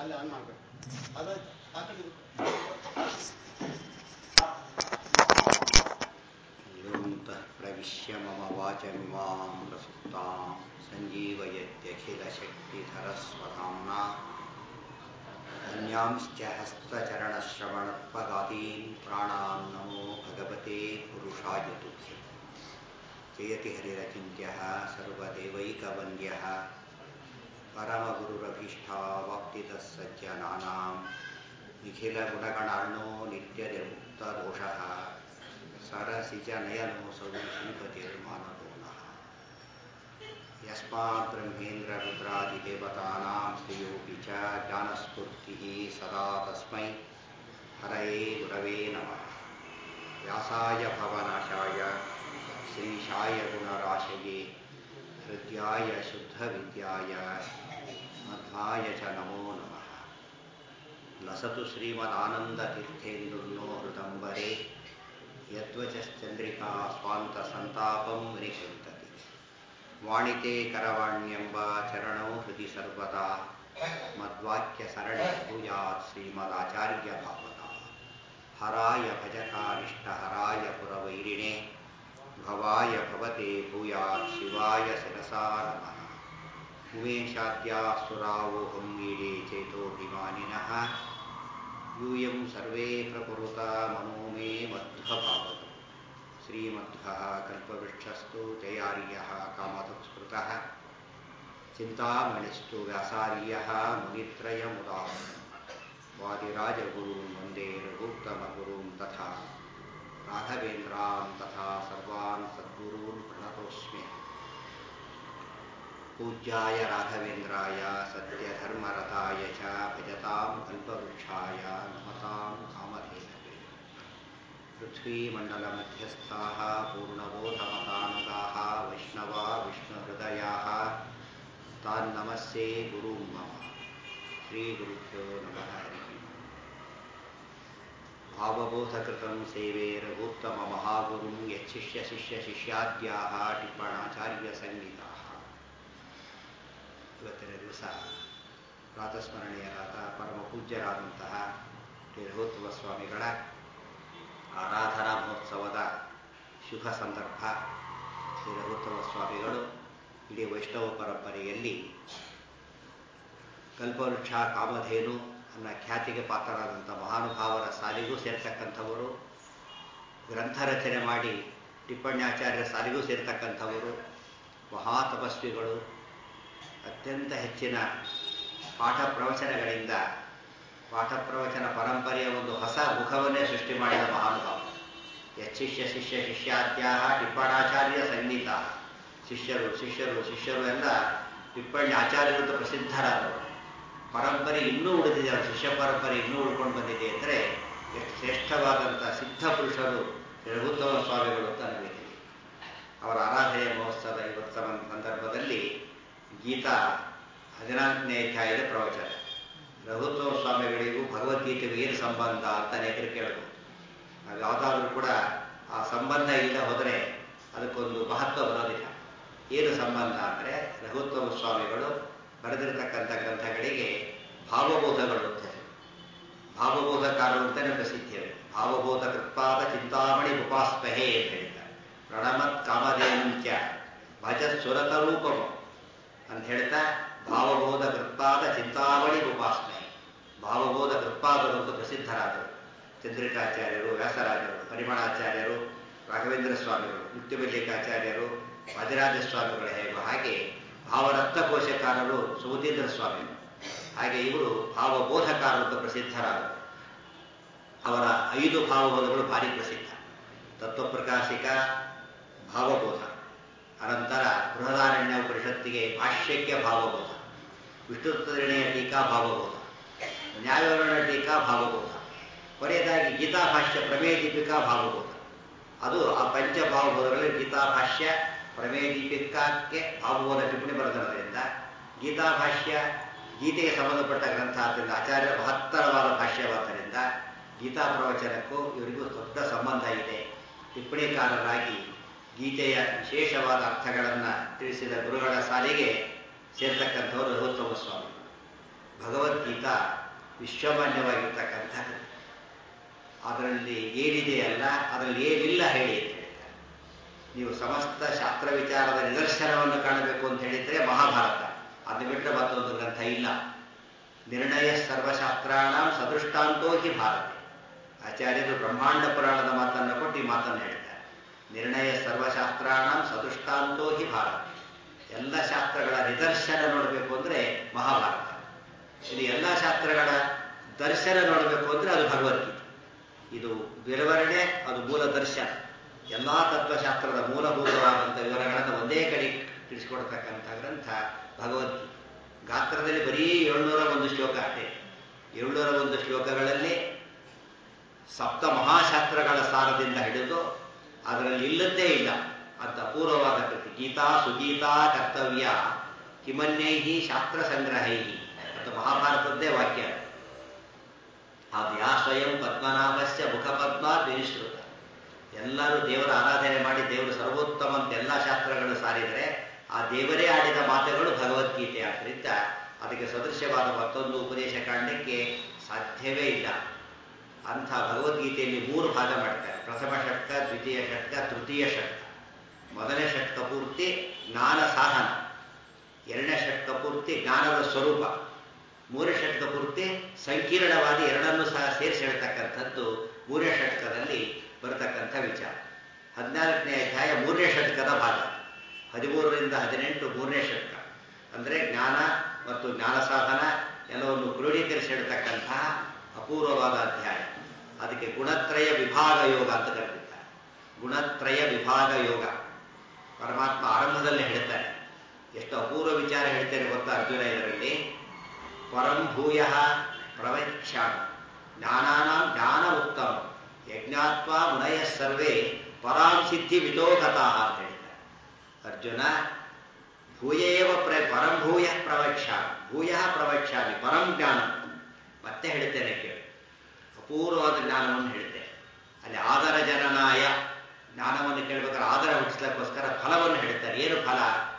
ಅಲ್ಲಿ ಆನ್ ಮಾಡ್ಬೇಕು ಅದ ಆ ಕಡೆ ಇದು. योऽन्तः प्रविश्य मम वाचमिमां प्रसुप्तां सञ्जीवयत्यखिलशक्तिधरस्वधाम्ना अन्यांश्च हस्तचरणश्रवणत्वगादीन् प्राणान् नमो भगवते पुरुषाय तुभ्यम् जयति हरिरचिन्त्यः सर्वदेवैकवन्द्यः परमगुरुरभीष्टावाप्तितः सज्जनानां निखिलगुणगणार्णो नित्यनिर्मुक्तदोषः सरसिजनयनोऽसौ श्रीपतिर्मानतो नः यस्मात् ब्रह्मेन्द्ररुद्रादिदेवतानां श्रियोऽपि च ज्ञानस्फूर्तिः सदा तस्मै हरये गुरवे नमः व्यासाय भवनाशाय श्रीशाय गुणराशये हृद्याय शुद्धविद्याय मध्वाय च नमो नमः लसतु श्रीमदानन्दतीर्थेन्दुर्नो हृदम्बरे यद्वचश्चन्द्रिका स्वान्तसन्तापं विनिकृन्तति वाणिते करवाण्यम्ब चरणौ हृदि सर्वदा मद्वाक्यसरणि भूयात् श्रीमदाचार्यभावना हराय भजकानिष्टहराय पुरवैरिणे भवाय भवते भूयात् शिवाय शिरसा नमः उमेशाद्यासुरावोहं मीडे चेतोऽभिमानिनः यूयं सर्वे प्रकुरुता मनो मे मध्वभावतु श्रीमध्वः कल्पवृक्षस्तु जयार्यः कामतत्स्मृतः चिन्तामणिस्तु व्यासार्यः मुनित्रयमुदाहरन् वादिराजगुरून् वन्दे रघुत्तमगुरून् तथा राघवेन्द्रान् तथा सर्वान् सद्गुरून् प्रणतोऽस्मि पूज्याय राघवेन्द्राय सत्यधर्मरताय च भजतां कल्पवृक्षाय नमतां कामधेनवे पृथ्वीमण्डलमध्यस्थाः पूर्णबोधमतानुगाः वैष्णवा विष्णुहृदयाः तान्नमस्ये गुरुं मम श्रीगुरुभ्यो नमः हरिः भावबोधकृतं सेवे रघुत्तममहागुरुं यच्छिष्यशिष्यशिष्याद्याः ಟಿಪ್ಪಣಾಚಾರ್ಯಸಂಗೀತಾः ಇವತ್ತಿನ ದಿವಸ ಪ್ರಾತಸ್ಮರಣೀಯರಾದ ಪರಮ ಪೂಜ್ಯರಾದಂತಹ ಶ್ರೀ ರಘುತ್ತಮ ಸ್ವಾಮಿಗಳ ಆರಾಧನಾ ಮಹೋತ್ಸವದ ಶುಭ ಸಂದರ್ಭ ಶ್ರೀ ರಘುತ್ತಮ ಸ್ವಾಮಿಗಳು ಇಡೀ ವೈಷ್ಣವ ಪರಂಪರೆಯಲ್ಲಿ ಕಲ್ಪವೃಕ್ಷ ಕಾಮಧೇನು ಅನ್ನೋ ಖ್ಯಾತಿಗೆ ಪಾತ್ರರಾದಂಥ ಮಹಾನುಭಾವರ ಸಾಲಿಗೂ ಸೇರ್ತಕ್ಕಂಥವರು ಗ್ರಂಥ ರಚನೆ ಮಾಡಿ ಟಿಪ್ಪಣ್ಯಾಚಾರ್ಯರ ಸಾಲಿಗೂ ಸೇರ್ತಕ್ಕಂಥವರು ಮಹಾ ತಪಸ್ವಿಗಳು ಅತ್ಯಂತ ಹೆಚ್ಚಿನ ಪಾಠ ಪ್ರವಚನಗಳಿಂದ ಪಾಠ ಪ್ರವಚನ ಪರಂಪರೆಯ ಒಂದು ಹೊಸ ಮುಖವನ್ನೇ ಸೃಷ್ಟಿ ಮಾಡಿದ ಮಹಾನುಭಾವ ಯಚ್ಚಿಷ್ಯ ಶಿಷ್ಯ ಶಿಷ್ಯಾದ್ಯಾಹ ಟಿಪ್ಪಣಾಚಾರ್ಯ ಸಂಗೀತ ಶಿಷ್ಯರು ಶಿಷ್ಯರು ಶಿಷ್ಯರು ಎಲ್ಲ ಟಿಪ್ಪಣಿ ಆಚಾರ್ಯರು ಪ್ರಸಿದ್ಧರಾದವರು ಪರಂಪರೆ ಇನ್ನೂ ಉಳಿದಿದೆ ಅವರ ಶಿಷ್ಯ ಪರಂಪರೆ ಇನ್ನೂ ಉಳ್ಕೊಂಡು ಬಂದಿದೆ ಅಂದರೆ ಎಷ್ಟು ಶ್ರೇಷ್ಠವಾದಂಥ ಸಿದ್ಧ ಪುರುಷರು ರಘುತ್ತಮ ಸ್ವಾಮಿಗಳು ಅಂತ ನಮಗೆ ಅವರ ಆರಾಧನೆಯ ಮಹೋತ್ಸವದ ಇವತ್ತ ಸಂದರ್ಭದಲ್ಲಿ ಗೀತಾ ಹದಿನಾಲ್ಕನೇ ಅಧ್ಯಾಯದ ಪ್ರವಚನ ರಘುತ್ವ ಸ್ವಾಮಿಗಳಿಗೂ ಭಗವದ್ಗೀತೆಗೂ ಏನು ಸಂಬಂಧ ಅಂತ ಅನೇಕರು ಕೇಳಬಹುದು ನಾವು ಯಾವುದಾದ್ರೂ ಕೂಡ ಆ ಸಂಬಂಧ ಇಲ್ಲ ಹೋದರೆ ಅದಕ್ಕೊಂದು ಮಹತ್ವ ಬರೋದಿಲ್ಲ ಏನು ಸಂಬಂಧ ಅಂದರೆ ರಘುತ್ವ ಸ್ವಾಮಿಗಳು ಬರೆದಿರತಕ್ಕಂಥ ಗ್ರಂಥಗಳಿಗೆ ಭಾವಬೋಧಗಳು ಅಂತ ಹೆಸರು ಭಾವಬೋಧಕಾರರು ಅಂತಲೇ ಪ್ರಸಿದ್ಧಿಯರು ಭಾವಬೋಧ ಕೃತ್ಪಾದ ಚಿಂತಾಮಣಿ ಉಪಾಸ್ಮಹೇ ಅಂತ ಹೇಳಿದ್ದಾರೆ ಪ್ರಣಮತ್ ಕಾಮಧೇನುಂಚ ಭಜ ಸುರತ ರೂಪಮು ಅಂತ ಹೇಳ್ತಾ ಭಾವಬೋಧ ಕೃತ್ಪಾದ ಚಿಂತಾಮಣಿ ಉಪಾಸ್ಮಹೆ ಭಾವಬೋಧ ಕೃತ್ಪಾದರು ಅಂತ ಪ್ರಸಿದ್ಧರಾದರು ಚಂದ್ರಿಕಾಚಾರ್ಯರು ವ್ಯಾಸರಾಜರು ಪರಿಮಳಾಚಾರ್ಯರು ರಾಘವೇಂದ್ರ ಸ್ವಾಮಿಗಳು ಮುಕ್ತಿಮಲ್ಲಿಕಾಚಾರ್ಯರು ವಾದಿರಾಜ ಸ್ವಾಮಿಗಳ ಹೇಗೋ ಹಾಗೆ ಭಾವರತ್ನ ಕೋಶಕಾರರು ಸುಮತೀಂದ್ರ ಸ್ವಾಮಿಗಳು ಹಾಗೆ ಇವರು ಭಾವಬೋಧಕಾರರು ಅಂತ ಪ್ರಸಿದ್ಧರಾದರು ಅವರ ಐದು ಭಾವಬೋಧಗಳು ಭಾರಿ ಪ್ರಸಿದ್ಧ ತತ್ವಪ್ರಕಾಶಿಕ ಭಾವಬೋಧ ಅನಂತರ ಬೃಹದಾರಣ್ಯ ಉಪನಿಷತ್ತಿಗೆ ಭಾಷ್ಯಕ್ಕೆ ಭಾವಬೋಧ ವಿಷ್ಣುತ್ವನಿರ್ಣಯ ಟೀಕಾ ಭಾವಬೋಧ ನ್ಯಾಯವಿವರಣ ಟೀಕಾ ಭಾವಬೋಧ ಕೊನೆಯದಾಗಿ ಗೀತಾ ಭಾಷ್ಯ ಪ್ರಮೇಯ ದೀಪಿಕಾ ಭಾವಬೋಧ ಅದು ಆ ಪಂಚ ಭಾವಬೋಧಗಳಲ್ಲಿ ಗೀತಾ ಭಾಷ್ಯ ಪ್ರಮೇಯ ದೀಪಿಕಾಕ್ಕೆ ಭಾವಬೋಧ ಟಿಪ್ಪಣಿ ಬರೆದಿರೋದ್ರಿಂದ ಗೀತಾ ಭಾಷ್ಯ ಗೀತೆಗೆ ಸಂಬಂಧಪಟ್ಟ ಗ್ರಂಥ ಆದ್ದರಿಂದ ಆಚಾರ್ಯ ಮಹತ್ತರವಾದ ಭಾಷ್ಯವಾದ್ದರಿಂದ ಗೀತಾ ಪ್ರವಚನಕ್ಕೂ ಇವರಿಗೂ ದೊಡ್ಡ ಸಂಬಂಧ ಇದೆ ಟಿಪ್ಪಣಿಕಾರರಾಗಿ ಗೀತೆಯ ವಿಶೇಷವಾದ ಅರ್ಥಗಳನ್ನು ತಿಳಿಸಿದ ಗುರುಗಳ ಸಾಲಿಗೆ ಸೇರ್ತಕ್ಕಂಥವರು ರಘುತ್ತಮ ಸ್ವಾಮಿ ಭಗವದ್ಗೀತಾ ವಿಶ್ವಮಾನ್ಯವಾಗಿರ್ತಕ್ಕಂಥ ಕೃತಿ ಅದರಲ್ಲಿ ಏನಿದೆಯಲ್ಲ ಅದರಲ್ಲಿ ಏನಿಲ್ಲ ಹೇಳಿ ಅಂತ ಹೇಳ್ತಾರೆ ನೀವು ಸಮಸ್ತ ಶಾಸ್ತ್ರ ವಿಚಾರದ ನಿದರ್ಶನವನ್ನು ಕಾಣಬೇಕು ಅಂತ ಹೇಳಿದ್ರೆ ಮಹಾಭಾರತ ಅದು ಬಿಟ್ಟರೆ ಮತ್ತೊಂದು ಗ್ರಂಥ ಇಲ್ಲ ನಿರ್ಣಯ ಸರ್ವಶಾಸ್ತ್ರಾಣ ಸದೃಷ್ಟಾಂತೋ ಹಿ ಭಾರತ ಆಚಾರ್ಯರು ಬ್ರಹ್ಮಾಂಡ ಪುರಾಣದ ಮಾತನ್ನು ಕೊಟ್ಟು ಈ ಮಾತನ್ನು ಹೇಳ್ತಾರೆ ನಿರ್ಣಯ ಸರ್ವಶಾಸ್ತ್ರಾಣ ಸದೃಷ್ಟಾಂತೋ ಹಿ ಭಾರತ ಎಲ್ಲ ಶಾಸ್ತ್ರಗಳ ನಿದರ್ಶನ ನೋಡಬೇಕು ಅಂದ್ರೆ ಮಹಾಭಾರತ ಇದು ಎಲ್ಲ ಶಾಸ್ತ್ರಗಳ ದರ್ಶನ ನೋಡಬೇಕು ಅಂದ್ರೆ ಅದು ಭಗವದ್ಗೀತೆ ಇದು ವಿವರಣೆ ಅದು ಮೂಲ ದರ್ಶನ ಎಲ್ಲಾ ತತ್ವಶಾಸ್ತ್ರದ ಮೂಲಭೂತವಾದಂಥ ವಿವರಗಳನ್ನು ಒಂದೇ ಕಡೆ ತಿಳಿಸಿಕೊಡ್ತಕ್ಕಂಥ ಗ್ರಂಥ ಭಗವದ್ಗೀತೆ ಗಾತ್ರದಲ್ಲಿ ಬರೀ ಏಳ್ನೂರ ಒಂದು ಶ್ಲೋಕ ಅಷ್ಟೇ ಏಳ್ನೂರ ಒಂದು ಶ್ಲೋಕಗಳಲ್ಲಿ ಸಪ್ತ ಮಹಾಶಾಸ್ತ್ರಗಳ ಸಾರದಿಂದ ಹಿಡಿದು ಅದರಲ್ಲಿ ಇಲ್ಲದ್ದೇ ಇಲ್ಲ ಅಂತ ಅಪೂರ್ವವಾದ ಕೃತಿ ಗೀತಾ ಸುಗೀತಾ ಕರ್ತವ್ಯ ಕಿಮನ್ಯೈಹಿ ಶಾಸ್ತ್ರ ಸಂಗ್ರಹೈಹಿ ಅಂತ ಮಹಾಭಾರತದ್ದೇ ವಾಕ್ಯ ಅದು ಯಾ ಸ್ವಯಂ ಪದ್ಮನಾಭಸ್ಯ ಮುಖಪದ್ಮ ವಿನಿಶ್ರುತ ಎಲ್ಲರೂ ದೇವರ ಆರಾಧನೆ ಮಾಡಿ ದೇವರು ಸರ್ವೋತ್ತಮ ಅಂತ ಎಲ್ಲ ಶಾಸ್ತ್ರಗಳು ಸಾರಿದರೆ ಆ ದೇವರೇ ಆಡಿದ ಮಾತುಗಳು ಭಗವದ್ಗೀತೆ ಆದ್ದರಿಂದ ಅದಕ್ಕೆ ಸದೃಶ್ಯವಾದ ಮತ್ತೊಂದು ಉಪದೇಶ ಕಾಂಡಕ್ಕೆ ಸಾಧ್ಯವೇ ಇಲ್ಲ ಅಂಥ ಭಗವದ್ಗೀತೆಯಲ್ಲಿ ಮೂರು ಭಾಗ ಮಾಡ್ತಾರೆ ಪ್ರಥಮ ಷಟ್ಕ ದ್ವಿತೀಯ ಷಟ್ಕ ತೃತೀಯ ಷಟ್ಕ ಮೊದಲನೇ ಷಟ್ಕ ಪೂರ್ತಿ ಜ್ಞಾನ ಸಾಧನ ಎರಡನೇ ಷಟ್ಕ ಪೂರ್ತಿ ಜ್ಞಾನದ ಸ್ವರೂಪ ಮೂರನೇ ಷಟ್ಕ ಪೂರ್ತಿ ಸಂಕೀರ್ಣವಾದ ಎರಡನ್ನೂ ಸಹ ಸೇರಿಸಿ ಹೇಳ್ತಕ್ಕಂಥದ್ದು ಮೂರನೇ ಷಟ್ಕದಲ್ಲಿ ಬರತಕ್ಕಂಥ ವಿಚಾರ ಹದಿನಾಲ್ಕನೇ ಅಧ್ಯಾಯ ಮೂರನೇ ಷಟ್ಕದ ಭಾಗ ಹದಿಮೂರರಿಂದ ಹದಿನೆಂಟು ಮೂರನೇ ಷಟ್ಕ ಅಂದರೆ ಜ್ಞಾನ ಮತ್ತು ಜ್ಞಾನ ಸಾಧನ ಎಲ್ಲವನ್ನು ಕ್ರೋಢೀಕರಿಸಿ ಹೇಳ್ತಕ್ಕಂತಹ ಅಪೂರ್ವವಾದ ಅಧ್ಯಾಯ ಅದಕ್ಕೆ ಗುಣತ್ರಯ ವಿಭಾಗ ಯೋಗ ಅಂತ ಕರೆದಿದ್ದಾರೆ ಗುಣತ್ರಯ ವಿಭಾಗ ಯೋಗ ಪರಮಾತ್ಮ ಆರಂಭದಲ್ಲೇ ಹೇಳ್ತಾರೆ ಎಷ್ಟು ಅಪೂರ್ವ ವಿಚಾರ ಹೇಳ್ತೇನೆ ಗೊತ್ತಾ ಅರ್ಜುನ ಇದರಲ್ಲಿ ಪರಂ ಭೂಯ ಪ್ರವಕ್ಷ್ಯಾಮ ಜ್ಞಾನಾನಾಂ ಜ್ಞಾನ ಉತ್ತಮ ಯಜ್ಞಾತ್ವ ಮುನಯ ಸರ್ವೇ ಪರಾಂ ಸಿದ್ಧಿ ವಿತೋಗತಾ ಅಂತ ಹೇಳ್ತಾರೆ ಅರ್ಜುನ ಭೂಯೇವ ಪ್ರ ಪರಂ ಭೂಯ ಪ್ರವಕ್ಷ್ಯಾಮಿ ಭೂಯ ಪ್ರವಕ್ಷ್ಯಾಮಿ ಪರಂ ಜ್ಞಾನ ಮತ್ತೆ ಹೇಳ್ತೇನೆ ಕೇಳಿ ಅಪೂರ್ವವಾದ ಜ್ಞಾನವನ್ನು ಹೇಳ್ತೇನೆ ಅಲ್ಲಿ ಆದರ ಜನನಾಯ ಜ್ಞಾನವನ್ನು ಕೇಳಬೇಕಾದ್ರೆ ಆದರ ಹುಟ್ಟಿಸ್ಲಿಕ್ಕೋಸ್ಕರ ಫಲವನ್ನು ಹೇಳ್ತಾರೆ ಏನು ಫಲ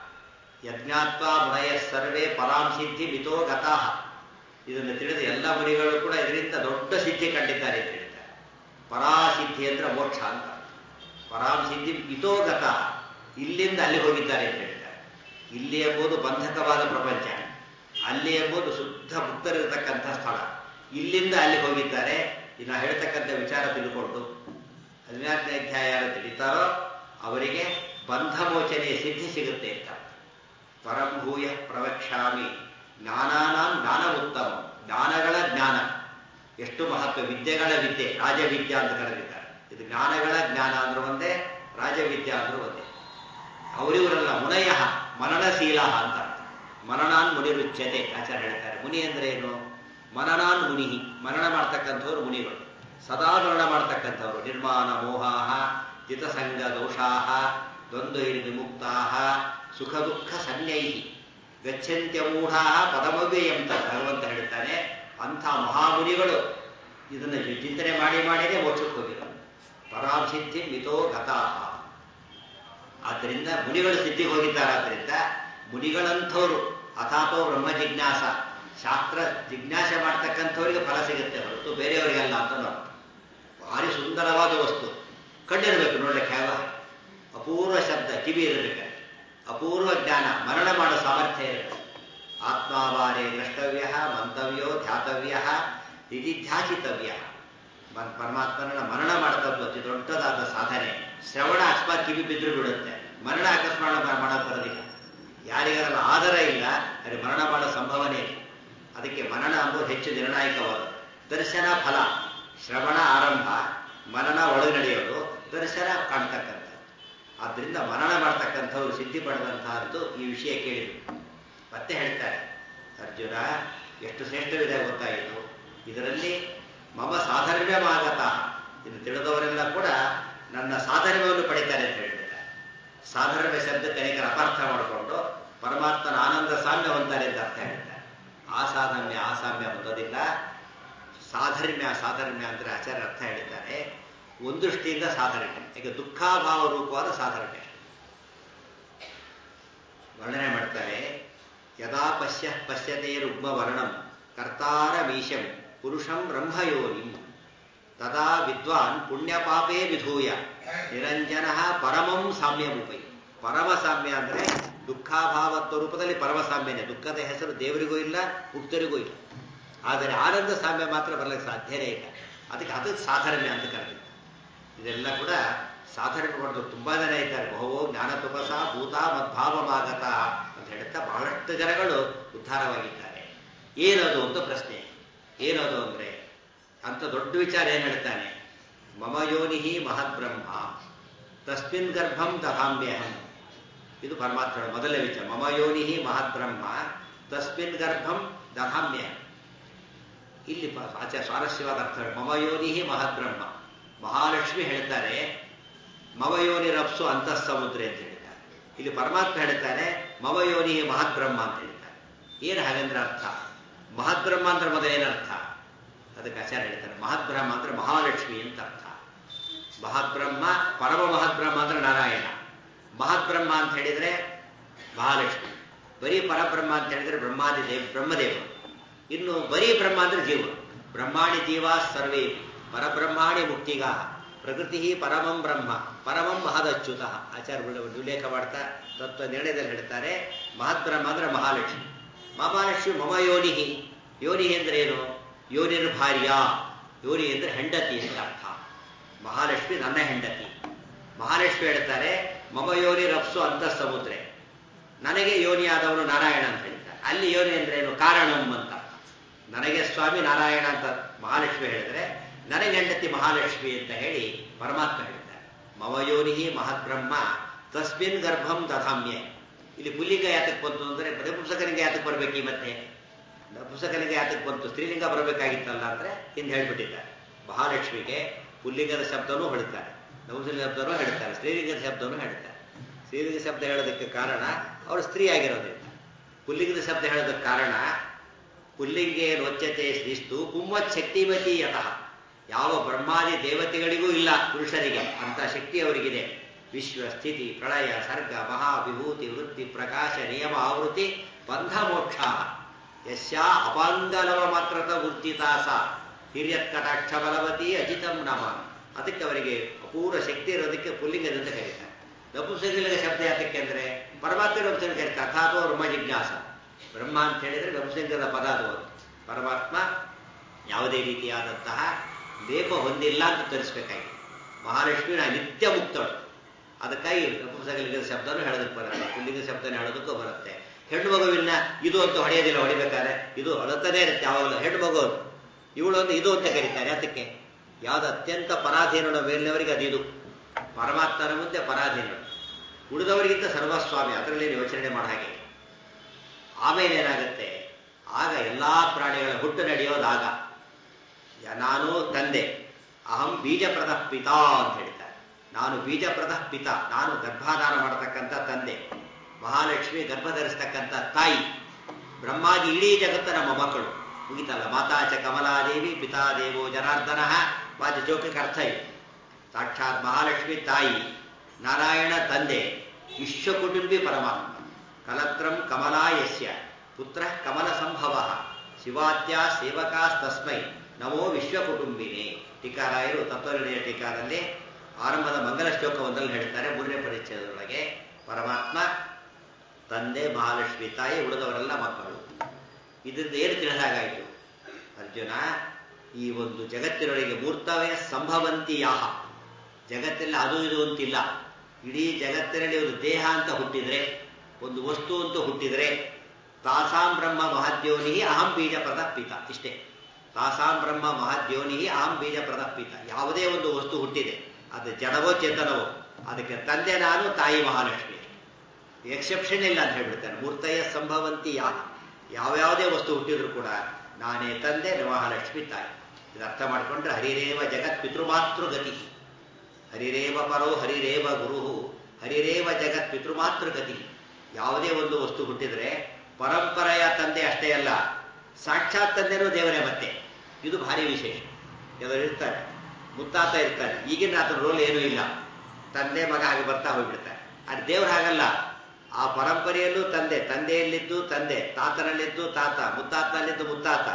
ಯಜ್ಞಾತ್ವ ಮುನಯ ಸರ್ವೇ ಪರಾಂ ಸಿದ್ಧಿ ಮಿತೋ ಗತಾಹ ಇದನ್ನು ತಿಳಿದ ಎಲ್ಲ ಮುನಿಗಳು ಕೂಡ ಇದರಿಂದ ದೊಡ್ಡ ಸಿದ್ಧಿ ಕಂಡಿದ್ದಾರೆ ಅಂತ ಹೇಳ್ತಾರೆ ಪರಾಸಿದ್ಧಿ ಅಂದ್ರೆ ಮೋಕ್ಷ ಅಂತ ಪರಾಂ ಸಿದ್ಧಿ ಮಿತೋ ಗತಾಹ ಇಲ್ಲಿಂದ ಅಲ್ಲಿ ಹೋಗಿದ್ದಾರೆ ಅಂತ ಹೇಳ್ತಾರೆ ಇಲ್ಲಿ ಎಂಬುದು ಬಂಧಕವಾದ ಪ್ರಪಂಚ ಅಲ್ಲಿ ಎಂಬುದು ಶುದ್ಧ ಮುಕ್ತರಿರತಕ್ಕಂಥ ಸ್ಥಳ ಇಲ್ಲಿಂದ ಅಲ್ಲಿ ಹೋಗಿದ್ದಾರೆ ಇನ್ನು ಹೇಳ್ತಕ್ಕಂಥ ವಿಚಾರ ತಿಳ್ಕೊಂಡು ಹದಿನಾಲ್ಕನೇ ಅಧ್ಯಾಯ ಯಾರು ತಿಳಿತಾರೋ ಅವರಿಗೆ ಬಂಧ ಮೋಚನೆಯ ಸಿದ್ಧಿ ಸಿಗುತ್ತೆ ಅಂತ ಪರಂಭೂಯ ಪ್ರವಕ್ಷಾಮಿ ಜ್ಞಾನಾನಾಂ ಜ್ಞಾನ ಉತ್ತಮ ಜ್ಞಾನಗಳ ಜ್ಞಾನ ಎಷ್ಟು ಮಹತ್ವ ವಿದ್ಯೆಗಳ ವಿದ್ಯೆ ರಾಜವಿದ್ಯಾ ಅಂತ ಕರೆದಿದ್ದಾರೆ ಇದು ಜ್ಞಾನಗಳ ಜ್ಞಾನ ಅಂದ್ರೂ ಒಂದೇ ರಾಜವಿದ್ಯಾ ಅಂದ್ರೂ ಒಂದೇ ಅವರಿವರಲ್ಲ ಮುನಯ ಮನನಶೀಲ ಅಂತ ಮನನಾನ್ ಮುನಿರುಚ್ಯತೆ ಆಚಾರ್ಯ ಹೇಳ್ತಾರೆ ಮುನಿ ಅಂದ್ರೆ ಏನು ಮನನಾನ್ ಮುನಿ ಮನನ ಮಾಡ್ತಕ್ಕಂಥವ್ರು ಮುನಿಗಳು ಸದಾ ಮರಣ ಮಾಡ್ತಕ್ಕಂಥವ್ರು ನಿರ್ಮಾಣ ಮೋಹಾಹ ಜಿತಸಂಗ ದೋಷಾಹ ದ್ವಂದ್ವೈರ್ ವಿಮುಕ್ತಾಹ ಸುಖ ದುಃಖ ಸನ್ಯೈಹಿ ಗಚ್ಚಂತ್ಯ ಮೂಢಾ ಪದಮವ್ಯಯಂತ ಭಗವಂತ ಹೇಳ್ತಾನೆ ಅಂಥ ಮಹಾಮುನಿಗಳು ಇದನ್ನು ಚಿಂತನೆ ಮಾಡಿ ಮಾಡಿನೇ ಮೋಕ್ಷಕ್ಕೆ ಹೋಗಿರೋ ಪರಾಸಿದ್ಧಿ ಮಿತೋ ಗತಾಹ ಆದ್ದರಿಂದ ಮುನಿಗಳು ಸಿದ್ಧಿಗೆ ಹೋಗಿದ್ದಾರಾದ್ರಿಂದ ಮುನಿಗಳಂಥವ್ರು ಅಥಾತೋ ಬ್ರಹ್ಮ ಜಿಜ್ಞಾಸ ಶಾಸ್ತ್ರ ಜಿಜ್ಞಾಸೆ ಮಾಡ್ತಕ್ಕಂಥವ್ರಿಗೆ ಫಲ ಸಿಗುತ್ತೆ ಹೊರತು ಬೇರೆಯವರಿಗಲ್ಲ ಅಂತ ನಾವು ಭಾರಿ ಸುಂದರವಾದ ವಸ್ತು ಕಣ್ಣಿರಬೇಕು ನೋಡ್ಲಿಕ್ಕೆ ಯಾವ ಅಪೂರ್ವ ಶಬ್ದ ಕಿವಿ ಇರಬೇಕು ಅಪೂರ್ವ ಜ್ಞಾನ ಮರಣ ಮಾಡೋ ಸಾಮರ್ಥ್ಯ ಇರಬೇಕು ಆತ್ಮಾವಾರೇ ದ್ರಷ್ಟವ್ಯ ಮಂತವ್ಯೋ ಧ್ಯಾತವ್ಯ ನಿಧಿಧ್ಯಾಚಿತವ್ಯ ಪರಮಾತ್ಮನ ಮರಣ ಮಾಡ್ತದ್ದು ಅತಿ ದೊಡ್ಡದಾದ ಸಾಧನೆ ಶ್ರವಣ ಅಕಸ್ಮಾತ್ ಕಿವಿ ಬಿದ್ದರೂ ಬಿಡುತ್ತೆ ಮರಣ ಅಕಸ್ಮಾತ್ ಮಾಡೋದು ಬರೋದಿಲ್ಲ ಯಾರಿಗಾರಲ್ಲ ಆಧಾರ ಇಲ್ಲ ಅಲ್ಲಿ ಮರಣ ಮಾಡೋ ಸಂಭವನೆ ಇಲ್ಲ ಅದಕ್ಕೆ ಮರಣ ಅಂಬುದು ಹೆಚ್ಚು ನಿರ್ಣಾಯಕವಾದ ದರ್ಶನ ಫಲ ಶ್ರವಣ ಆರಂಭ ಮನನ ಒಳಗೆ ನಡೆಯೋದು ದರ್ಶನ ಕಾಣ್ತಕ್ಕಂಥದ್ದು ಆದ್ದರಿಂದ ಮರಣ ಮಾಡ್ತಕ್ಕಂಥವ್ರು ಸಿದ್ಧಿ ಪಡೆದಂತಹದ್ದು ಈ ವಿಷಯ ಕೇಳಿದ್ರು ಮತ್ತೆ ಹೇಳ್ತಾರೆ ಅರ್ಜುನ ಎಷ್ಟು ಶ್ರೇಷ್ಠವಿದೆ ಗೊತ್ತಾಯಿತು ಇದರಲ್ಲಿ ಮಮ ಸಾಧರ್ಮ್ಯವಾಗತ ಇದು ತಿಳಿದವರೆಲ್ಲ ಕೂಡ ನನ್ನ ಸಾಧರ್ಮ್ಯವನ್ನು ಪಡಿತಾರೆ ಅಂತ ಹೇಳ್ತಾರೆ ಸಾಧರ್ಮ್ಯ ಶಬ್ದಕ್ಕೆ ಅನೇಕರ ಅಪಾರ್ಥ ಮಾಡಿಕೊಂಡು ಪರಮಾತ್ಮನ ಆನಂದ ಸಾಮ್ಯ ಹೊಂತಾರೆ ಅಂತ ಅರ್ಥ ಹೇಳ್ತಾರೆ ಆ ಸಾಧರ್ಮ್ಯ ಆ ಸಾಮ್ಯ ಹೊಂದೋದಿಲ್ಲ ಸಾಧರ್ಮ್ಯ ಸಾಧರ್ಮ್ಯ ಅಂದ್ರೆ ಆಚಾರ್ಯ ಅರ್ಥ ಹೇಳಿದ್ದಾರೆ ಒಂದು ದೃಷ್ಟಿಯಿಂದ ಸಾಧರ್ಮ್ಯ ಈಗ ದುಃಖಾಭಾವ ರೂಪವಾದ ಸಾಧರ್ಮ್ಯ ವರ್ಣನೆ ಮಾಡ್ತಾರೆ ಯದಾ ಪಶ್ಯ ಪಶ್ಯತೆ ರುಗ್ಮ ವರ್ಣಂ ಕರ್ತಾರ ಮೀಶಂ ಪುರುಷಂ ಬ್ರಹ್ಮಯೋನಿ ತದಾ ವಿದ್ವಾನ್ ಪುಣ್ಯಪಾಪೇ ವಿಧೂಯ ನಿರಂಜನ ಪರಮಂ ಸಾಮ್ಯಮುಪೈ ಪರಮ ಸಾಮ್ಯ ಅಂದ್ರೆ ದುಃಖಾಭಾವತ್ವ ರೂಪದಲ್ಲಿ ಪರಮ ಸಾಮ್ಯನೇ ದುಃಖದ ಹೆಸರು ದೇವರಿಗೂ ಇಲ್ಲ ಮುಕ್ತರಿಗೂ ಇಲ್ಲ ಆದರೆ ಆನಂದ ಸಾಮ್ಯ ಮಾತ್ರ ಬರಲಿಕ್ಕೆ ಸಾಧ್ಯನೇ ಇಲ್ಲ ಅದಕ್ಕೆ ಅದಕ್ಕೆ ಸಾಧರ್ಮ್ಯ ಅಂತ ಕರೆದಿದ್ದ ಇದೆಲ್ಲ ಕೂಡ ಸಾಧರ್ಮ್ಯ ಪಡೆದು ತುಂಬಾ ಜನ ಇದ್ದಾರೆ ಬಹುವೋ ಜ್ಞಾನ ತುಪಸ ಭೂತ ಮದ್ಭಾವಮಾಗತ ಅಂತ ಹೇಳ್ತಾ ಬಹಳಷ್ಟು ಜನಗಳು ಉದ್ಧಾರವಾಗಿದ್ದಾರೆ ಏನದು ಅಂತ ಪ್ರಶ್ನೆ ಏನದು ಅಂದ್ರೆ ಅಂತ ದೊಡ್ಡ ವಿಚಾರ ಏನ್ ಹೇಳ್ತಾನೆ ಮಮ ಯೋನಿಹಿ ಮಹದ್ಬ್ರಹ್ಮ ತಸ್ಮಿನ್ ಗರ್ಭಂ ದಹಾಮ್ಯಹಂ ಇದು ಪರಮಾತ್ಮ ಮೊದಲನೇ ವಿಚಾರ ಮಮ ಯೋನಿಹಿ ಮಹದ್ಬ್ರಹ್ಮ ತಸ್ಮಿನ್ ಗರ್ಭಂ ದಹಾಮ್ಯಹಂ ಇಲ್ಲಿ ಆಚಾರ ಸ್ವಾರಸ್ಯವಾದ ಅರ್ಥ ಮಮ ಯೋನಿಹಿ ಮಹದ್ಬ್ರಹ್ಮ ಮಹಾಲಕ್ಷ್ಮಿ ಹೇಳ್ತಾರೆ ಮಮ ಯೋನಿ ರಪ್ಸು ಅಂತಃ ಸಮುದ್ರೆ ಅಂತ ಹೇಳ್ತಾರೆ ಇಲ್ಲಿ ಪರಮಾತ್ಮ ಹೇಳ್ತಾನೆ ಮಮ ಯೋನಿಹಿ ಮಹದ್ಬ್ರಹ್ಮ ಅಂತ ಹೇಳ್ತಾರೆ ಏನು ಹಾಗಂದ್ರೆ ಅರ್ಥ ಮಹದ್ಬ್ರಹ್ಮ ಅಂದ್ರೆ ಮೊದಲೇನರ್ಥ ಅದಕ್ಕೆ ಆಚಾರ್ಯ ಹೇಳ್ತಾರೆ ಮಹದ್ಬ್ರಹ್ಮ ಅಂದ್ರೆ ಮಹಾಲಕ್ಷ್ಮಿ ಅಂತ ಅರ್ಥ ಮಹದ್ಬ್ರಹ್ಮ ಪರಮ ಮಹದ್ಬ್ರಹ್ಮ ಅಂದ್ರೆ ನಾರಾಯಣ ಮಹದ್ಬ್ರಹ್ಮ ಅಂತ ಹೇಳಿದ್ರೆ ಮಹಾಲಕ್ಷ್ಮಿ ಬರೀ ಪರಬ್ರಹ್ಮ ಅಂತ ಹೇಳಿದ್ರೆ ಬ್ರಹ್ಮಾದಿ ದೇವ ಬ್ರಹ್ಮದೇವರು ಇನ್ನು ಬರೀ ಬ್ರಹ್ಮ ಅಂದ್ರೆ ಜೀವ ಬ್ರಹ್ಮಾಣಿ ಜೀವ ಸರ್ವೇ ಪರಬ್ರಹ್ಮಾಣಿ ಮುಕ್ತಿಗ ಪ್ರಕೃತಿ ಪರಮಂ ಬ್ರಹ್ಮ ಪರಮಂ ಮಹದಚ್ಯುತ ಆಚಾರ್ಯಗಳು ಉಲ್ಲೇಖ ಮಾಡ್ತಾ ತತ್ವ ನಿರ್ಣಯದಲ್ಲಿ ಹೇಳ್ತಾರೆ ಮಹದ್ಬ್ರಹ್ಮ ಅಂದ್ರೆ ಮಹಾಲಕ್ಷ್ಮಿ ಮಹಾಲಕ್ಷ್ಮಿ ಮಮ ಯೋನಿಹಿ ಯೋನಿ ಅಂದ್ರೆ ಏನು ಯೋನಿರ್ ಭಾರ್ಯ ಯೋನಿ ಅಂದ್ರೆ ಹೆಂಡತಿ ಅಂತ ಅರ್ಥ ಮಹಾಲಕ್ಷ್ಮಿ ನನ್ನ ಹೆಂಡತಿ ಮಹಾಲಕ್ಷ್ಮಿ ಹೇಳ್ತಾರೆ ಮಮ ಯೋನಿ ರಪ್ಸು ಅಂತ ಸಮುದ್ರೆ ನನಗೆ ಯೋನಿ ಆದವನು ನಾರಾಯಣ ಅಂತ ಹೇಳ್ತಾರೆ ಅಲ್ಲಿ ಯೋನಿ ಅಂದ್ರೆ ಏನು ಕಾರಣಂ ಅಂತ ನನಗೆ ಸ್ವಾಮಿ ನಾರಾಯಣ ಅಂತ ಮಹಾಲಕ್ಷ್ಮಿ ಹೇಳಿದ್ರೆ ನನಗೆ ಹೆಂಡತಿ ಮಹಾಲಕ್ಷ್ಮಿ ಅಂತ ಹೇಳಿ ಪರಮಾತ್ಮ ಹೇಳ್ತಾರೆ ಮಮ ಯೋನಿಹಿ ಮಹದ್ಬ್ರಹ್ಮ ತಸ್ಮಿನ್ ಗರ್ಭಂ ದಧಾಮ್ಯ ಇಲ್ಲಿ ಪುಲ್ಲಿಂಗ ಯಾತಕ್ಕೆ ಬಂತು ಅಂದ್ರೆ ನಪುಂಸಕನಿಗೆ ಯಾತಕ್ಕೆ ಬರ್ಬೇಕು ಈ ಮತ್ತೆ ನಪುಂಸಕನಿಗೆ ಯಾತಕ್ಕೆ ಬಂತು ಸ್ತ್ರೀಲಿಂಗ ಬರಬೇಕಾಗಿತ್ತಲ್ಲ ಅಂದ್ರೆ ಹಿಂದೆ ಹೇಳ್ಬಿಟ್ಟಿದ್ದಾರೆ ಮಹಾಲಕ್ಷ್ಮಿಗೆ ಪುಲ್ಲಿಂಗದ ಶಬ್ದನೂ ಹೇಳ್ತಾರೆ ನಪುಂಸಕ ಶಬ್ದನೂ ಹೇಳ್ತಾರೆ ಸ್ತ್ರೀಲಿಂಗದ ಶಬ್ದನೂ ಹೇಳ್ತಾರೆ ಸ್ತ್ರೀಲಿಂಗ ಶಬ್ದ ಹೇಳೋದಕ್ಕೆ ಕಾರಣ ಅವರು ಸ್ತ್ರೀ ಆಗಿರೋದ್ರಿಂದ ಪುಲ್ಲಿಂಗದ ಶಬ್ದ ಹೇಳೋದಕ್ಕೆ ಕಾರಣ ಪುಲ್ಲಿಂಗೆ ರೋಚತೆ ಶ್ರೀಸ್ತು ಪುಮ್ಮತ್ ಶಕ್ತಿವತಿ ಯತಃ ಯಾವ ಬ್ರಹ್ಮಾದಿ ದೇವತೆಗಳಿಗೂ ಇಲ್ಲ ಪುರುಷರಿಗೆ ಅಂತ ಶಕ್ತಿ ಅವರಿಗಿದೆ ವಿಶ್ವ ಸ್ಥಿತಿ ಪ್ರಳಯ ಸರ್ಗ ಮಹಾವಿಭೂತಿ ವೃತ್ತಿ ಪ್ರಕಾಶ ನಿಯಮ ಆವೃತ್ತಿ ಬಂಧ ಮೋಕ್ಷ ಯಶ್ಯಾ ಅಪಾಂಗಲವ ಮಾತ್ರತ ವೃತ್ತಿತಾಸ ಹಿರಿಯತ್ಕಟಾಕ್ಷ ಬಲವತಿ ಅಜಿತಂ ನಮ ಅದಕ್ಕೆ ಅವರಿಗೆ ಅಪೂರ್ವ ಶಕ್ತಿ ಇರೋದಕ್ಕೆ ಪುಲ್ಲಿಂಗದಂತ ಕರೀತಾರೆ ನಪುಂಸಕಲಿಂಗ ಶಬ್ದ ಯಾತಕ್ಕೆ ಅಂದ್ರೆ ಪರಮಾತ್ಮ ನಪುಂಸಕ ಕರೀತಾರೆ ಅಥಾತೋ ಬ್ರಹ್ಮ ಜಿಜ್ಞಾಸ ಬ್ರಹ್ಮ ಅಂತ ಹೇಳಿದ್ರೆ ನಪುಂಸಕದ ಪದ ಅದು ಪರಮಾತ್ಮ ಯಾವುದೇ ರೀತಿಯಾದಂತಹ ಲೇಪ ಹೊಂದಿಲ್ಲ ಅಂತ ತರಿಸ್ಬೇಕಾಗಿ ಮಹಾಲಕ್ಷ್ಮಿ ನಾ ನಿತ್ಯ ಮುಕ್ತಳು ಅದಕ್ಕಾಗಿ ನಪುಂಸಕಲಿಂಗದ ಶಬ್ದನೂ ಹೇಳೋದಕ್ಕೆ ಬರುತ್ತೆ ಪುಲ್ಲಿಂಗ ಶಬ್ದನ ಹೇಳೋದಕ್ಕೂ ಬರುತ್ತೆ ಹೆಣ್ಣು ಮಗುವಿನ ಇದು ಅಂತ ಹೊಡೆಯೋದಿಲ್ಲ ಹೊಡಿಬೇಕಾದ್ರೆ ಇದು ಅಳುತ್ತದೇ ಇರುತ್ತೆ ಯಾವಾಗಲೂ ಹೆಣ್ಣು ಮಗು ಇವಳು ಒಂದು ಇದು ಅಂತ ಕರೀತಾರೆ ಅದಕ್ಕೆ ಯಾವ್ದು ಅತ್ಯಂತ ಪರಾಧೀನನ ಮೇಲಿನವರಿಗೆ ಅದು ಇದು ಪರಮಾತ್ಮನ ಮುಂದೆ ಪರಾಧೀನರು ಉಳಿದವರಿಗಿಂತ ಸರ್ವಸ್ವಾಮಿ ಅದರಲ್ಲಿ ಯೋಚನೆ ಮಾಡೋ ಹಾಗೆ ಆಮೇಲೆ ಏನಾಗುತ್ತೆ ಆಗ ಎಲ್ಲಾ ಪ್ರಾಣಿಗಳ ಹುಟ್ಟು ನಡೆಯೋದಾಗ ನಾನು ತಂದೆ ಅಹಂ ಬೀಜಪ್ರದ ಪಿತಾ ಅಂತ ಹೇಳ್ತಾರೆ ನಾನು ಬೀಜಪ್ರದ ಪಿತ ನಾನು ಗರ್ಭಾಧಾನ ಮಾಡತಕ್ಕಂಥ ತಂದೆ ಮಹಾಲಕ್ಷ್ಮಿ ಗರ್ಭ ಧರಿಸ್ತಕ್ಕಂಥ ತಾಯಿ ಬ್ರಹ್ಮಾದಿ ಇಡೀ ಜಗತ್ತ ನಮ್ಮ ಮಕ್ಕಳು ಮುಗಿತಲ್ಲ ಮಾತಾಚ ಕಮಲಾದೇವಿ ಪಿತಾ ದೇವೋ ಜನಾರ್ದನ ವಾದ್ಯ ಜೋಕಕ್ಕೆ ಅರ್ಥ ಇದೆ ಸಾಕ್ಷಾತ್ ಮಹಾಲಕ್ಷ್ಮಿ ತಾಯಿ ನಾರಾಯಣ ತಂದೆ ವಿಶ್ವಕುಟುಂಬಿ ಪರಮಾತ್ಮ ಕಲತ್ರಂ ಕಮಲಾಯಸ್ಯ ಪುತ್ರ ಕಮಲ ಸಂಭವ ಶಿವಾತ್ಯ ಸೇವಕಾಸ್ತಸ್ಮೈ ನಮೋ ವಿಶ್ವಕುಟುಂಬಿನೇ ಟೀಕಾರಾಯರು ತತ್ವನಿರ್ಣಯ ಟೀಕಾದಲ್ಲಿ ಆರಂಭದ ಮಂಗಲ ಶ್ಲೋಕ ಒಂದರಲ್ಲಿ ಹೇಳ್ತಾರೆ ಮೂರನೇ ಪರಿಚಯದೊಳಗೆ ಪರಮಾತ್ಮ ತಂದೆ ಮಹಾಲಕ್ಷ್ಮಿ ತಾಯಿ ಉಳಿದವರೆಲ್ಲ ಮಕ್ಕಳು ಇದರಿಂದ ಏನು ತಿಳಿದಾಗಾಯಿತು ಅರ್ಜುನ ಈ ಒಂದು ಜಗತ್ತಿನೊಳಗೆ ಮೂರ್ತವೇ ಸಂಭವಂತಿ ಯಾಹ ಜಗತ್ತಲ್ಲಿ ಅದು ಇದು ಅಂತಿಲ್ಲ ಇಡೀ ಜಗತ್ತಿನಲ್ಲಿ ಒಂದು ದೇಹ ಅಂತ ಹುಟ್ಟಿದ್ರೆ ಒಂದು ವಸ್ತು ಅಂತ ಹುಟ್ಟಿದ್ರೆ ತಾಸಾಂ ಬ್ರಹ್ಮ ಮಹಾದ್ಯೋನಿ ಅಹಂ ಬೀಜ ಪ್ರದಪ್ಪಿತ ಇಷ್ಟೇ ತಾಸಾಂ ಬ್ರಹ್ಮ ಮಹಾದ್ಯೋನಿ ಅಹಂ ಬೀಜ ಪ್ರದಪ್ಪಿತ ಯಾವುದೇ ಒಂದು ವಸ್ತು ಹುಟ್ಟಿದೆ ಅದು ಜಡವೋ ಚೇತನವೋ ಅದಕ್ಕೆ ತಂದೆ ನಾನು ತಾಯಿ ಮಹಾಲಕ್ಷ್ಮಿ ಎಕ್ಸೆಪ್ಷನ್ ಇಲ್ಲ ಅಂತ ಹೇಳ್ಬಿಡ್ತಾನೆ ಮೂರ್ತಯ ಸಂಭವಂತಿ ಯಾ ಯಾವ್ಯಾವುದೇ ವಸ್ತು ಹುಟ್ಟಿದ್ರು ಕೂಡ ನಾನೇ ತಂದೆ ಮಹಾಲಕ್ಷ್ಮಿ ತಾಯಿ ಇದು ಅರ್ಥ ಮಾಡಿಕೊಂಡ್ರೆ ಹರಿರೇವ ಜಗತ್ ಪಿತೃಮಾತೃ ಗತಿ ಹರಿರೇವ ಪರೋ ಹರಿರೇವ ಗುರು ಹರಿರೇವ ಜಗತ್ ಪಿತೃಮಾತೃ ಗತಿ ಯಾವುದೇ ಒಂದು ವಸ್ತು ಹುಟ್ಟಿದ್ರೆ ಪರಂಪರೆಯ ತಂದೆ ಅಷ್ಟೇ ಅಲ್ಲ ಸಾಕ್ಷಾತ್ ತಂದೆನೂ ದೇವರೇ ಮತ್ತೆ ಇದು ಭಾರಿ ವಿಶೇಷ ಕೆಲವರು ಇರ್ತಾರೆ ಮುತ್ತಾತ ಇರ್ತಾರೆ ಈಗಿನ ಆತನ ರೋಲ್ ಏನೂ ಇಲ್ಲ ತಂದೆ ಮಗ ಹಾಗೆ ಬರ್ತಾ ಹೋಗ್ಬಿಡ್ತಾರೆ ಅದು ದೇವ್ರು ಹಾಗಲ್ಲ ಆ ಪರಂಪರೆಯಲ್ಲೂ ತಂದೆ ತಂದೆಯಲ್ಲಿದ್ದು ತಂದೆ ತಾತನಲ್ಲಿದ್ದು ತಾತ ಮುತ್ತಾತನಲ್ಲಿದ್ದು ಮುತ್ತಾತ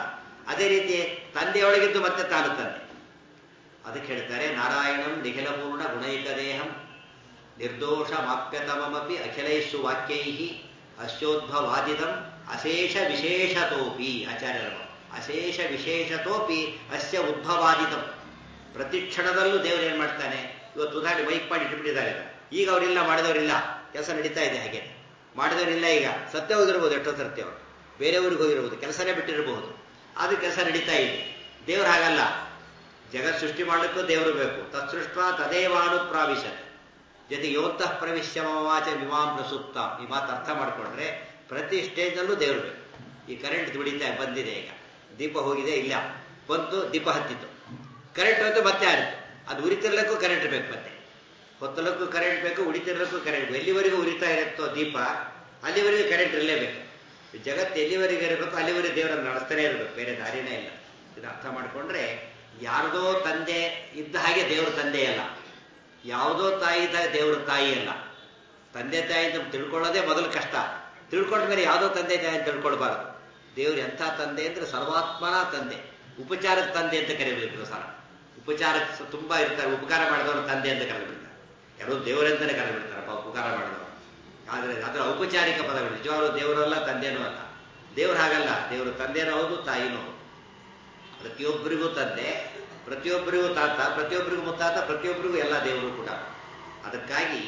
ಅದೇ ರೀತಿ ತಂದೆಯೊಳಗಿದ್ದು ಮತ್ತೆ ತಾನು ತಂದೆ ಅದಕ್ಕೆ ಹೇಳ್ತಾರೆ ನಾರಾಯಣಂ ನಿಖಿಲಪೂರ್ಣ ಗುಣೈಕ ದೇಹಂ ನಿರ್ದೋಷ ಮಾಪ್ಯತಮಮಪಿ ಅಖಿಲೈಸ್ಸು ವಾಕ್ಯೈ ಅಶ್ಯೋದ್ಭವಾದಿದಂ ಅಶೇಷ ವಿಶೇಷತೋಪಿ ಆಚಾರ್ಯರು ಅಶೇಷ ವಿಶೇಷತೋಪಿ ಅಸ್ಯ ಉದ್ಭವಾದಿತಂ ಪ್ರತಿ ಕ್ಷಣದಲ್ಲೂ ದೇವರು ಏನ್ ಮಾಡ್ತಾನೆ ಇವತ್ತು ಉದಾಹರಣೆ ಬೈಕ್ ಮಾಡಿ ಇಟ್ಬಿಟ್ಟಿದ್ದಾರೆ ಈಗ ಅವರಿಲ್ಲ ಮಾಡಿದವರಿಲ್ಲ ಕೆಲಸ ನಡೀತಾ ಇದೆ ಹಾಗೆ ಮಾಡಿದವರಿಲ್ಲ ಈಗ ಸತ್ಯ ಹೋಗಿರ್ಬೋದು ಎಷ್ಟೋ ಸರ್ತಿ ಅವರು ಬೇರೆಯವ್ರಿಗೆ ಹೋಗಿರ್ಬೋದು ಕೆಲಸನೇ ಬಿಟ್ಟಿರಬಹುದು ಆದ್ರೂ ಕೆಲಸ ನಡೀತಾ ಇದೆ ದೇವ್ರು ಹಾಗಲ್ಲ ಜಗತ್ ಸೃಷ್ಟಿ ಮಾಡಲಿಕ್ಕೂ ದೇವರು ಬೇಕು ತತ್ಸೃಷ್ಟ ತದೇವಾನು ಪ್ರಾವಿಶತ್ ಜೊತೆ ಯೋಂತಃ ಪ್ರವಿಶ್ಯ ಮವಾಚ ವಿಮಾಂ ಪ್ರಸುಪ್ತ ಈ ಮಾತು ಅರ್ಥ ಮಾಡಿಕೊಂಡ್ರೆ ಪ್ರತಿ ಸ್ಟೇಜ್ನಲ್ಲೂ ದೇವರು ಬೇಕು ಈ ಕರೆಂಟ್ ದುಡಿತಾ ಬಂದಿದೆ ಈಗ ದೀಪ ಹೋಗಿದೆ ಇಲ್ಲ ಬಂತು ದೀಪ ಹತ್ತಿತ್ತು ಕರೆಂಟ್ ಹೋಯ್ತು ಮತ್ತೆ ಆಡಿತು ಅದು ಉರಿತಿರ್ಲಿಕ್ಕೂ ಕರೆಂಟ್ ಬೇಕು ಮತ್ತೆ ಹೊತ್ತಲಕ್ಕೂ ಕರೆಂಟ್ ಬೇಕು ಉಳಿತಿರ್ಲಿಕ್ಕೂ ಕರೆಂಟ್ ಬೇಕು ಎಲ್ಲಿವರೆಗೂ ಉರಿತಾ ಇರುತ್ತೋ ದೀಪ ಅಲ್ಲಿವರೆಗೂ ಕರೆಂಟ್ ಇರಲೇಬೇಕು ಜಗತ್ತು ಎಲ್ಲಿವರೆಗೆ ಇರಬೇಕು ಅಲ್ಲಿವರೆಗೆ ದೇವರನ್ನು ನಡೆಸ್ತಾನೆ ಇರಬೇಕು ಬೇರೆ ದಾರಿನೇ ಇಲ್ಲ ಇದು ಅರ್ಥ ಮಾಡಿಕೊಂಡ್ರೆ ಯಾರದೋ ತಂದೆ ಇದ್ದ ಹಾಗೆ ದೇವರು ತಂದೆ ಅಲ್ಲ ಯಾವುದೋ ತಾಯಿ ಇದ್ದಾಗ ದೇವರ ತಾಯಿ ಅಲ್ಲ ತಂದೆ ತಾಯಿ ಅಂತ ತಿಳ್ಕೊಳ್ಳೋದೇ ಮೊದಲು ಕಷ್ಟ ತಿಳ್ಕೊಂಡ ಮೇಲೆ ಯಾವುದೋ ತಂದೆ ತಾಯಿ ಅಂತ ತಿಳ್ಕೊಳ್ಬಾರ್ದು ದೇವ್ರು ಎಂಥ ತಂದೆ ಅಂದ್ರೆ ಸರ್ವಾತ್ಮನ ತಂದೆ ಉಪಚಾರಕ್ಕೆ ತಂದೆ ಅಂತ ಕರಿಬೇಕು ಸಲ ಉಪಚಾರಕ್ಕೆ ತುಂಬಾ ಇರ್ತಾರೆ ಉಪಕಾರ ಮಾಡಿದವರು ತಂದೆ ಅಂತ ಕರೆದ್ಬಿಡ್ತಾರೆ ಕೆಲವು ದೇವರೆಂತಾನೆ ಕರೆದ್ಬಿಡ್ತಾರಪ್ಪ ಉಪಕಾರ ಮಾಡಿದವರು ಆದರೆ ಅದರ ಔಪಚಾರಿಕ ಪದಗಳು ನಿಜವಾಗ್ಲೂ ದೇವರಲ್ಲ ತಂದೆನೂ ಅಲ್ಲ ದೇವ್ರು ಹಾಗಲ್ಲ ದೇವರು ತಂದೆನೂ ಹೌದು ತಾಯಿನೂ ಹೌದು ಪ್ರತಿಯೊಬ್ಬರಿಗೂ ತಂದೆ ಪ್ರತಿಯೊಬ್ಬರಿಗೂ ತಾತ ಪ್ರತಿಯೊಬ್ಬರಿಗೂ ಮುತ್ತಾತ ಪ್ರತಿಯೊಬ್ಬರಿಗೂ ಎಲ್ಲ ದೇವರು ಕೂಡ ಅದಕ್ಕಾಗಿ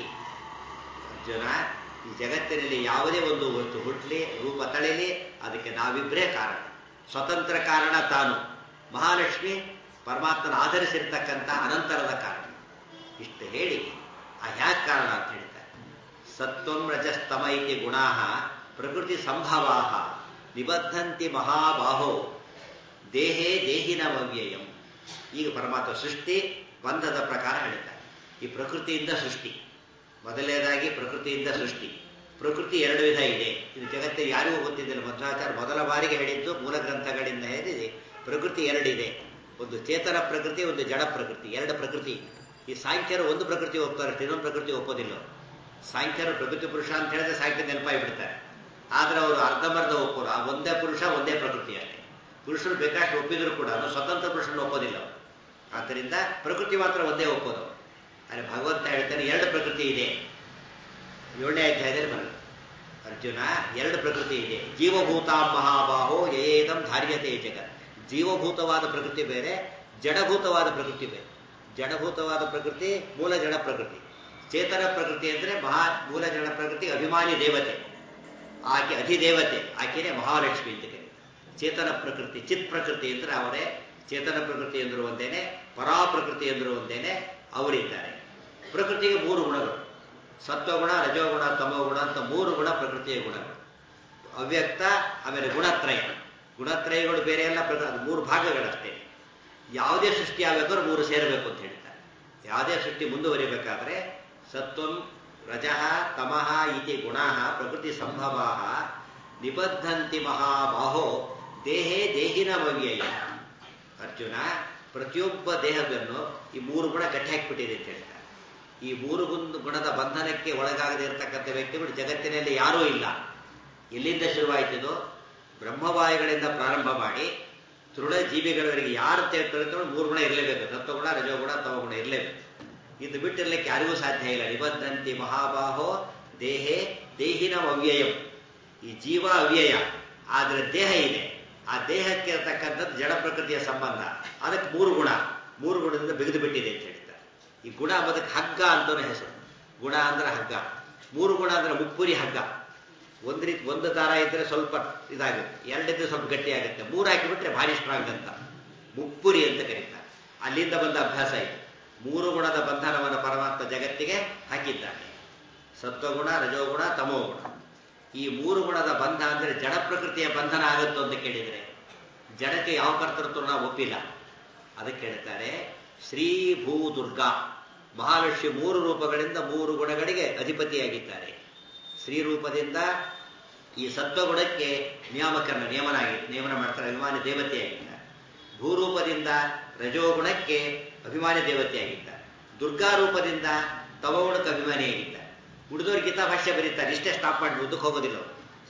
ಅರ್ಜುನ ಈ ಜಗತ್ತಿನಲ್ಲಿ ಯಾವುದೇ ಒಂದು ವಸ್ತು ಹುಟ್ಲಿ ರೂಪ ತಳಿಲಿ ಅದಕ್ಕೆ ನಾವಿಬ್ಬರೇ ಕಾರಣ ಸ್ವತಂತ್ರ ಕಾರಣ ತಾನು ಮಹಾಲಕ್ಷ್ಮಿ ಪರಮಾತ್ಮನ ಆಧರಿಸಿರ್ತಕ್ಕಂಥ ಅನಂತರದ ಕಾರಣ ಇಷ್ಟು ಹೇಳಿ ಆ ಹ್ಯಾಕ್ ಕಾರಣ ಅಂತ ಹೇಳ್ತಾರೆ ಸತ್ವಂ ರಜಸ್ತಮ ಇತಿ ಗುಣಾ ಪ್ರಕೃತಿ ಸಂಭವಾ ನಿಬದ್ಧಂತಿ ಮಹಾಬಾಹೋ ದೇಹೇ ದೇಹಿನ ಅವ್ಯಯಂ ಈಗ ಪರಮಾತ್ಮ ಸೃಷ್ಟಿ ಬಂಧದ ಪ್ರಕಾರ ಹೇಳಿದ್ದಾರೆ ಈ ಪ್ರಕೃತಿಯಿಂದ ಸೃಷ್ಟಿ ಮೊದಲನೇದಾಗಿ ಪ್ರಕೃತಿಯಿಂದ ಸೃಷ್ಟಿ ಪ್ರಕೃತಿ ಎರಡು ವಿಧ ಇದೆ ಇದು ಜಗತ್ತಿಗೆ ಯಾರಿಗೂ ಗೊತ್ತಿದ್ದಿಲ್ಲ ಮಧ್ವಾಚಾರ್ಯ ಮೊದಲ ಬಾರಿಗೆ ಹೇಳಿದ್ದು ಮೂಲ ಗ್ರಂಥಗಳಿಂದ ಹೇಳಿದೆ ಪ್ರಕೃತಿ ಎರಡಿದೆ ಒಂದು ಚೇತನ ಪ್ರಕೃತಿ ಒಂದು ಜಡ ಪ್ರಕೃತಿ ಎರಡು ಪ್ರಕೃತಿ ಈ ಸಾಂಖ್ಯರು ಒಂದು ಪ್ರಕೃತಿ ಒಪ್ತಾರೆ ಇನ್ನೊಂದು ಪ್ರಕೃತಿ ಒಪ್ಪೋದಿಲ್ಲ ಸಾಂಖ್ಯರು ಪ್ರಕೃತಿ ಪುರುಷ ಅಂತ ಹೇಳಿದ್ರೆ ಸಾಂಖ್ಯ ನೆನಪಾಗಿ ಬಿಡ್ತಾರೆ ಆದ್ರೆ ಅವರು ಅರ್ಧಮರ್ಧ ಒಪ್ಪೋರು ಆ ಒಂದೇ ಪುರುಷ ಒಂದೇ ಪ್ರಕೃತಿ ಅಷ್ಟೇ ಪುರುಷರು ಬೇಕಾಷ್ಟು ಒಪ್ಪಿದ್ರು ಕೂಡ ಸ್ವತಂತ್ರ ಪುರುಷನ ಒಪ್ಪೋದಿಲ್ಲ ಆದ್ದರಿಂದ ಪ್ರಕೃತಿ ಮಾತ್ರ ಒಂದೇ ಒಪ್ಪೋದು ಆದರೆ ಭಗವಂತ ಹೇಳ್ತಾನೆ ಎರಡು ಪ್ರಕೃತಿ ಇದೆ ಏಳನೇ ಅಧ್ಯಾಯದಲ್ಲಿ ಬರಲ್ಲ ಅರ್ಜುನ ಎರಡು ಪ್ರಕೃತಿ ಇದೆ ಜೀವಭೂತಾಂ ಮಹಾಬಾಹೋ ಯಯೇದಂ ಧಾರ್ಯತೆ ಜಗತ್ ಜೀವಭೂತವಾದ ಪ್ರಕೃತಿ ಬೇರೆ ಜಡಭೂತವಾದ ಪ್ರಕೃತಿ ಬೇರೆ ಜಡಭೂತವಾದ ಪ್ರಕೃತಿ ಮೂಲ ಜಡ ಪ್ರಕೃತಿ ಚೇತನ ಪ್ರಕೃತಿ ಅಂದ್ರೆ ಮಹಾ ಮೂಲ ಜಡ ಪ್ರಕೃತಿ ಅಭಿಮಾನಿ ದೇವತೆ ಆಕೆ ಅಧಿದೇವತೆ ಆಕೆನೇ ಮಹಾಲಕ್ಷ್ಮಿ ಅಂತ ಕರೀತಾರೆ ಚೇತನ ಪ್ರಕೃತಿ ಚಿತ್ ಪ್ರಕೃತಿ ಅಂದ್ರೆ ಅವರೇ ಚೇತನ ಪ್ರಕೃತಿ ಎಂದರು ಒಂದೇನೆ ಪರಾ ಪ್ರಕೃತಿ ಎಂದರು ಒಂದೇನೆ ಅವರಿದ್ದಾರೆ ಪ್ರಕೃತಿಗೆ ಮೂರು ಗುಣಗಳು ಸತ್ವಗುಣ ರಜೋಗುಣ ತಮೋಗುಣ ಅಂತ ಮೂರು ಗುಣ ಪ್ರಕೃತಿಯ ಗುಣಗಳು ಅವ್ಯಕ್ತ ಆಮೇಲೆ ಗುಣತ್ರಯ ಗುಣತ್ರಯಗಳು ಬೇರೆ ಎಲ್ಲ ಪ್ರಕೃತಿ ಅದು ಮೂರು ಭಾಗಗಳಷ್ಟೇ ಯಾವುದೇ ಸೃಷ್ಟಿ ಆಗಬೇಕಾದ್ರೂ ಮೂರು ಸೇರಬೇಕು ಅಂತ ಹೇಳ್ತಾರೆ ಯಾವುದೇ ಸೃಷ್ಟಿ ಮುಂದುವರಿಬೇಕಾದ್ರೆ ಸತ್ವಂ ರಜಃ ತಮಃ ಇತಿ ಗುಣ ಪ್ರಕೃತಿ ಸಂಭವಾ ನಿಬದ್ಧಂತಿ ಮಹಾಬಾಹೋ ದೇಹೇ ದೇಹಿನ ಅವ್ಯಯ ಅರ್ಜುನ ಪ್ರತಿಯೊಬ್ಬ ದೇಹವನ್ನು ಈ ಮೂರು ಗುಣ ಗಟ್ಟಿ ಹಾಕಿಬಿಟ್ಟಿದೆ ಅಂತ ಹೇಳ್ತಾರೆ ಈ ಮೂರು ಗುಣ ಗುಣದ ಬಂಧನಕ್ಕೆ ಒಳಗಾಗದೇ ಇರತಕ್ಕಂಥ ವ್ಯಕ್ತಿಗಳು ಜಗತ್ತಿನಲ್ಲಿ ಯಾರೂ ಇಲ್ಲ ಎಲ್ಲಿಂದ ಶುರುವಾಯಿತು ಬ್ರಹ್ಮವಾಯುಗಳಿಂದ ಪ್ರಾರಂಭ ಮಾಡಿ ತೃಣ ಜೀವಿಗಳವರೆಗೆ ಯಾರು ತಿಳ್ಕೊಂಡು ಮೂರು ಗುಣ ಇರಲೇಬೇಕು ಸತ್ವಗುಣ ರಜೋಗುಣ ತಮಗುಣ ಇರಲೇಬೇಕು ಇದು ಬಿಟ್ಟಿರ್ಲಿಕ್ಕೆ ಯಾರಿಗೂ ಸಾಧ್ಯ ಇಲ್ಲ ನಿಬದ್ಧಂತಿ ಮಹಾಬಾಹೋ ದೇಹೇ ದೇಹಿನ ಅವ್ಯಯಂ ಈ ಜೀವ ಅವ್ಯಯ ಆದ್ರೆ ದೇಹ ಇದೆ ಆ ದೇಹಕ್ಕೆ ಇರತಕ್ಕಂಥದ್ದು ಜಡ ಪ್ರಕೃತಿಯ ಸಂಬಂಧ ಅದಕ್ಕೆ ಮೂರು ಗುಣ ಮೂರು ಗುಣದಿಂದ ಬಿಗಿದು ಬಿಟ್ಟಿದೆ ಅಂತ ಹೇಳ್ತಾರೆ ಈ ಗುಣ ಅದಕ್ಕೆ ಹಗ್ಗ ಅಂತಾನೆ ಹೆಸರು ಗುಣ ಅಂದ್ರೆ ಹಗ್ಗ ಮೂರು ಗುಣ ಅಂದ್ರೆ ಮುಪ್ಪುರಿ ಹಗ್ಗ ಒಂದು ರೀತಿ ಒಂದು ದಾರ ಇದ್ರೆ ಸ್ವಲ್ಪ ಇದಾಗುತ್ತೆ ಎರಡಿದ್ರೆ ಸ್ವಲ್ಪ ಗಟ್ಟಿ ಆಗುತ್ತೆ ಮೂರು ಹಾಕಿಬಿಟ್ರೆ ಭಾರಿ ಸ್ಟ್ರಾಂಗ್ ಅಂತ ಮುಪ್ಪುರಿ ಅಂತ ಕರೀತಾರೆ ಅಲ್ಲಿಂದ ಬಂದ ಅಭ್ಯಾಸ ಇದೆ ಮೂರು ಗುಣದ ಬಂಧನವನ್ನು ಪರಮಾತ್ಮ ಜಗತ್ತಿಗೆ ಹಾಕಿದ್ದಾನೆ ಸತ್ವಗುಣ ರಜೋಗುಣ ತಮೋಗುಣ ಈ ಮೂರು ಗುಣದ ಬಂಧ ಅಂದ್ರೆ ಜಡ ಪ್ರಕೃತಿಯ ಬಂಧನ ಆಗುತ್ತೋ ಅಂತ ಕೇಳಿದರೆ ಜಡಕ್ಕೆ ಯಾವ ಕರ್ತೃತ್ವ ನಾವು ಒಪ್ಪಿಲ್ಲ ಅದಕ್ಕೆ ಹೇಳ್ತಾರೆ ಶ್ರೀ ಭೂ ದುರ್ಗಾ ಮಹಾಲಕ್ಷ್ಮಿ ಮೂರು ರೂಪಗಳಿಂದ ಮೂರು ಗುಣಗಳಿಗೆ ಅಧಿಪತಿಯಾಗಿದ್ದಾರೆ ಶ್ರೀ ರೂಪದಿಂದ ಈ ಸತ್ವಗುಣಕ್ಕೆ ನಿಯಾಮಕರಣ ನಿಯಮನಾಗಿ ನೇಮನ ಮಾಡ್ತಾರೆ ಅಭಿಮಾನಿ ದೇವತೆಯಾಗಿದ್ದಾರೆ ಭೂರೂಪದಿಂದ ರಜೋಗುಣಕ್ಕೆ ಅಭಿಮಾನಿ ದೇವತೆಯಾಗಿದ್ದಾರೆ ದುರ್ಗಾ ರೂಪದಿಂದ ತಮಗುಣಕ್ಕೆ ಅಭಿಮಾನಿಯಾಗಿದ್ದಾರೆ ಉಳಿದವರು ಗೀತಾ ಭಾಷ್ಯ ಬರೀತಾರೆ ಇಷ್ಟೇ ಸ್ಟಾಪ್ ಮಾಡಿ ಮುಂದಕ್ಕೆ ಹೋಗೋದಿಲ್ಲ ಅವರು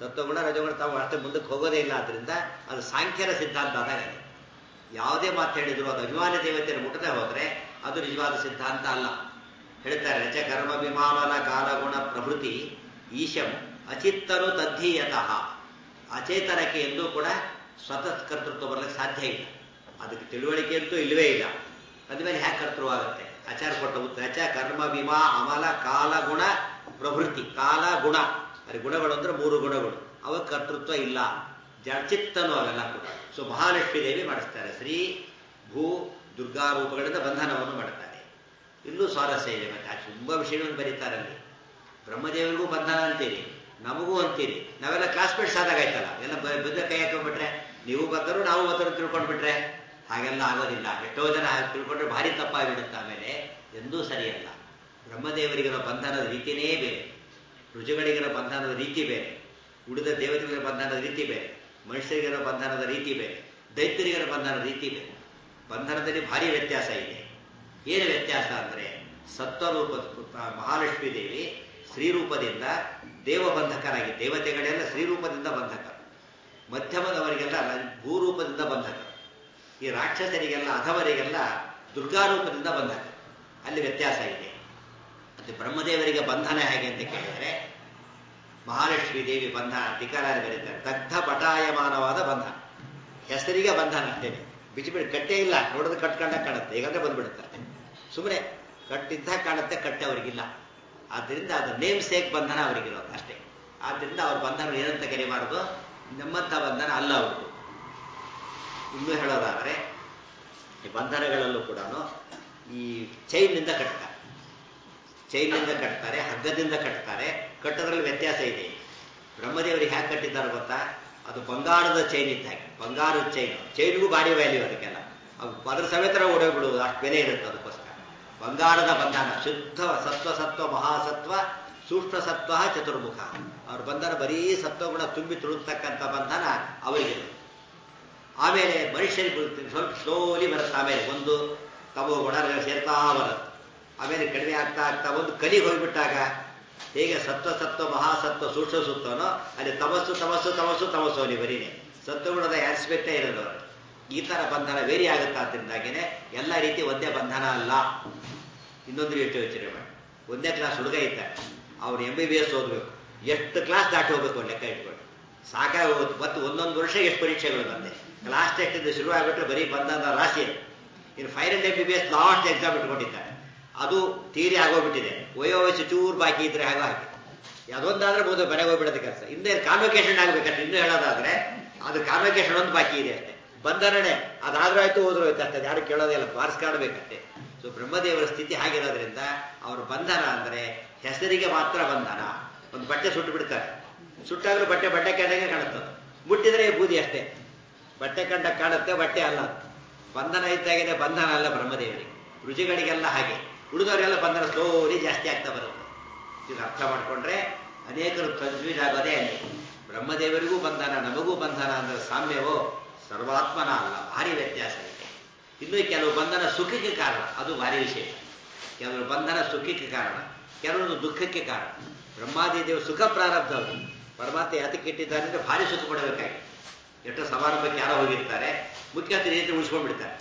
ಸತ್ವಗುಣ ರಜಗುಣ ತಾವು ಅಷ್ಟೇ ಮುಂದಕ್ಕೆ ಹೋಗೋದೇ ಇಲ್ಲ ಆದ್ರಿಂದ ಅದು ಸಾಂಖ್ಯರ ಸಿದ್ಧಾಂತ ಆದಾಗ ಯಾವುದೇ ಮಾತು ಹೇಳಿದ್ರು ಅದು ಅಭಿಮಾನ ದೇವತೆಯನ್ನು ಮುಟ್ಟದೆ ಹೋದ್ರೆ ಅದು ನಿಜವಾದ ಸಿದ್ಧಾಂತ ಅಲ್ಲ ಹೇಳ್ತಾರೆ ರಚ ಕರ್ಮ ವಿಮಾನನ ಕಾಲಗುಣ ಪ್ರಭೃತಿ ಈಶಂ ಅಚಿತ್ತನು ತದ್ಧೀಯತಃ ಅಚೇತನಕ್ಕೆ ಎಂದೂ ಕೂಡ ಸ್ವತಃ ಕರ್ತೃತ್ವ ಬರಲಿಕ್ಕೆ ಸಾಧ್ಯ ಇಲ್ಲ ಅದಕ್ಕೆ ತಿಳುವಳಿಕೆ ಅಂತೂ ಇಲ್ಲವೇ ಇಲ್ಲ ಅಂದಮೇಲೆ ಹ್ಯಾಕೆ ಕರ್ತೃ ಆಗುತ್ತೆ ಆಚಾರ ಕೊಟ್ಟ ಉತ್ತರ ರಚ ಕರ್ಮ ವಿಮಾ ಅಮಲ ಕಾಲ ಗುಣ ಪ್ರಭೃತಿ ಕಾಲ ಗುಣ ಅದೇ ಗುಣಗಳು ಅಂದ್ರೆ ಮೂರು ಗುಣಗಳು ಅವ ಕರ್ತೃತ್ವ ಇಲ್ಲ ಜಡಚಿತ್ತನು ಅವೆಲ್ಲ ಕೂಡ ಸೊ ಮಹಾಲಕ್ಷ್ಮೀ ದೇವಿ ಮಾಡಿಸ್ತಾರೆ ಶ್ರೀ ಭೂ ದುರ್ಗಾ ರೂಪಗಳಿಂದ ಬಂಧನವನ್ನು ಮಾಡುತ್ತಾರೆ ಇಲ್ಲೂ ಸ್ವಾರಸ್ಯ ಇದೆ ಮತ್ತೆ ತುಂಬಾ ವಿಷಯಗಳನ್ನು ಬರೀತಾರೆ ಅಲ್ಲಿ ಬ್ರಹ್ಮದೇವರಿಗೂ ಬಂಧನ ಅಂತೀರಿ ನಮಗೂ ಅಂತೀರಿ ನಾವೆಲ್ಲ ಕ್ಲಾಸ್ಮೇಟ್ಸ್ ಆದಾಗ ಆಯ್ತಲ್ಲ ಎಲ್ಲ ಬದ್ದ ಕೈ ಹಾಕೊಂಡ್ಬಿಟ್ರೆ ನೀವು ಬದ್ದರು ನಾವು ಬದ್ದರು ತಿಳ್ಕೊಂಡ್ಬಿಟ್ರೆ ಹಾಗೆಲ್ಲ ಆಗೋದಿಲ್ಲ ಎಷ್ಟೋ ಜನ ಹಾಗೆ ತಿಳ್ಕೊಂಡ್ರೆ ಭಾರಿ ತಪ್ಪಾಗಿಬಿಡುತ್ತೆ ಆಮೇಲೆ ಎಂದೂ ಸರಿಯಲ್ಲ ಬ್ರಹ್ಮದೇವರಿಗಿರೋ ಬಂಧನದ ರೀತಿಯೇ ಬೇರೆ ರುಜುಗಳಿಗಿರೋ ಬಂಧನದ ರೀತಿ ಬೇರೆ ಉಳಿದ ದೇವತೆಗಳ ಬಂಧನದ ರೀತಿ ಬೇರೆ ಮನುಷ್ಯರಿಗಿರೋ ಬಂಧನದ ರೀತಿ ಬೇರೆ ದೈತ್ಯರಿಗಿರೋ ಬಂಧನದ ರೀತಿ ಬೇರೆ ಬಂಧನದಲ್ಲಿ ಭಾರಿ ವ್ಯತ್ಯಾಸ ಇದೆ ಏನು ವ್ಯತ್ಯಾಸ ಅಂದ್ರೆ ಸತ್ವರೂಪ ಮಹಾಲಕ್ಷ್ಮೀ ದೇವಿ ಶ್ರೀರೂಪದಿಂದ ದೇವಬಂಧಕರಾಗಿ ದೇವತೆಗಳೆಲ್ಲ ಶ್ರೀರೂಪದಿಂದ ಬಂಧಕ ಮಧ್ಯಮದವರಿಗೆಲ್ಲ ಭೂರೂಪದಿಂದ ಬಂಧಕ ಈ ರಾಕ್ಷಸರಿಗೆಲ್ಲ ಅಧವರಿಗೆಲ್ಲ ದುರ್ಗಾರೂಪದಿಂದ ಬಂಧಕ ಅಲ್ಲಿ ವ್ಯತ್ಯಾಸ ಇದೆ ಮತ್ತೆ ಬ್ರಹ್ಮದೇವರಿಗೆ ಬಂಧನ ಹೇಗೆ ಅಂತ ಕೇಳಿದರೆ ಮಹಾಲಕ್ಷ್ಮೀ ದೇವಿ ಬಂಧ ಅಧಿಕಾರ ಬರೀತಾರೆ ದಗ್ಧ ಪಟಾಯಮಾನವಾದ ಬಂಧ ಹೆಸರಿಗೆ ಬಂಧನ ಅಷ್ಟೇನೆ ಬಿಚ್ಚಿಬಿಡಿ ಕಟ್ಟೆ ಇಲ್ಲ ನೋಡೋದು ಕಟ್ಕೊಂಡಾಗ ಕಾಣುತ್ತೆ ಈಗಂದ್ರೆ ಬಂದ್ಬಿಡುತ್ತೆ ಸುಮ್ಮನೆ ಕಟ್ಟಿದ್ದಾಗ ಕಾಣುತ್ತೆ ಕಟ್ಟೆ ಅವರಿಗಿಲ್ಲ ಆದ್ದರಿಂದ ಅದು ನೇಮ್ ಸೇಕ್ ಬಂಧನ ಅವರಿಗಿರೋದು ಅಷ್ಟೇ ಆದ್ದರಿಂದ ಅವ್ರ ಬಂಧನ ಏನಂತ ಕರಿಬಾರದು ನಮ್ಮಂಥ ಬಂಧನ ಅಲ್ಲ ಅವ್ರದ್ದು ಇನ್ನೂ ಹೇಳೋದಾದ್ರೆ ಈ ಬಂಧನಗಳಲ್ಲೂ ಕೂಡ ಈ ಚೈನ್ನಿಂದ ಕಟ್ತಾರೆ ಚೈನ್ನಿಂದ ಕಟ್ತಾರೆ ಹಗ್ಗದಿಂದ ಕಟ್ತಾರೆ ಕಟ್ಟೋದ್ರಲ್ಲಿ ವ್ಯತ್ಯಾಸ ಇದೆ ಬ್ರಹ್ಮದೇವರಿಗೆ ಹ್ಯಾಕೆ ಕಟ್ಟಿದ್ದಾರೆ ಗೊತ್ತಾ ಅದು ಬಂಗಾರದ ಚೈನ್ ಇದ್ದ ಹಾಗೆ ಬಂಗಾರದ ಚೈನ್ ಚೈನ್ಗೂ ಭಾರಿ ವ್ಯಾಲ್ಯೂ ಅದಕ್ಕೆಲ್ಲ ಅದು ಅದ್ರ ಸಮೇತ ಓಡೋಗ್ಬಿಡುವುದು ಅಷ್ಟು ಬೆಲೆ ಇರುತ್ತೆ ಅದಕ್ಕೋಸ್ಕರ ಬಂಗಾರದ ಬಂಧನ ಶುದ್ಧ ಸತ್ವ ಸತ್ವ ಮಹಾಸತ್ವ ಸೂಕ್ಷ್ಮ ಸತ್ವ ಚತುರ್ಮುಖ ಅವ್ರ ಬಂಧನ ಬರೀ ಸತ್ವಗುಣ ತುಂಬಿ ತುಳುಕ್ತಕ್ಕಂಥ ಬಂಧನ ಅವರಿಗಿರುತ್ತೆ ಆಮೇಲೆ ಮನುಷ್ಯರಿಗೆ ಸ್ವಲ್ಪ ಸ್ಲೋಲಿ ಬರುತ್ತೆ ಆಮೇಲೆ ಒಂದು ತಮೋ ಗುಣ ಸೇರ್ತಾ ಬರುತ್ತೆ ಆಮೇಲೆ ಕಡಿಮೆ ಆಗ್ತಾ ಆಗ್ತಾ ಒಂದು ಕಲಿಗೆ ಹೋಗ್ಬಿಟ್ಟಾಗ ಹೇಗೆ ಸತ್ವ ಸತ್ವ ಮಹಾಸತ್ವ ಸೂಕ್ಷ್ಮ ಸೂಕ್ತವನೋ ಅಲ್ಲಿ ತಮಸ್ಸು ತಮಸ್ಸು ತಮಸ್ಸು ತಮಸ್ಸು ಅವನಿ ಬರೀನೆ ಸತ್ವಗುಣದ ಆಸ್ಪೆಕ್ಟೇ ಇರೋದು ಈ ತರ ಬಂಧನ ವೇರಿ ಆಗುತ್ತಾದ್ರಿಂದಾಗೇನೆ ಎಲ್ಲ ರೀತಿ ಒಂದೇ ಬಂಧನ ಅಲ್ಲ ಇನ್ನೊಂದು ರೀತಿ ಯೋಚನೆ ಮಾಡಿ ಒಂದೇ ಕ್ಲಾಸ್ ಹುಡುಗ ಇದ್ದಾರೆ ಅವ್ರು ಎಂ ಬಿ ಬಿ ಎಸ್ ಓದಬೇಕು ಎಷ್ಟು ಕ್ಲಾಸ್ ದಾಟಿ ಹೋಗ್ಬೇಕು ಲೆಕ್ಕ ಇಟ್ಕೊಂಡು ಸಾಕಾಗಿ ಹೋಗುತ್ತೆ ಮತ್ತು ಒಂದೊಂದು ವರ್ಷ ಎಷ್ಟು ಪರೀಕ್ಷೆಗಳು ಬಂದೆ ಕ್ಲಾಸ್ ಟೆಸ್ಟಿಂದ ಶುರು ಆಗ್ಬಿಟ್ರೆ ಬರೀ ಬಂಧನ ರಾಶಿ ಇನ್ನು final M B B S last exam ಇಟ್ಕೊಂಡಿದ್ದಾರೆ ಅದು ತೀರಿ ಆಗೋಗ್ಬಿಟ್ಟಿದೆ ವಯೋ ವಯಸ್ಸು ಚೂರು ಬಾಕಿ ಇದ್ರೆ ಹಾಗೋ ಹಾಗೆ ಅದೊಂದಾದ್ರೆ ಬೋದು ಮನೆಗೆ ಹೋಗ್ಬಿಡೋದು ಕೆಲಸ ಹಿಂದೆ ಕಾನ್ವೊಕೇಶನ್ ಆಗ್ಬೇಕಷ್ಟೆ ಇನ್ನೂ ಹೇಳೋದಾದ್ರೆ ಅದು ಕಾನ್ವೊಕೇಶನ್ ಒಂದು ಬಾಕಿ ಇದೆ ಅಷ್ಟೇ ಬಂಧನನೇ ಅದಾದ್ರೂ ಆಯ್ತು ಹೋದ್ರು ಆಯ್ತು ಅಷ್ಟೇ ಯಾರು ಕೇಳೋದೇ ಇಲ್ಲ ಪಾರ್ಸ್ ಕಾಡ್ಬೇಕಷ್ಟೇ ಸೊ ಬ್ರಹ್ಮದೇವರ ಸ್ಥಿತಿ ಹಾಗಿರೋದ್ರಿಂದ ಅವ್ರ ಬಂಧನ ಅಂದ್ರೆ ಹೆಸರಿಗೆ ಮಾತ್ರ ಬಂಧನ ಒಂದು ಬಟ್ಟೆ ಸುಟ್ಟು ಬಿಡ್ತಾರೆ ಸುಟ್ಟಾಗಲೂ ಬಟ್ಟೆ ಬಟ್ಟೆ ಕಂಡಂಗೆ ಕಾಣುತ್ತದೆ ಮುಟ್ಟಿದ್ರೆ ಬೂದಿ ಅಷ್ಟೇ ಬಟ್ಟೆ ಕಂಡ ಕಾಣುತ್ತೆ ಬಟ್ಟೆ ಅಲ್ಲ ಬಂಧನ ಇದ್ದಾಗೇನೆ ಬಂಧನ ಅಲ್ಲ ಬ್ರಹ್ಮದೇವರಿಗೆ ರುಚಿಗಳಿಗೆಲ್ಲ ಹಾಗೆ ಉಳಿದವರೆಲ್ಲ ಬಂಧನ ಸ್ಲೋಲಿ ಜಾಸ್ತಿ ಆಗ್ತಾ ಬರುತ್ತೆ ಇದು ಅರ್ಥ ಮಾಡಿಕೊಂಡ್ರೆ ಅನೇಕರು ಕನ್ಫ್ಯೂಸ್ ಆಗೋದೇ ಅಲ್ಲಿ ಬ್ರಹ್ಮದೇವರಿಗೂ ಬಂಧನ ನಮಗೂ ಬಂಧನ ಅಂದ್ರೆ ಸಾಮ್ಯವೋ ಸರ್ವಾತ್ಮನ ಅಲ್ಲ ಭಾರಿ ವ್ಯತ್ಯಾಸ ಇದೆ ಇನ್ನು ಕೆಲವು ಬಂಧನ ಸುಖಕ್ಕೆ ಕಾರಣ ಅದು ಭಾರಿ ವಿಶೇಷ ಕೆಲವರು ಬಂಧನ ಸುಖಕ್ಕೆ ಕಾರಣ ಕೆಲವರು ದುಃಖಕ್ಕೆ ಕಾರಣ ಬ್ರಹ್ಮಾದಿ ದೇವರು ಸುಖ ಪ್ರಾರಬ್ಧ ಅವರು ಪರಮಾತ್ಮ ಯಾತಕ್ಕೆ ಇಟ್ಟಿದ್ದಾರೆ ಅಂದ್ರೆ ಭಾರಿ ಸುಖ ಪಡಬೇಕಾಗಿ ಎಷ್ಟೋ ಸಮಾರಂಭಕ್ಕೆ ಯಾರೋ ಹೋಗಿರ್ತಾರೆ ಮುಖ್ಯಮಂತ್ರಿ ರೀತಿ ಉಳಿಸ್ಕೊಂಡ್ಬಿಡ್ತಾರೆ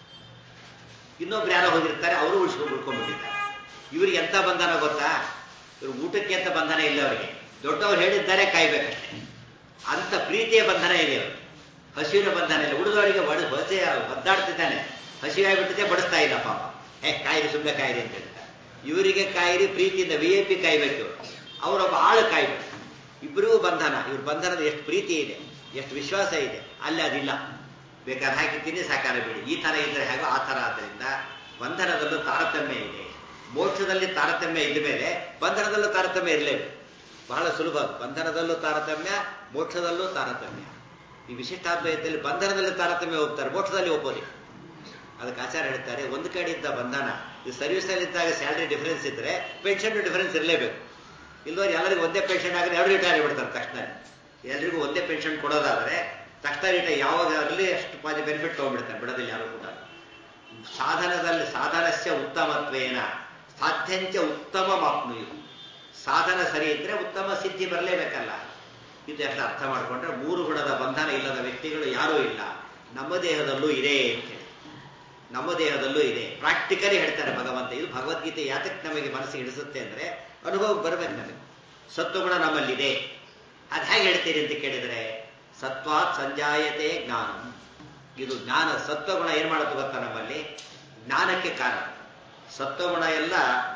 ಇನ್ನೊಬ್ರು ಯಾರೋ ಹೋಗಿರ್ತಾರೆ ಅವರು ಉಳಿಸ್ಕೊಂಡು ಉಳ್ಕೊಂಡ್ಬಿಟ್ಟಿದ್ದಾರೆ ಇವರಿಗೆ ಎಂತ ಬಂಧನ ಗೊತ್ತಾ ಇವ್ರು ಊಟಕ್ಕೆ ಅಂತ ಬಂಧನ ಇಲ್ಲ ಅವರಿಗೆ ದೊಡ್ಡವರು ಹೇಳಿದ್ದಾರೆ ಕಾಯ್ಬೇಕಷ್ಟೇ ಅಂತ ಪ್ರೀತಿಯ ಬಂಧನ ಇದೆ ಅವರು ಹಸಿವಿನ ಬಂಧನ ಇಲ್ಲ ಉಳಿದವರಿಗೆ ಬಡ ಹೊಸೆ ಒದ್ದಾಡ್ತಿದ್ದಾನೆ ಹಸಿವಾಗ್ಬಿಟ್ಟಿದೆ ಬಡಿಸ್ತಾ ಇಲ್ಲ ಪಾಪ ಹೇ ಕಾಯಿರಿ ಸುಮ್ಮನೆ ಕಾಯಿರಿ ಅಂತ ಹೇಳ್ತಾರೆ ಇವರಿಗೆ ಕಾಯಿರಿ ಪ್ರೀತಿಯಿಂದ ವಿ ಐ ಪಿ ಕಾಯ್ಬೇಕು ಅವರೊಬ್ಬ ಆಳು ಕಾಯ್ಬೇಕು ಇಬ್ಬರಿಗೂ ಬಂಧನ ಇವ್ರ ಬಂಧನದ ಎಷ್ಟು ಪ್ರೀತಿ ಇದೆ ಎಷ್ಟು ವಿಶ್ವಾಸ ಇದೆ ಅಲ್ಲಿ ಅದಿಲ್ಲ ಬೇಕಾದ್ರೆ ಹಾಕಿ ತಿನ್ನಿ ಸಾಕಾರ ಬಿಡಿ ಈ ತರ ಇದ್ರೆ ಹೇಗೋ ಆ ತರ ಆದ್ದರಿಂದ ಬಂಧನದಲ್ಲೂ ತಾರತಮ್ಯ ಇದೆ ಮೋಕ್ಷದಲ್ಲಿ ತಾರತಮ್ಯ ಇದ್ದ ಮೇಲೆ ಬಂಧನದಲ್ಲೂ ತಾರತಮ್ಯ ಇರಲೇಬೇಕು ಬಹಳ ಸುಲಭ ಬಂಧನದಲ್ಲೂ ತಾರತಮ್ಯ ಮೋಕ್ಷದಲ್ಲೂ ತಾರತಮ್ಯ ಈ ವಿಶಿಷ್ಟಾದ್ವಯದಲ್ಲಿ ಬಂಧನದಲ್ಲಿ ತಾರತಮ್ಯ ಹೋಗ್ತಾರೆ ಮೋಕ್ಷದಲ್ಲಿ ಒಪ್ಪೋದಿ ಅದಕ್ಕೆ ಆಚಾರ ಹೇಳ್ತಾರೆ ಒಂದು ಕಡೆ ಇದ್ದ ಬಂಧನ ಈ ಸರ್ವಿಸ್ನಲ್ಲಿ ಇದ್ದಾಗ ಸ್ಯಾಲ್ರಿ ಡಿಫರೆನ್ಸ್ ಇದ್ರೆ ಪೆನ್ಷನ್ ಡಿಫರೆನ್ಸ್ ಇರಲೇಬೇಕು ಇಲ್ಲವರೆ ಎಲ್ಲರಿಗೂ ಒಂದೇ ಪೆನ್ಷನ್ ಆಗಿದ್ರೆ ಎರಡು ರಿಟೈರ್ ಬಿಡ್ತಾರೆ ತಕ್ಷಣ ಎಲ್ರಿಗೂ ಒಂದೇ ಪೆನ್ಷನ್ ಕೊಡೋದಾದ್ರೆ ತಕ್ಷಣ ರಿಟೈರ್ ಯಾವಾಗ ಅಲ್ಲಿ ಅಷ್ಟು ಪಾದಿ ಬೆನಿಫಿಟ್ ತಗೊಂಡ್ಬಿಡ್ತಾರೆ ಬಿಡೋದಿಲ್ಲ ಯಾರು ಕೂಡ ಸಾಧನದಲ್ಲಿ ಸಾಧನಸ್ಯ ಉತ್ತಮತ್ವೇನ ಸಾಧ್ಯಂಚ ಉತ್ತಮ ಮಾಪ್ನುಯು ಸಾಧನ ಸರಿ ಇದ್ರೆ ಉತ್ತಮ ಸಿದ್ಧಿ ಬರಲೇಬೇಕಲ್ಲ ಇದು ಎಷ್ಟು ಅರ್ಥ ಮಾಡಿಕೊಂಡ್ರೆ ಮೂರು ಗುಣದ ಬಂಧನ ಇಲ್ಲದ ವ್ಯಕ್ತಿಗಳು ಯಾರೂ ಇಲ್ಲ ನಮ್ಮ ದೇಹದಲ್ಲೂ ಇದೆ ಅಂತ ಹೇಳಿ ನಮ್ಮ ದೇಹದಲ್ಲೂ ಇದೆ ಪ್ರಾಕ್ಟಿಕಲಿ ಹೇಳ್ತಾರೆ ಭಗವಂತ ಇದು ಭಗವದ್ಗೀತೆ ಯಾತಕ್ಕೆ ನಮಗೆ ಮನಸ್ಸಿಗೆ ಹಿಡಿಸುತ್ತೆ ಅಂದ್ರೆ ಅನುಭವ ಬರಬೇಕು ನಮಗೆ ಸತ್ವಗುಣ ನಮ್ಮಲ್ಲಿದೆ ಅದು ಹೇಗೆ ಹೇಳ್ತೀರಿ ಅಂತ ಕೇಳಿದರೆ ಸತ್ವಾತ್ ಸಂಜಾಯತೆ ಜ್ಞಾನ ಇದು ಜ್ಞಾನ ಸತ್ವಗುಣ ಏನ್ ಮಾಡುತ್ತೆ ಗೊತ್ತಾ ನಮ್ಮಲ್ಲಿ ಜ್ಞಾನಕ್ಕೆ ಕಾರಣ ಸತ್ವಗುಣ ಎಲ್ಲ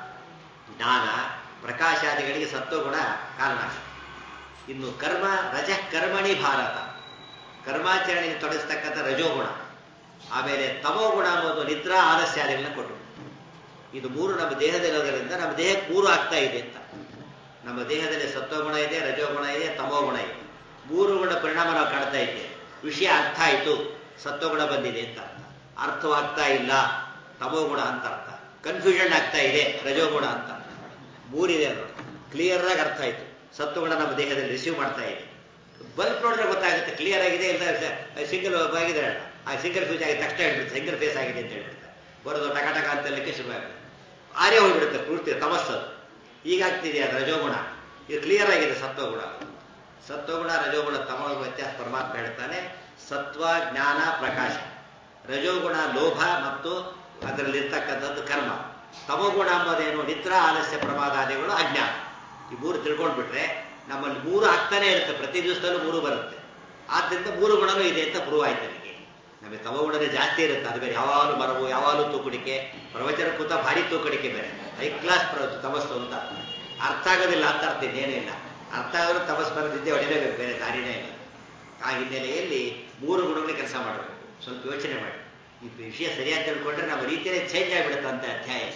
ಜ್ಞಾನ ಪ್ರಕಾಶಾದಿಗಳಿಗೆ ಸತ್ವಗುಣ ಕಾರಣ ಇನ್ನು ಕರ್ಮ ರಜ ಕರ್ಮಣಿ ಭಾರತ ಕರ್ಮಾಚರಣೆಗೆ ತೊಡಗಿಸ್ತಕ್ಕಂಥ ರಜೋಗುಣ ಆಮೇಲೆ ತಮೋಗುಣ ಅನ್ನೋದು ನಿದ್ರಾ ಆಲಸ್ಯಾದಿಗಳನ್ನ ಕೊಟ್ಟು ಇದು ಮೂರು ನಮ್ಮ ದೇಹದಲ್ಲಿರೋದ್ರಿಂದ ನಮ್ಮ ದೇಹಕ್ಕೆ ಮೂರು ಆಗ್ತಾ ಇದೆ ಅಂತ ನಮ್ಮ ದೇಹದಲ್ಲಿ ಸತ್ವಗುಣ ಇದೆ ರಜೋಗುಣ ಇದೆ ತಮೋಗುಣ ಇದೆ ಮೂರು ಗುಣ ಪರಿಣಾಮ ನಾವು ಕಾಣ್ತಾ ಇದ್ದೇವೆ ವಿಷಯ ಅರ್ಥ ಆಯಿತು ಸತ್ವಗುಣ ಬಂದಿದೆ ಅಂತ ಅರ್ಥ ಅರ್ಥವಾಗ್ತಾ ಇಲ್ಲ ತಮೋಗುಣ ಅಂತ ಅರ್ಥ ಕನ್ಫ್ಯೂಷನ್ ಆಗ್ತಾ ಇದೆ ರಜೋಗುಣ ಅಂತ ಮೂರಿದೆ ಅದು ಕ್ಲಿಯರ್ ಆಗಿ ಅರ್ಥ ಆಯ್ತು ಸತ್ವಗುಣ ನಮ್ಮ ದೇಹದಲ್ಲಿ ರಿಸೀವ್ ಮಾಡ್ತಾ ಇದೆ ಬಲ್ಬ್ ನೋಡಿದ್ರೆ ಗೊತ್ತಾಗುತ್ತೆ ಕ್ಲಿಯರ್ ಆಗಿದೆ ಇಲ್ಲ ಸಿಂಗಲ್ ಆಗಿದೆ ಆ ಸಿಂಗಲ್ ಫ್ಯೂಸ್ ಆಗಿ ತಕ್ಷಣ ಹೇಳ್ಬಿಡುತ್ತೆ ಸಿಂಗಲ್ ಫೇಸ್ ಆಗಿದೆ ಅಂತ ಹೇಳ್ಬಿಡುತ್ತೆ ಬರೋದು ಟಕ ಟಕ ಅಂತ ಹೇಳಲಿಕ್ಕೆ ಶುರುವಾಗುತ್ತೆ ಆರೇ ಹೋಗ್ಬಿಡುತ್ತೆ ಪೂರ್ತಿ ತಮಸ್ಸದು ಈಗ ಆಗ್ತಿದೆ ಅದು ರಜೋಗುಣ ಇದು ಕ್ಲಿಯರ್ ಆಗಿದೆ ಸತ್ವಗುಣ ಸತ್ವಗುಣ ರಜೋಗುಣ ತಮ ವ್ಯತ್ಯಾಸ ಪರಮಾತ್ಮ ಹೇಳ್ತಾನೆ ಸತ್ವ ಜ್ಞಾನ ಪ್ರಕಾಶ ರಜೋಗುಣ ಲೋಭ ಮತ್ತು ಅದರಲ್ಲಿರ್ತಕ್ಕಂಥದ್ದು ಕರ್ಮ ತಮೋಗುಣ ಎಂಬುದೇನು ನಿದ್ರಾ ಆಲಸ್ಯ ಪ್ರಮಾದಾದಿಗಳು ಅಜ್ಞಾನ ಈ ಮೂರು ತಿಳ್ಕೊಂಡ್ಬಿಟ್ರೆ ನಮ್ಮಲ್ಲಿ ಮೂರು ಆಗ್ತಾನೆ ಇರುತ್ತೆ ಪ್ರತಿ ದಿವಸದಲ್ಲೂ ಮೂರು ಬರುತ್ತೆ ಆದ್ದರಿಂದ ಮೂರು ಗುಣನೂ ಇದೆ ಅಂತ ಪ್ರೂವ್ ಆಯ್ತು ನನಗೆ ನಮಗೆ ತಮೋಗುಣನೇ ಜಾಸ್ತಿ ಇರುತ್ತೆ ಅದು ಬೇರೆ ಯಾವಾಗಲೂ ಮರವು ಯಾವಾಗಲೂ ತೂಕಡಿಕೆ ಪ್ರವಚನ ಕೂತ ಭಾರಿ ತೂಕಡಿಕೆ ಬೇರೆ ಹೈ ಕ್ಲಾಸ್ ತಮಸ್ಸು ಅಂತ ಅರ್ಥ ಆಗೋದಿಲ್ಲ ಅಂತ ಅರ್ಥ ಇನ್ನೇನೂ ಇಲ್ಲ ಅರ್ಥ ಆಗೋದು ತಮಸ್ ಬರೋದಿದ್ದೆ ಹೊಡಿಲೇಬೇಕು ಬೇರೆ ದಾರಿನೇ ಇಲ್ಲ ಆ ಹಿನ್ನೆಲೆಯಲ್ಲಿ ಮೂರು ಗುಣಗಳೇ ಕೆಲಸ ಮಾಡಬೇಕು ಸ್ವಲ್ಪ ಯೋಚನೆ ಮಾಡಿ ಈ ವಿಷಯ ಸರಿಯಾಗಿ ತಿಳ್ಕೊಂಡ್ರೆ ನಮ್ಮ ರೀತಿಯಲ್ಲೇ ಚೇಂಜ್ ಆಗಿಬಿಡುತ್ತೆ ಅಂತ ಅಧ್ಯಾಯ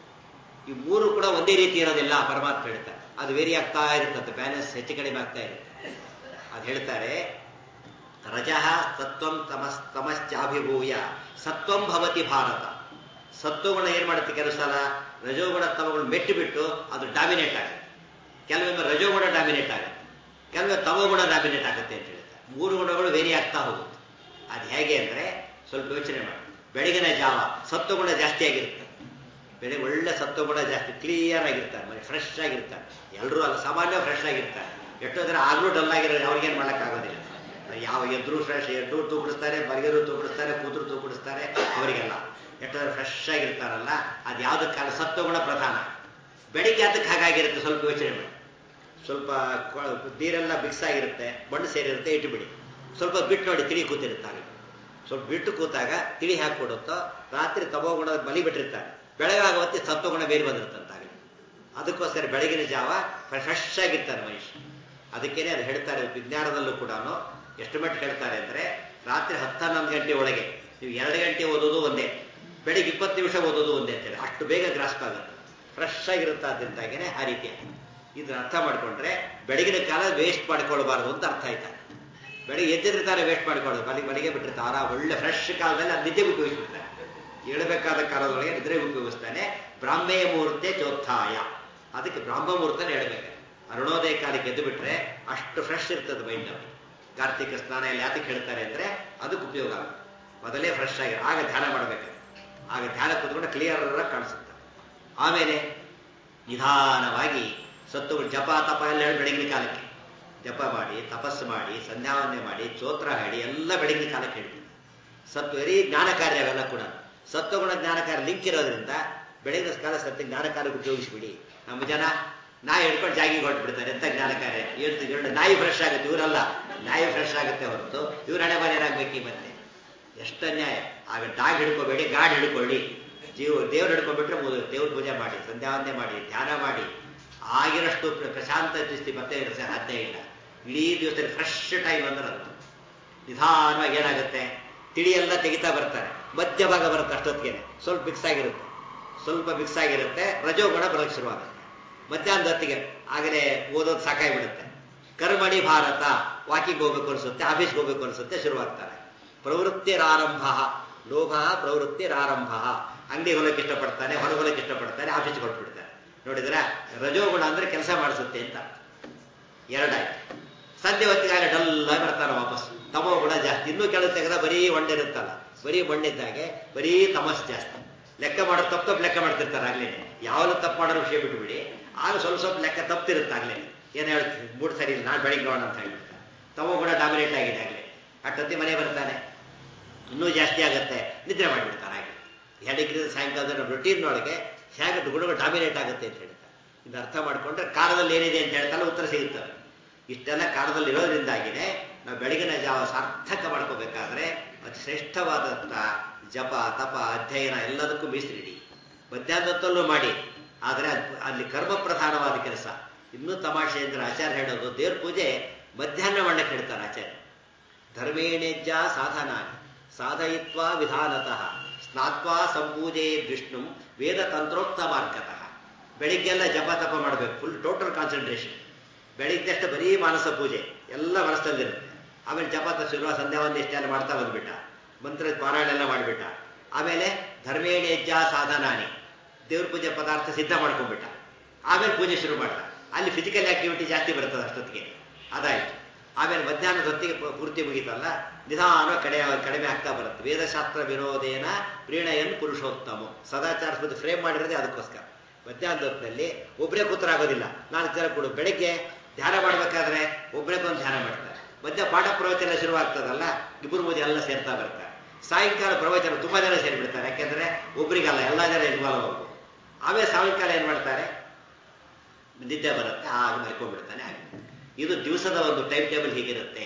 ಈ ಮೂರು ಕೂಡ ಒಂದೇ ರೀತಿ ಇರೋದಿಲ್ಲ ಪರಮಾತ್ಮ ಹೇಳ್ತಾರೆ ಅದು ವೇರಿ ಆಗ್ತಾ ಇರುತ್ತಂತೆ ಬ್ಯಾಲೆನ್ಸ್ ಹೆಚ್ಚು ಕಡಿಮೆ ಆಗ್ತಾ ಇರುತ್ತೆ ಅದು ಹೇಳ್ತಾರೆ ರಜಃ ಸತ್ವಂ ತಮಸ್ ತಮಶ್ಚಾಭಿಭೂಯ ಸತ್ವಂ ಭವತಿ ಭಾರತ ಸತ್ವಗುಣ ಏನ್ ಮಾಡುತ್ತೆ ಕೆಲವು ಸಲ ರಜೋಗುಣ ತಮಗುಣ ಮೆಟ್ಟು ಬಿಟ್ಟು ಅದು ಡಾಮಿನೇಟ್ ಆಗುತ್ತೆ ಕೆಲವೊಮ್ಮೆ ರಜೋಗುಣ ಡಾಮಿನೇಟ್ ಆಗುತ್ತೆ ಕೆಲವೊಮ್ಮೆ ತಮಗುಣ ಡಾಮಿನೇಟ್ ಆಗುತ್ತೆ ಅಂತ ಹೇಳ್ತಾರೆ ಮೂರು ಗುಣಗಳು ವೇರಿ ಆಗ್ತಾ ಹೋಗುತ್ತೆ ಅದು ಹೇಗೆ ಅಂದ್ರೆ ಸ್ವಲ್ಪ ಯೋಚನೆ ಮಾಡಿ ಬೆಳಗಿನ ಜಾವ ಸತ್ವಗುಣ ಜಾಸ್ತಿ ಆಗಿರುತ್ತೆ ಬೆಳಿಗ್ಗೆ ಒಳ್ಳೆ ಸತ್ವಗುಣ ಜಾಸ್ತಿ ಕ್ಲಿಯರ್ ಆಗಿರ್ತಾರೆ ಮನೆ ಫ್ರೆಶ್ ಆಗಿರ್ತಾರೆ ಎಲ್ಲರೂ ಅಲ್ಲ ಸಾಮಾನ್ಯ ಫ್ರೆಶ್ ಆಗಿರ್ತಾರೆ ಎಷ್ಟೋದ್ರೆ ಆಗ್ಲೂ ಡಲ್ ಆಗಿರೋ ಅವ್ರಿಗೇನು ಮಾಡೋಕ್ಕಾಗೋದಿಲ್ಲ ಯಾವ ಎದ್ರು ಫ್ರೆಶ್ ಎದ್ದು ತೂಗಿಡಿಸ್ತಾರೆ ಬರಿಗರು ತೂಗಿಡಿಸ್ತಾರೆ ಕೂತರು ತೂಗಿಡಿಸ್ತಾರೆ ಅವರಿಗೆಲ್ಲ ಎಷ್ಟೋದ್ರೆ ಫ್ರೆಶ್ ಆಗಿರ್ತಾರಲ್ಲ ಅದು ಯಾವ್ದಕ್ಕೆ ಕಾರಣ ಸತ್ವಗುಣ ಪ್ರಧಾನ ಬೆಳಿಗ್ಗೆ ಅದಕ್ಕೆ ಹಾಗಾಗಿರುತ್ತೆ ಸ್ವಲ್ಪ ಯೋಚನೆ ಮಾಡಿ ಸ್ವಲ್ಪ ನೀರೆಲ್ಲ ಮಿಕ್ಸ್ ಆಗಿರುತ್ತೆ ಮಣ್ಣು ಸೇರಿರುತ್ತೆ ಇಟ್ಟು ಬಿಡಿ ಸ್ವಲ್ಪ ಬಿಟ್ಟು ನೋಡಿ ತಿಳಿ ಕೂತಿರ್ತಾರೆ ಸ್ವಲ್ಪ ಬಿಟ್ಟು ಕೂತಾಗ ತಿಳಿ ಹಾಕಿಕೊಡುತ್ತೋ ರಾತ್ರಿ ತಮೋಗುಣ ಮಲಿ ಬಿಟ್ಟಿರ್ತಾರೆ ಬೆಳಗಾಗ ಹೊತ್ತಿ ಸತ್ವಗುಣ ಬೇರೆ ಬಂದಿರುತ್ತಂತಾಗಲಿ ಅದಕ್ಕೋಸ್ಕರ ಬೆಳಗಿನ ಜಾವ ಫ್ರೆಶ್ ಆಗಿರ್ತಾರೆ ಮನುಷ್ಯ ಅದಕ್ಕೇನೆ ಅದು ಹೇಳ್ತಾರೆ ವಿಜ್ಞಾನದಲ್ಲೂ ಕೂಡ ಎಷ್ಟು ಮಟ್ಟಿಗೆ ಹೇಳ್ತಾರೆ ಅಂದ್ರೆ ರಾತ್ರಿ ಹತ್ತನ್ನೊಂದು ಗಂಟೆ ಒಳಗೆ ನೀವು ಎರಡು ಗಂಟೆ ಓದೋದು ಒಂದೇ ಬೆಳಿಗ್ಗೆ ಇಪ್ಪತ್ತು ನಿಮಿಷ ಓದೋದು ಒಂದೇ ಅಂತೇಳಿ ಅಷ್ಟು ಬೇಗ ಗ್ರಾಸ್ಪ್ ಆಗುತ್ತೆ ಫ್ರೆಶ್ ಆಗಿರುತ್ತೆ ಅದರಿಂದಾಗೇನೆ ಆ ರೀತಿ ಇದನ್ನ ಅರ್ಥ ಮಾಡ್ಕೊಂಡ್ರೆ ಬೆಳಗಿನ ಕಾಲ ವೇಸ್ಟ್ ಮಾಡ್ಕೊಳ್ಬಾರ್ದು ಅಂತ ಅರ್ಥ ಆಯ್ತಾ ಬೆಳಿಗ್ಗೆ ಎದ್ದಿರ್ತಾರೆ ವೇಸ್ಟ್ ಮಾಡ್ಕೊಳ್ಳೋದು ಮನೆಗೆ ಮನೆಗೆ ಬಿಟ್ಟಿರ್ತಾರೆ ಆ ಒಳ್ಳೆ ಫ್ರೆಶ್ ಕಾಲದಲ್ಲಿ ಅದು ನಿದ್ದೆ ಉಪಯೋಗಿಸ್ಬಿಡ್ತಾರೆ ಹೇಳಬೇಕಾದ ಕಾಲದೊಳಗೆ ನಿದ್ರೆ ಉಪಯೋಗಿಸ್ತಾನೆ ಬ್ರಾಹ್ಮೆಯ ಮುಹೂರ್ತೆ ಚೋತ್ಥಾಯ ಅದಕ್ಕೆ ಬ್ರಾಹ್ಮ ಮುಹೂರ್ತನೇ ಹೇಳ್ಬೇಕು ಅರುಣೋದಯ ಕಾಲಕ್ಕೆ ಎದ್ದು ಬಿಟ್ರೆ ಅಷ್ಟು ಫ್ರೆಶ್ ಇರ್ತದೆ ಮೈಂಡ್ ಅವ್ರಿಗೆ ಕಾರ್ತಿಕ ಸ್ನಾನ ಎಲ್ಲ ಯಾತಕ್ಕೆ ಹೇಳ್ತಾರೆ ಅಂದ್ರೆ ಅದಕ್ಕೆ ಉಪಯೋಗ ಆಗುತ್ತೆ ಮೊದಲೇ ಫ್ರೆಶ್ ಆಗಿ ಆಗ ಧ್ಯಾನ ಮಾಡಬೇಕು ಆಗ ಧ್ಯಾನ ಕೂತ್ಕೊಂಡು ಕ್ಲಿಯರ್ ಕಾಣಿಸುತ್ತೆ ಆಮೇಲೆ ನಿಧಾನವಾಗಿ ಸತ್ತುಗಳು ಜಪ ತಪ ಎಲ್ಲ ಹೇಳಿ ಬೆಳಗಿನ ಕಾಲಕ್ಕೆ ಜಪ ಮಾಡಿ ತಪಸ್ಸು ಮಾಡಿ ಸಂಧ್ಯಾವಂದನೆ ಮಾಡಿ ಚೋತ್ರ ಹೇಳಿ ಎಲ್ಲ ಬೆಳಗಿನ ಕಾಲಕ್ಕೆ ಹೇಳ್ತಾರೆ ಸತ್ತು ಬರೀ ಜ್ಞಾನ ಕಾರ್ಯ ಅವೆಲ್ಲ ಕೂಡ ಸತ್ವಗುಣ ಜ್ಞಾನ ಕಾರ್ಯ ಲಿಂಕ್ ಇರೋದ್ರಿಂದ ಬೆಳಗಿನ ಕಾಲ ಸತ್ಯ ಜ್ಞಾನ ಕಾರ್ಯಕ್ಕೆ ಉಪಯೋಗಿಸ್ಬಿಡಿ ನಮ್ಮ ಜನ ನಾಯಿ ಹಿಡ್ಕೊಂಡು ಜಾಗಿಗೆ ಹೊರಟ್ಬಿಡ್ತಾರೆ ಎಂತ ಜ್ಞಾನ ಕಾರ್ಯ ಇವತ್ತು ಎರಡು ನಾಯಿ ಫ್ರೆಶ್ ಆಗುತ್ತೆ ಇವರಲ್ಲ ನಾಯಿ ಫ್ರೆಶ್ ಆಗುತ್ತೆ ಹೊರತು ಇವ್ರ ಹಣೆ ಬರೇನಾಗ್ಬೇಕು ಮತ್ತೆ ಎಷ್ಟು ಅನ್ಯಾಯ ಆಗ ಡಾಗ್ ಹಿಡ್ಕೋಬೇಡಿ ಗಾಡ್ ಹಿಡ್ಕೊಳ್ಳಿ ಜೀವ ದೇವ್ರು ಹಿಡ್ಕೊಂಡ್ಬಿಟ್ರೆ ದೇವ್ರ ಪೂಜೆ ಮಾಡಿ ಸಂಧ್ಯಾವಂದನೆ ಮಾಡಿ ಧ್ಯಾನ ಮಾಡಿ ಆಗಿರಷ್ಟು ಪ್ರಶಾಂತ ಸ್ಥಿತಿ ಮತ್ತೆ ಇರುತ್ತೆ ಸಾಧ್ಯ ಇಲ್ಲ ಇಡೀ ದಿವಸದಲ್ಲಿ ಫ್ರೆಶ್ ಟೈಮ್ ಅಂದ್ರೆ ಅದು ನಿಧಾನವಾಗಿ ಏನಾಗುತ್ತೆ ತಿಳಿ ಎಲ್ಲ ತೆಗಿತಾ ಬರ್ತಾರೆ ಮಧ್ಯ ಭಾಗ ಬರುತ್ತೆ ಅಷ್ಟೊತ್ತಿಗೆ ಸ್ವಲ್ಪ ಮಿಕ್ಸ್ ಆಗಿರುತ್ತೆ ಸ್ವಲ್ಪ ಮಿಕ್ಸ್ ಆಗಿರುತ್ತೆ ರಜೋಗುಣ ಬರೋಕ್ಕೆ ಶುರುವಾಗುತ್ತೆ ಮಧ್ಯಾಹ್ನದ ಹೊತ್ತಿಗೆ ಆಗಲೇ ಓದೋದು ಸಾಕಾಗಿಬಿಡುತ್ತೆ ಕರ್ಮಣಿ ಭಾರತ ವಾಕಿಂಗ್ ಹೋಗ್ಬೇಕು ಅನ್ಸುತ್ತೆ ಆಫೀಸ್ಗೆ ಹೋಗ್ಬೇಕು ಅನ್ಸುತ್ತೆ ಶುರುವಾಗ್ತಾರೆ ಪ್ರವೃತ್ತಿರಾರಂಭ ಲೋಭ ಪ್ರವೃತ್ತಿರಾರಂಭ ಅಂಗಡಿ ಹೊಲಕ್ಕೆ ಇಷ್ಟಪಡ್ತಾನೆ ಹೊರಗೆ ಹೊಲಕ್ಕೆ ಇಷ್ಟಪಡ್ತಾನೆ ಆಫೀಸ್ಗೆ ಹೊರಟ್ಬಿಡ್ತಾನೆ ನೋಡಿದ್ರೆ ರಜೋಗುಣ ಅಂದ್ರೆ ಕೆಲಸ ಮಾಡಿಸುತ್ತೆ ಅಂತ ಎರಡಾಯ್ತು ಸಂಜೆ ಹೊತ್ತಿಗೆ ಡಲ್ ಆಗಿ ಬರ್ತಾನೆ ವಾಪಸ್ ತಮೋ ಗುಣ ಜಾಸ್ತಿ ಇನ್ನೂ ಕೆಲವು ತೆಗೆದ ಬರೀ ಒಂಡಿರುತ್ತಲ್ಲ ಬರೀ ಮಣ್ಣಿದ್ದಾಗೆ ಬರೀ ತಮಸ್ ಜಾಸ್ತಿ ಲೆಕ್ಕ ಮಾಡೋ ತಪ್ಪು ತಪ್ಪು ಲೆಕ್ಕ ಮಾಡ್ತಿರ್ತಾರೆ ಆಗ್ಲೇ ಯಾವಾಗ ತಪ್ಪು ಮಾಡೋ ವಿಷಯ ಬಿಟ್ಬಿಡಿ ಆಗ ಸ್ವಲ್ಪ ಸ್ವಲ್ಪ ಲೆಕ್ಕ ತಪ್ಪಿರುತ್ತೆ ಆಗ್ಲೇ ಏನು ಹೇಳ್ತೀವಿ ಮೂಡ್ ಸರಿ ಇಲ್ಲ ನಾಳೆ ಬೆಳಿಗ್ಗೆ ನೋಡೋಣ ಅಂತ ಹೇಳ್ಬಿಡ್ತಾರೆ ತಮೋ ಗುಣ ಡಾಮಿನೇಟ್ ಆಗಿದೆ ಆಗಲೇ ಅಟ್ಟೊತ್ತಿ ಮನೆ ಬರ್ತಾನೆ ಇನ್ನೂ ಜಾಸ್ತಿ ಆಗುತ್ತೆ ನಿದ್ರೆ ಮಾಡಿಬಿಡ್ತಾನೆ ಹಾಗೆ ಹೇಳಿದ್ರೆ ಸಾಯಂಕಾಲದ ರೊಟೀನ್ನೊಳಗೆ ಹೇಗೆ ಗುಣಗಳು ಡಾಮಿನೇಟ್ ಆಗುತ್ತೆ ಅಂತ ಹೇಳ್ತಾರೆ ಇದು ಅರ್ಥ ಮಾಡಿಕೊಂಡ್ರೆ ಕಾಲದಲ್ಲಿ ಏನಿದೆ ಅಂತ ಹೇಳ್ತಾನೆ ಉತ್ತರ ಸಿಗುತ್ತದೆ ಇಷ್ಟೆಲ್ಲ ಕಾಲದಲ್ಲಿ ಇರೋದ್ರಿಂದಾಗಿದೆ ನಾವು ಬೆಳಗಿನ ಜಾವ ಸಾರ್ಥಕ ಮಾಡ್ಕೋಬೇಕಾದ್ರೆ ಅತಿ ಶ್ರೇಷ್ಠವಾದಂಥ ಜಪ ತಪ ಅಧ್ಯಯನ ಎಲ್ಲದಕ್ಕೂ ಮೀಸಲಿಡಿ ಮಧ್ಯಾಹ್ನದೊತ್ತಲ್ಲೂ ಮಾಡಿ ಆದರೆ ಅದ್- ಅಲ್ಲಿ ಕರ್ಮ ಪ್ರಧಾನವಾದ ಕೆಲಸ ಇನ್ನೂ ತಮಾಷೆ ಅಂದ್ರೆ ಆಚಾರ್ಯ ಹೇಳೋದು ದೇವ್ರ ಪೂಜೆ ಮಧ್ಯಾಹ್ನ ಮಾಡಕ್ಕೆ ಹೇಳ್ತಾರೆ ಆಚಾರ್ಯ ಧರ್ಮೇಣೇಜ್ಜ ಸಾಧನ ಸಾಧಯಿತ್ವ ವಿಧಾನತಃ ಸ್ನಾತ್ವಾ ಸಂಪೂಜೆ ವಿಷ್ಣು ವೇದ ತಂತ್ರೋಕ್ತ ಮಾರ್ಗತಃ ಬೆಳಿಗ್ಗೆಲ್ಲ ಜಪ ತಪ ಮಾಡಬೇಕು ಫುಲ್ ಟೋಟಲ್ ಕಾನ್ಸಂಟ್ರೇಷನ್ ಬೆಳಿಗ್ಗೆ ಅಷ್ಟೇ ಬರೀ ಮಾನಸ ಪೂಜೆ ಎಲ್ಲ ಮನಸ್ಸಲ್ಲಿರುತ್ತೆ ಆಮೇಲೆ ಜಪ ಶುರುವ ಸಂಧ್ಯಾ ಒಂದು ಇಷ್ಟೆಲ್ಲ ಮಾಡ್ತಾ ಬಂದ್ಬಿಟ್ಟ ಮಂತ್ರ ಪಾರಾಯಣ ಎಲ್ಲ ಮಾಡಿಬಿಟ್ಟ ಆಮೇಲೆ ಧರ್ಮೇಣೇಜ್ಜ ಸಾಧನಾನಿ ದೇವ್ರ ಪೂಜೆ ಪದಾರ್ಥ ಸಿದ್ಧ ಮಾಡ್ಕೊಂಡ್ಬಿಟ್ಟ ಆಮೇಲೆ ಪೂಜೆ ಶುರು ಮಾಡ್ದ ಅಲ್ಲಿ ಫಿಸಿಕಲ್ ಆಕ್ಟಿವಿಟಿ ಜಾಸ್ತಿ ಬರ್ತದೆ ಅಷ್ಟೊತ್ತಿಗೆ ಅದಾಯ್ತು ಆಮೇಲೆ ಮಧ್ಯಾಹ್ನದ ಹೊತ್ತಿಗೆ ಪೂ- ಪೂರ್ತಿ ಮುಗೀತಲ್ಲ ನಿಧಾನ ಕಡೆ ಕಡಿಮೆ ಆಗ್ತಾ ಬರುತ್ತೆ ವೇದಶಾಸ್ತ್ರ ವಿರೋಧೇನ ಪ್ರೀಣಯನ್ ಪುರುಷೋತ್ತಮ ಸದಾಚಾರ ಸ್ಮೃತಿ ಫ್ರೇಮ್ ಮಾಡಿರೋದೇ ಅದಕ್ಕೋಸ್ಕರ ಮಧ್ಯಾಹ್ನದ ಹೊತ್ತಿನಲ್ಲಿ ಒಬ್ಬರೇ ಕೂತರಾಗೋದಿಲ್ಲ ನಾಲ್ಕು ಜನ ಕೊಡು ಬೆಳಗ್ಗೆ ಧ್ಯಾನ ಮಾಡ್ಬೇಕಾದ್ರೆ ಒಬ್ಬರೇ ಕೊಂದು ಧ್ಯಾನ ಮಾಡ್ತಾರೆ ಮಧ್ಯ ಪಾಠ ಪ್ರವಚನ ಶುರುವಾಗ್ತದಲ್ಲ ಇಬ್ಬರು ಮೂರು ಎಲ್ಲ ಸೇರ್ತಾ ಬರ್ತಾರೆ ಸಾಯಂಕಾಲ ಪ್ರವಚನ ತುಂಬಾ ಜನ ಸೇರಿಬಿಡ್ತಾರೆ ಯಾಕೆಂದ್ರೆ ಒಬ್ರಿಗಲ್ಲ ಎಲ್ಲ ಜನ ಇನ್ವಾಲ್ವ್ ಆಗ್ಬೋದು ಆಮೇಲೆ ಸಾಯಂಕಾಲ ಏನ್ ಮಾಡ್ತಾರೆ ನಿದ್ದೆ ಬರುತ್ತೆ ಆಗ ಮಲ್ಕೊಂಡ್ಬಿಡ್ತಾನೆ ಹಾಗೆ ಇದು ದಿವಸದ ಒಂದು ಟೈಮ್ ಟೇಬಲ್ ಹೀಗಿರುತ್ತೆ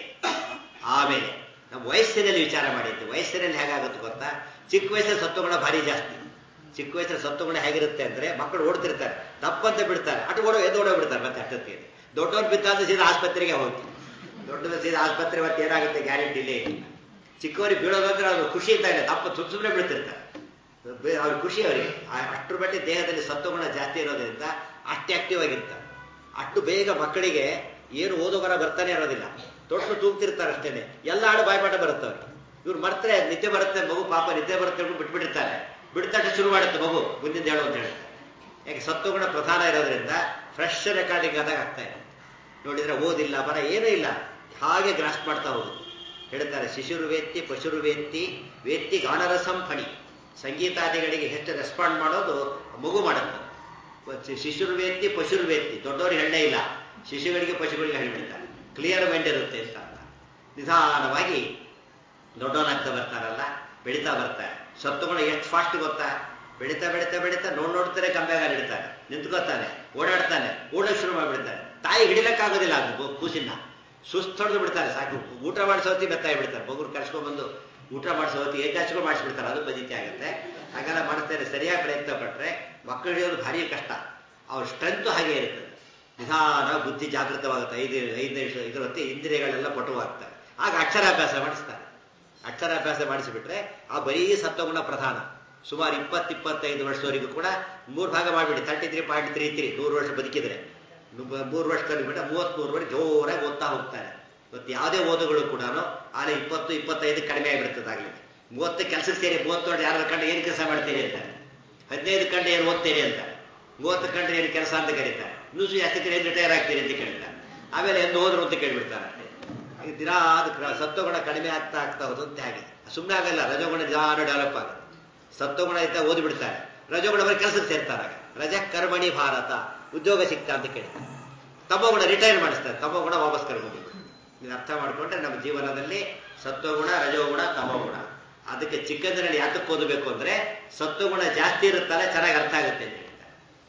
ಆಮೇಲೆ ನಾವು ವಯಸ್ಸಿನಲ್ಲಿ ವಿಚಾರ ಮಾಡಿದ್ವಿ ವಯಸ್ಸಿನಲ್ಲಿ ಹೇಗಾಗುತ್ತೆ ಗೊತ್ತಾ ಚಿಕ್ಕ ವಯಸ್ಸಲ್ಲಿ ಸತ್ವಗುಣ ಭಾರಿ ಜಾಸ್ತಿ ಚಿಕ್ಕ ವಯಸ್ಸಲ್ಲಿ ಸತ್ವಗುಣ ಹೇಗಿರುತ್ತೆ ಅಂದ್ರೆ ಮಕ್ಕಳು ಓಡ್ತಿರ್ತಾರೆ ತಪ್ಪಂತ ಬಿಡ್ತಾರೆ ಅటు ಓಡೋ ಎದ್ದು ಓಡೋ ಬಿಡ್ತಾರೆ ಮತ್ತೆ ಅಷ್ಟೊತ್ತಿಗೆ ದೊಡ್ಡವ್ರು ಬಿದ್ದಾದ್ರೆ ಸೀದಾ ಆಸ್ಪತ್ರೆಗೆ ಹೋಗ್ತೀವಿ ದೊಡ್ಡದು ಸೀದಾ ಆಸ್ಪತ್ರೆ ಮತ್ತೆ ಏನಾಗುತ್ತೆ ಗ್ಯಾರಂಟಿಲೇ ಇಲ್ಲ ಚಿಕ್ಕವರಿಗೆ ಬೀಳೋದಂದ್ರೆ ಅವ್ರು ಖುಷಿ ಇದ್ದಾನೆ ತಪ್ಪ ಸುಮ್ ಸುಮ್ಮನೆ ಬೀಳ್ತಿರ್ತಾರೆ ಬೇ- ಅವ್ರ ಖುಷಿ ಅವರಿಗೆ ಅಷ್ಟರ ಮಟ್ಟಿಗೆ ದೇಹದಲ್ಲಿ ಸತ್ವಗುಣ ಜಾಸ್ತಿ ಇರೋದ್ರಿಂದ ಅಷ್ಟೇ ಆಕ್ಟಿವ್ ಆಗಿರ್ತಾರೆ ಅಷ್ಟು ಬೇಗ ಮಕ್ಕಳಿಗೆ ಏನು ಓದುಗರ ಬರ್ತಾನೆ ಇರೋದಿಲ್ಲ ತೊಟ್ಟು ತೂಗ್ತಿರ್ತಾರೆ ಅಷ್ಟೇನೆ ಎಲ್ಲ ಹಾಡು ಬಾಯ್ಪಾಠ ಬರುತ್ತೆ ಅವ್ರಿಗೆ ಇವ್ರು ಮರ್ತ್ರೆ ನಿದ್ದೆ ಬರುತ್ತೆ ಮಗು ಪಾಪ ನಿದ್ದೆ ಬರುತ್ತೆ ಅಂದ್ಬಿಟ್ಟು ಬಿಟ್ಬಿಟ್ಟಿರ್ತಾರೆ ಬಿಡ್ತಾಟ ಶುರು ಮಾಡುತ್ತೆ ಮಗು ಮುಂದಿನ ಹೇಳು ಅಂತ ಹೇಳ್ತಾರೆ ಯಾಕೆ ಸತ್ವಗುಣ ಪ್ರಧಾನ ಇರೋದ್ರಿಂದ ಫ್ರೆಶ್ ರೆಕಾರ್ಡಿಂಗ್ ಆದಾಗ ಆಗ್ತಾ ಇದೆ ನೋಡಿದ್ರೆ ಓದಿಲ್ಲ ಬರ ಏನೂ ಇಲ್ಲ ಹಾಗೆ ಗ್ರಾಸ್ ಮಾಡ್ತಾ ಹೋಗುದು ಹೇಳ್ತಾರೆ ಶಿಶುರು ವೇತ್ತಿ ಪಶುರು ವೇತ್ತಿ ವೇತ್ತಿ ಗಾನರಸಂ ಫಣಿ ಸಂಗೀತಾದಿಗಳಿಗೆ ಹೆಚ್ಚು ರೆಸ್ಪಾಂಡ್ ಮಾಡೋದು ಮಗು ಮಾಡುತ್ತೆ ಶಿಶುರು ವೇತ್ತಿ ಪಶುರು ವೇತ್ತಿ ದೊಡ್ಡವರಿಗೆ ಹೆಣ್ಣೆ ಇಲ್ಲ ಶಿಶುಗಳಿಗೆ ಪಶುಗಳಿಗೆ ಹೇಳ್ಬಿಡ್ತಾರೆ ಕ್ಲಿಯರ್ ಮೈಂಡ್ ಇರುತ್ತೆ ಅಂತ ಅರ್ಥ. ನಿಧಾನವಾಗಿ ದೊಡ್ಡವನಾಗ್ತಾ ಬರ್ತಾರಲ್ಲ ಬೆಳೀತಾ ಬರ್ತಾರೆ ಸತ್ತುಗುಣ ಎಷ್ಟು ಫಾಸ್ಟ್ ಗೊತ್ತಾ ಬೆಳೀತಾ ಬೆಳೀತಾ ಬೆಳೀತಾ ನೋಡ್ ನೋಡ್ತಾರೆ ಕಂಬೆಗಾಲ ಇಡ್ತಾನೆ ನಿಂತ್ಕೋತಾನೆ ಓಡಾಡ್ತಾನೆ ಓಡೋಕ್ ಶುರು ಮಾಡ್ಬಿಡ್ತಾನೆ ತಾಯಿ ಹಿಡಿಲಕ್ಕಾಗೋದಿಲ್ಲ ಅದು ಗು- ಕೂಸಿನ ಸುಸ್ತೊಡೆದು ಬಿಡ್ತಾರೆ ಸಾಕು ಊಟ ಮಾಡಿಸೋತಿ ಬೆತ್ತಾಗಿ ಬಿಡ್ತಾರೆ ಮಗುರು ಕರ್ಸ್ಕೊಂಡ್ಬಂದು ಊಟ ಮಾಡಿಸೋತಿ ಏಕಾಚಿಗೂ ಮಾಡಿಸ್ಬಿಡ್ತಾರೆ ಅದು ಪದ್ಧತಿ ಆಗುತ್ತೆ ಹಾಗೆಲ್ಲ ಮಾಡ್ತಾರೆ ಸರಿಯಾಗಿ ಪ್ರಯತ್ನ ಪಟ್ರೆ ಮಕ್ಕಳು ಹಿಡಿಯೋದು ಭಾರಿ ಕಷ್ಟ ಅವ್ರ ಸ್ಟ್ರೆಂತ್ ಹಾಗೆ ಇರ್ತದೆ ನಿಧಾನ ಬುದ್ಧಿ ಜಾಗೃತವಾಗುತ್ತೆ ಐದು ಐದನೇ ಇದ್ರ ಹೊತ್ತಿ ಇಂದ್ರಿಯಗಳೆಲ್ಲ ಪಟುವಾಗ್ತವೆ ಆಗ ಅಕ್ಷರಾಭ್ಯಾಸ ಮಾಡಿಸ್ತಾರೆ ಅಕ್ಷರಾಭ್ಯಾಸ ಮಾಡಿಸಿಬಿಟ್ರೆ ಆ ಬರೀ ಸತ್ವಗುಣ ಪ್ರಧಾನ ಸುಮಾರು ಇಪ್ಪತ್ತು ಇಪ್ಪತ್ತೈದು ವರ್ಷದವರೆಗೂ ಕೂಡ ಮೂರು ಭಾಗ ಮಾಡಿಬಿಡಿ thirty three point three three ನೂರು ವರ್ಷ ಬದುಕಿದ್ರೆ ನು- ಮೂರು ವರ್ಷ ಕಲಿಬಿಟ್ರೆ ಮೂವತ್ಮೂರು ಜೋರಾಗಿ ಓದ್ತಾ ಹೋಗ್ತಾನೆ ಇವತ್ತು ಯಾವುದೇ ಓದುಗಳು ಕೂಡ ಆಲೆ ಇಪ್ಪತ್ತು ಇಪ್ಪತ್ತೈದು ಕಡಿಮೆ ಆಗಿಬಿಡ್ತದೆ ಆಗಲಿ ಮೂವತ್ತು ಕೆಲಸಕ್ಕೆ ಸೇರಿ ಮೂವತ್ತೊಂದು ಯಾರು ಕಂಡು ಏನು ಕೆಲಸ ಮಾಡ್ತೀರಿ ಅಂತಾರೆ ಹದಿನೈದು ಕಂಡು ಏನು ಓದ್ತೀರಿ ಅಂತಾರೆ ಮೂವತ್ತು ಕಂಡ್ರೆ ಏನು ಕೆಲಸ ಅಂತ ಕರೀತಾರೆ ಇನ್ನೂ ಜಾಸ್ತಿ ಕಡೆ ರಿಟೈರ್ ಆಗ್ತೀರಿ ಅಂತ ಕೇಳ್ತಾರೆ ಆಮೇಲೆ ಎಂದು ಹೋದ್ರು ಅಂತ ಕೇಳ್ಬಿಡ್ತಾರೆ ಅಷ್ಟೇ ಹಾಗೆ ದಿನ ಅದು ಕ್ರ- ಸತ್ವಗುಣ ಕಡಿಮೆ ಆಗ್ತಾ ಆಗ್ತಾ ಹೋದಂತೆ ಹಾಗೆ ಸುಮ್ಮನೆ ಆಗಲ್ಲ ರಜೋಗುಣ ನಿಧಾನ ಡೆವಲಪ್ ಆಗುತ್ತೆ ಸತ್ವಗುಣ ಇದ್ದ ಓದಿಬಿಡ್ತಾರೆ ರಜೋಗುಣ ಬರೀ ಕೆಲಸಕ್ಕೆ ಸೇರ್ತಾರೆ ಆಗ. ರಜ ಕರ್ಮಣಿ ಭಾರತ ಉದ್ಯೋಗ ಸಿಗ್ತಾ ಅಂತ ಕೇಳ್ತಾರೆ ತಮೋಗುಣ ರಿಟೈರ್ ಮಾಡಿಸ್ತಾರೆ ತಮೋಗುಣ ವಾಪಸ್ ಕರ್ಕೊಂಡು ಇದು ಅರ್ಥ ಮಾಡ್ಕೊಂಡ್ರೆ ನಮ್ಮ ಜೀವನದಲ್ಲಿ ಸತ್ವಗುಣ ರಜೋಗುಣ ತಮೋಗುಣ ಅದಕ್ಕೆ ಚಿಕ್ಕಂದಿನಲ್ಲಿ ಯಾತಕ್ಕೆ ಓದಬೇಕು ಅಂದ್ರೆ ಸತ್ವಗುಣ ಜಾಸ್ತಿ ಇರುತ್ತಲ್ಲ ಚೆನ್ನಾಗಿ ಅರ್ಥ ಆಗುತ್ತೆ ಅಂತ ಹೇಳ್ತಾರೆ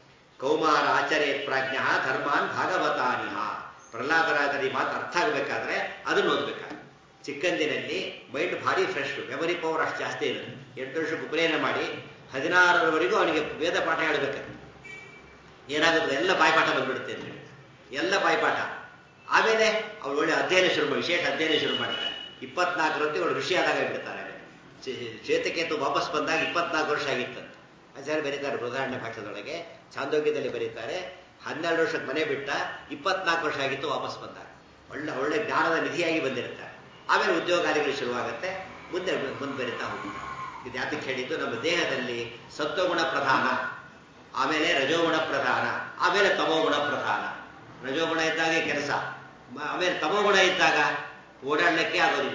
ಕೌಮಾರ ಆಚಾರ್ಯ ಪ್ರಾಜ್ಞ ಧರ್ಮಾನ್ ಭಾಗವತಾನಿಹ ಪ್ರಹ್ಲಾದರಾಜರ ಈ ಮಾತು ಅರ್ಥ ಆಗಬೇಕಾದ್ರೆ ಅದನ್ನು ಓದ್ಬೇಕಾಗುತ್ತೆ ಚಿಕ್ಕಂದಿನಲ್ಲಿ ಮೈಂಡ್ ಭಾರಿ ಫ್ರೆಶ್ ಮೆಮೊರಿ ಪವರ್ ಅಷ್ಟು ಜಾಸ್ತಿ ಇರುತ್ತೆ ಎಂಟು ವರ್ಷಕ್ಕೆ ಉಪನಯನ ಮಾಡಿ ಹದಿನಾರರವರೆಗೂ ಅವನಿಗೆ ವೇದ ಪಾಠ ಹೇಳಬೇಕಾಗುತ್ತೆ ಏನಾಗುತ್ತೆ ಎಲ್ಲ ಬಾಯ್ಪಾಠ ಬಂದ್ಬಿಡುತ್ತೆ ಅಂತ ಹೇಳಿ ಎಲ್ಲ ಬಾಯ್ಪಾಠ ಆಮೇಲೆ ಅವ್ರು ಒಳ್ಳೆ ಅಧ್ಯಯನ ಶುರು ಮಾಡಿ ವಿಶೇಷ ಅಧ್ಯಯನ ಶುರು ಮಾಡ್ತಾರೆ ಇಪ್ಪತ್ನಾಲ್ಕರೊತ್ತಿ ಅವಳು ಋಷಿ ಆದಾಗ ಬಿಡ್ತಾರೆ ಆಮೇಲೆ ಚೇ- ಶ್ವೇತಕೇತು ವಾಪಸ್ ಬಂದಾಗ ಇಪ್ಪತ್ನಾಲ್ಕು ವರ್ಷ ಆಗಿತ್ತಂತೆ ಆಚಾರ್ಯ ಬರೀತಾರೆ ಬೃಹದಾರಣ್ಯ ಭಾಷೆದೊಳಗೆ ಚಾಂದೋಗ್ಯದಲ್ಲಿ ಬರೀತಾರೆ ಹನ್ನೆರಡು ವರ್ಷಕ್ಕೆ ಮನೆ ಬಿಟ್ಟ ಇಪ್ಪತ್ನಾಲ್ಕು ವರ್ಷ ಆಗಿತ್ತು ವಾಪಸ್ ಬಂದಾಗ ಒಳ್ಳೆ ಒಳ್ಳೆ ಜ್ಞಾನದ ನಿಧಿಯಾಗಿ ಬಂದಿರ್ತಾರೆ ಆಮೇಲೆ ಉದ್ಯೋಗಾದಿಗಳು ಶುರುವಾಗುತ್ತೆ ಮುಂದೆ ಮುಂದೆ ಬರೀತಾ ಹೋಗ್ತಾರೆ ಇದು ಯಾತಕ್ಕೆ ಹೇಳಿದ್ದು ನಮ್ಮ ದೇಹದಲ್ಲಿ ಸತ್ವಗುಣ ಪ್ರಧಾನ ಆಮೇಲೆ ರಜೋಗುಣ ಪ್ರಧಾನ ಆಮೇಲೆ ತಮೋಗುಣ ಪ್ರಧಾನ ರಜೋಗುಣ ಇದ್ದಾಗ ಕೆಲಸ ಮ- ಆಮೇಲೆ ತಮೋಗುಣ ಇದ್ದಾಗ ಓಡಾಡಲಿಕ್ಕೆ ಆಗೋದಿಲ್ಲ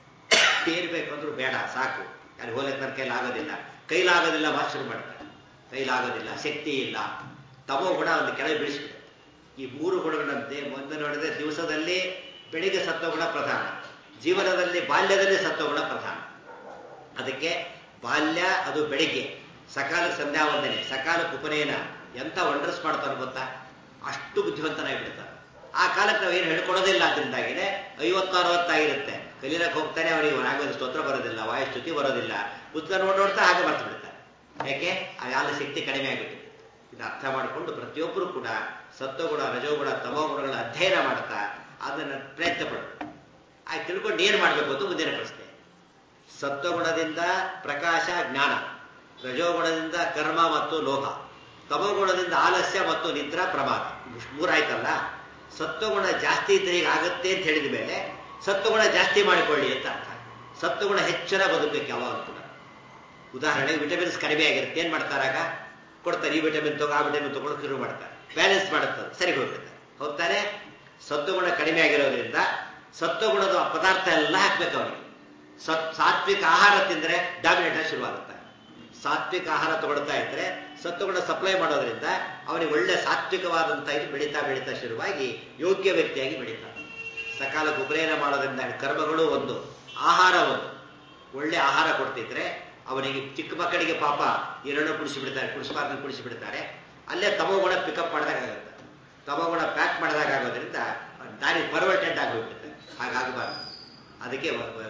ಏರ್ಬೇಕು ಅಂದ್ರೂ ಬೇಡ ಸಾಕು ಅಲ್ಲಿ ಹೋಲಕ್ಕೆ ನನ್ನ ಕೈಲಿ ಆಗೋದಿಲ್ಲ ಕೈಲಾಗೋದಿಲ್ಲ ಮಾತು ಶುರು ಮಾಡ್ತಾರೆ ಕೈಲಾಗೋದಿಲ್ಲ ಶಕ್ತಿ ಇಲ್ಲ ತಮೋ ಗುಣ ಒಂದು ಕೆಳಗೆ ಬೀಳಿಸ್ಬಿಡುತ್ತೆ ಈ ಮೂರು ಗುಣಗಳಂತೆ ಮೊದಲು ನೋಡಿದ್ರೆ ದಿವಸದಲ್ಲಿ ಬೆಳಿಗ್ಗೆ ಸತ್ವಗುಣ ಪ್ರಧಾನ ಜೀವನದಲ್ಲಿ ಬಾಲ್ಯದಲ್ಲಿ ಸತ್ವಗುಣ ಪ್ರಧಾನ ಅದಕ್ಕೆ ಬಾಲ್ಯ ಅದು ಬೆಳಿಗ್ಗೆ ಸಕಾಲ ಸಂಧ್ಯಾ ವಂದನೆ ಸಕಾಲಕ್ಕೆ ಉಪನಯನ ಎಂತ ವಂಡರ್ಸ್ ಮಾಡ್ತಾನೆ ಗೊತ್ತಾ ಅಷ್ಟು ಬುದ್ಧಿವಂತನಾಗಿಬಿಡ್ತಾನೆ ಆ ಕಾಲಕ್ಕೆ ನಾವು ಏನು ಹೇಳ್ಕೊಡೋದಿಲ್ಲ ಅದರಿಂದಾಗಿದೆ ಐವತ್ತು ಅರವತ್ತಾಗಿರುತ್ತೆ ಕಲೀಲಕ್ಕೆ ಹೋಗ್ತಾನೆ ಅವನಿಗೆ ರಾಘವೇಂದ್ರ ಸ್ತೋತ್ರ ಬರೋದಿಲ್ಲ ವಾಯುಸ್ತುತಿ ಬರೋದಿಲ್ಲ ಪುಸ್ತಕ ನೋಡಿ ನೋಡ್ತಾ ಹಾಗೆ ಮರ್ತು ಬಿಡ್ತಾನೆ ಯಾಕೆ ಆ ಶಕ್ತಿ ಕಡಿಮೆ ಆಗಿಬಿಟ್ಟಿದೆ ಇದು ಅರ್ಥ ಮಾಡಿಕೊಂಡು ಪ್ರತಿಯೊಬ್ಬರು ಕೂಡ ಸತ್ವಗುಣ ರಜೋಗುಣ ತಮೋಗುಣಗಳ ಅಧ್ಯಯನ ಮಾಡ್ತಾ ಅದನ್ನು ಪ್ರಯತ್ನ ಪಡಬೇಕು ಆ ತಿಳ್ಕೊಂಡು ಏನು ಮಾಡಬೇಕು ಅಂತ ಮುಂದಿನ ಪ್ರಶ್ನೆ ಸತ್ವಗುಣದಿಂದ ಪ್ರಕಾಶ ಜ್ಞಾನ ರಜೋಗುಣದಿಂದ ಕರ್ಮ ಮತ್ತು ಲೋಹ ತಮೋಗುಣದಿಂದ ಆಲಸ್ಯ ಮತ್ತು ನಿದ್ರಾ ಪ್ರಮಾದ ಇಷ್ಟು ಮೂರಾಯ್ತಲ್ಲ ಸತ್ವಗುಣ ಜಾಸ್ತಿ ಇದ್ರೆ ಈಗ ಆಗುತ್ತೆ ಅಂತ ಹೇಳಿದ ಮೇಲೆ ಸತ್ವಗುಣ ಜಾಸ್ತಿ ಮಾಡಿಕೊಳ್ಳಿ ಅಂತ ಅರ್ಥ ಸತ್ವಗುಣ ಹೆಚ್ಚರ ಬದುಕಕ್ಕೆ ಯಾವಾಗಲೂ ಕೂಡ ಉದಾಹರಣೆಗೆ ವಿಟಮಿನ್ಸ್ ಕಡಿಮೆ ಆಗಿರುತ್ತೆ ಏನ್ ಮಾಡ್ತಾರಾಗ ಕೊಡ್ತಾರೆ ಈ ವಿಟಮಿನ್ ತಗೋ ಆ ವಿಟಮಿನ್ ತಗೊಂಡು ಶುರು ಮಾಡ್ತಾರೆ ಬ್ಯಾಲೆನ್ಸ್ ಮಾಡುತ್ತದೆ ಸರಿ ಹೋಗ್ಬಿಡ್ತಾರೆ ಹೋಗ್ತಾರೆ ಸತ್ವಗುಣ ಕಡಿಮೆ ಆಗಿರೋದ್ರಿಂದ ಸತ್ವಗುಣದ ಪದಾರ್ಥ ಎಲ್ಲ ಹಾಕ್ಬೇಕು ಅವನಿಗೆ ಸತ್ ಸಾತ್ವಿಕ ಆಹಾರ ತಿಂದ್ರೆ ಡಾಮಿನೇಟ್ ಆಗಿ ಶುರುವಾಗುತ್ತೆ ಸಾತ್ವಿಕ ಆಹಾರ ತಗೊಳ್ತಾ ಇದ್ರೆ ಸತ್ವಗುಣ ಸಪ್ಲೈ ಮಾಡೋದ್ರಿಂದ ಅವನಿಗೆ ಒಳ್ಳೆ ಸಾತ್ವಿಕವಾದಂತ ಇದು ಬೆಳೀತಾ ಬೆಳೀತಾ ಶುರುವಾಗಿ ಯೋಗ್ಯ ವ್ಯಕ್ತಿಯಾಗಿ ಬೆಳೀತಾನೆ ಸಕಾಲ ಉಪನಯನ ಮಾಡೋದ್ರಿಂದ ಕರ್ಮಗಳು ಒಂದು ಆಹಾರ ಒಂದು ಒಳ್ಳೆ ಆಹಾರ ಕೊಡ್ತಿದ್ರೆ ಅವನಿಗೆ ಚಿಕ್ಕ ಮಕ್ಕಳಿಗೆ ಪಾಪ ಎರಡೂ ಕುಡಿಸಿ ಬಿಡ್ತಾರೆ ಕುಡಿಸಬಾರ್ದು ಕುಡಿಸಿ ಬಿಡ್ತಾರೆ ಅಲ್ಲೇ ತಮೋಗುಣ ಪಿಕಪ್ ಮಾಡಿದಾಗುತ್ತೆ ತಮೋಗುಣ ಪ್ಯಾಕ್ ಮಾಡಿದಾಗ ಆಗೋದ್ರಿಂದ ದಾರಿ ಪರ್ವರ್ಟೆಂಟ್ ಆಗೋಗ್ಬಿಡುತ್ತೆ ಹಾಗಾಗಬಾರ್ದು ಅದಕ್ಕೆ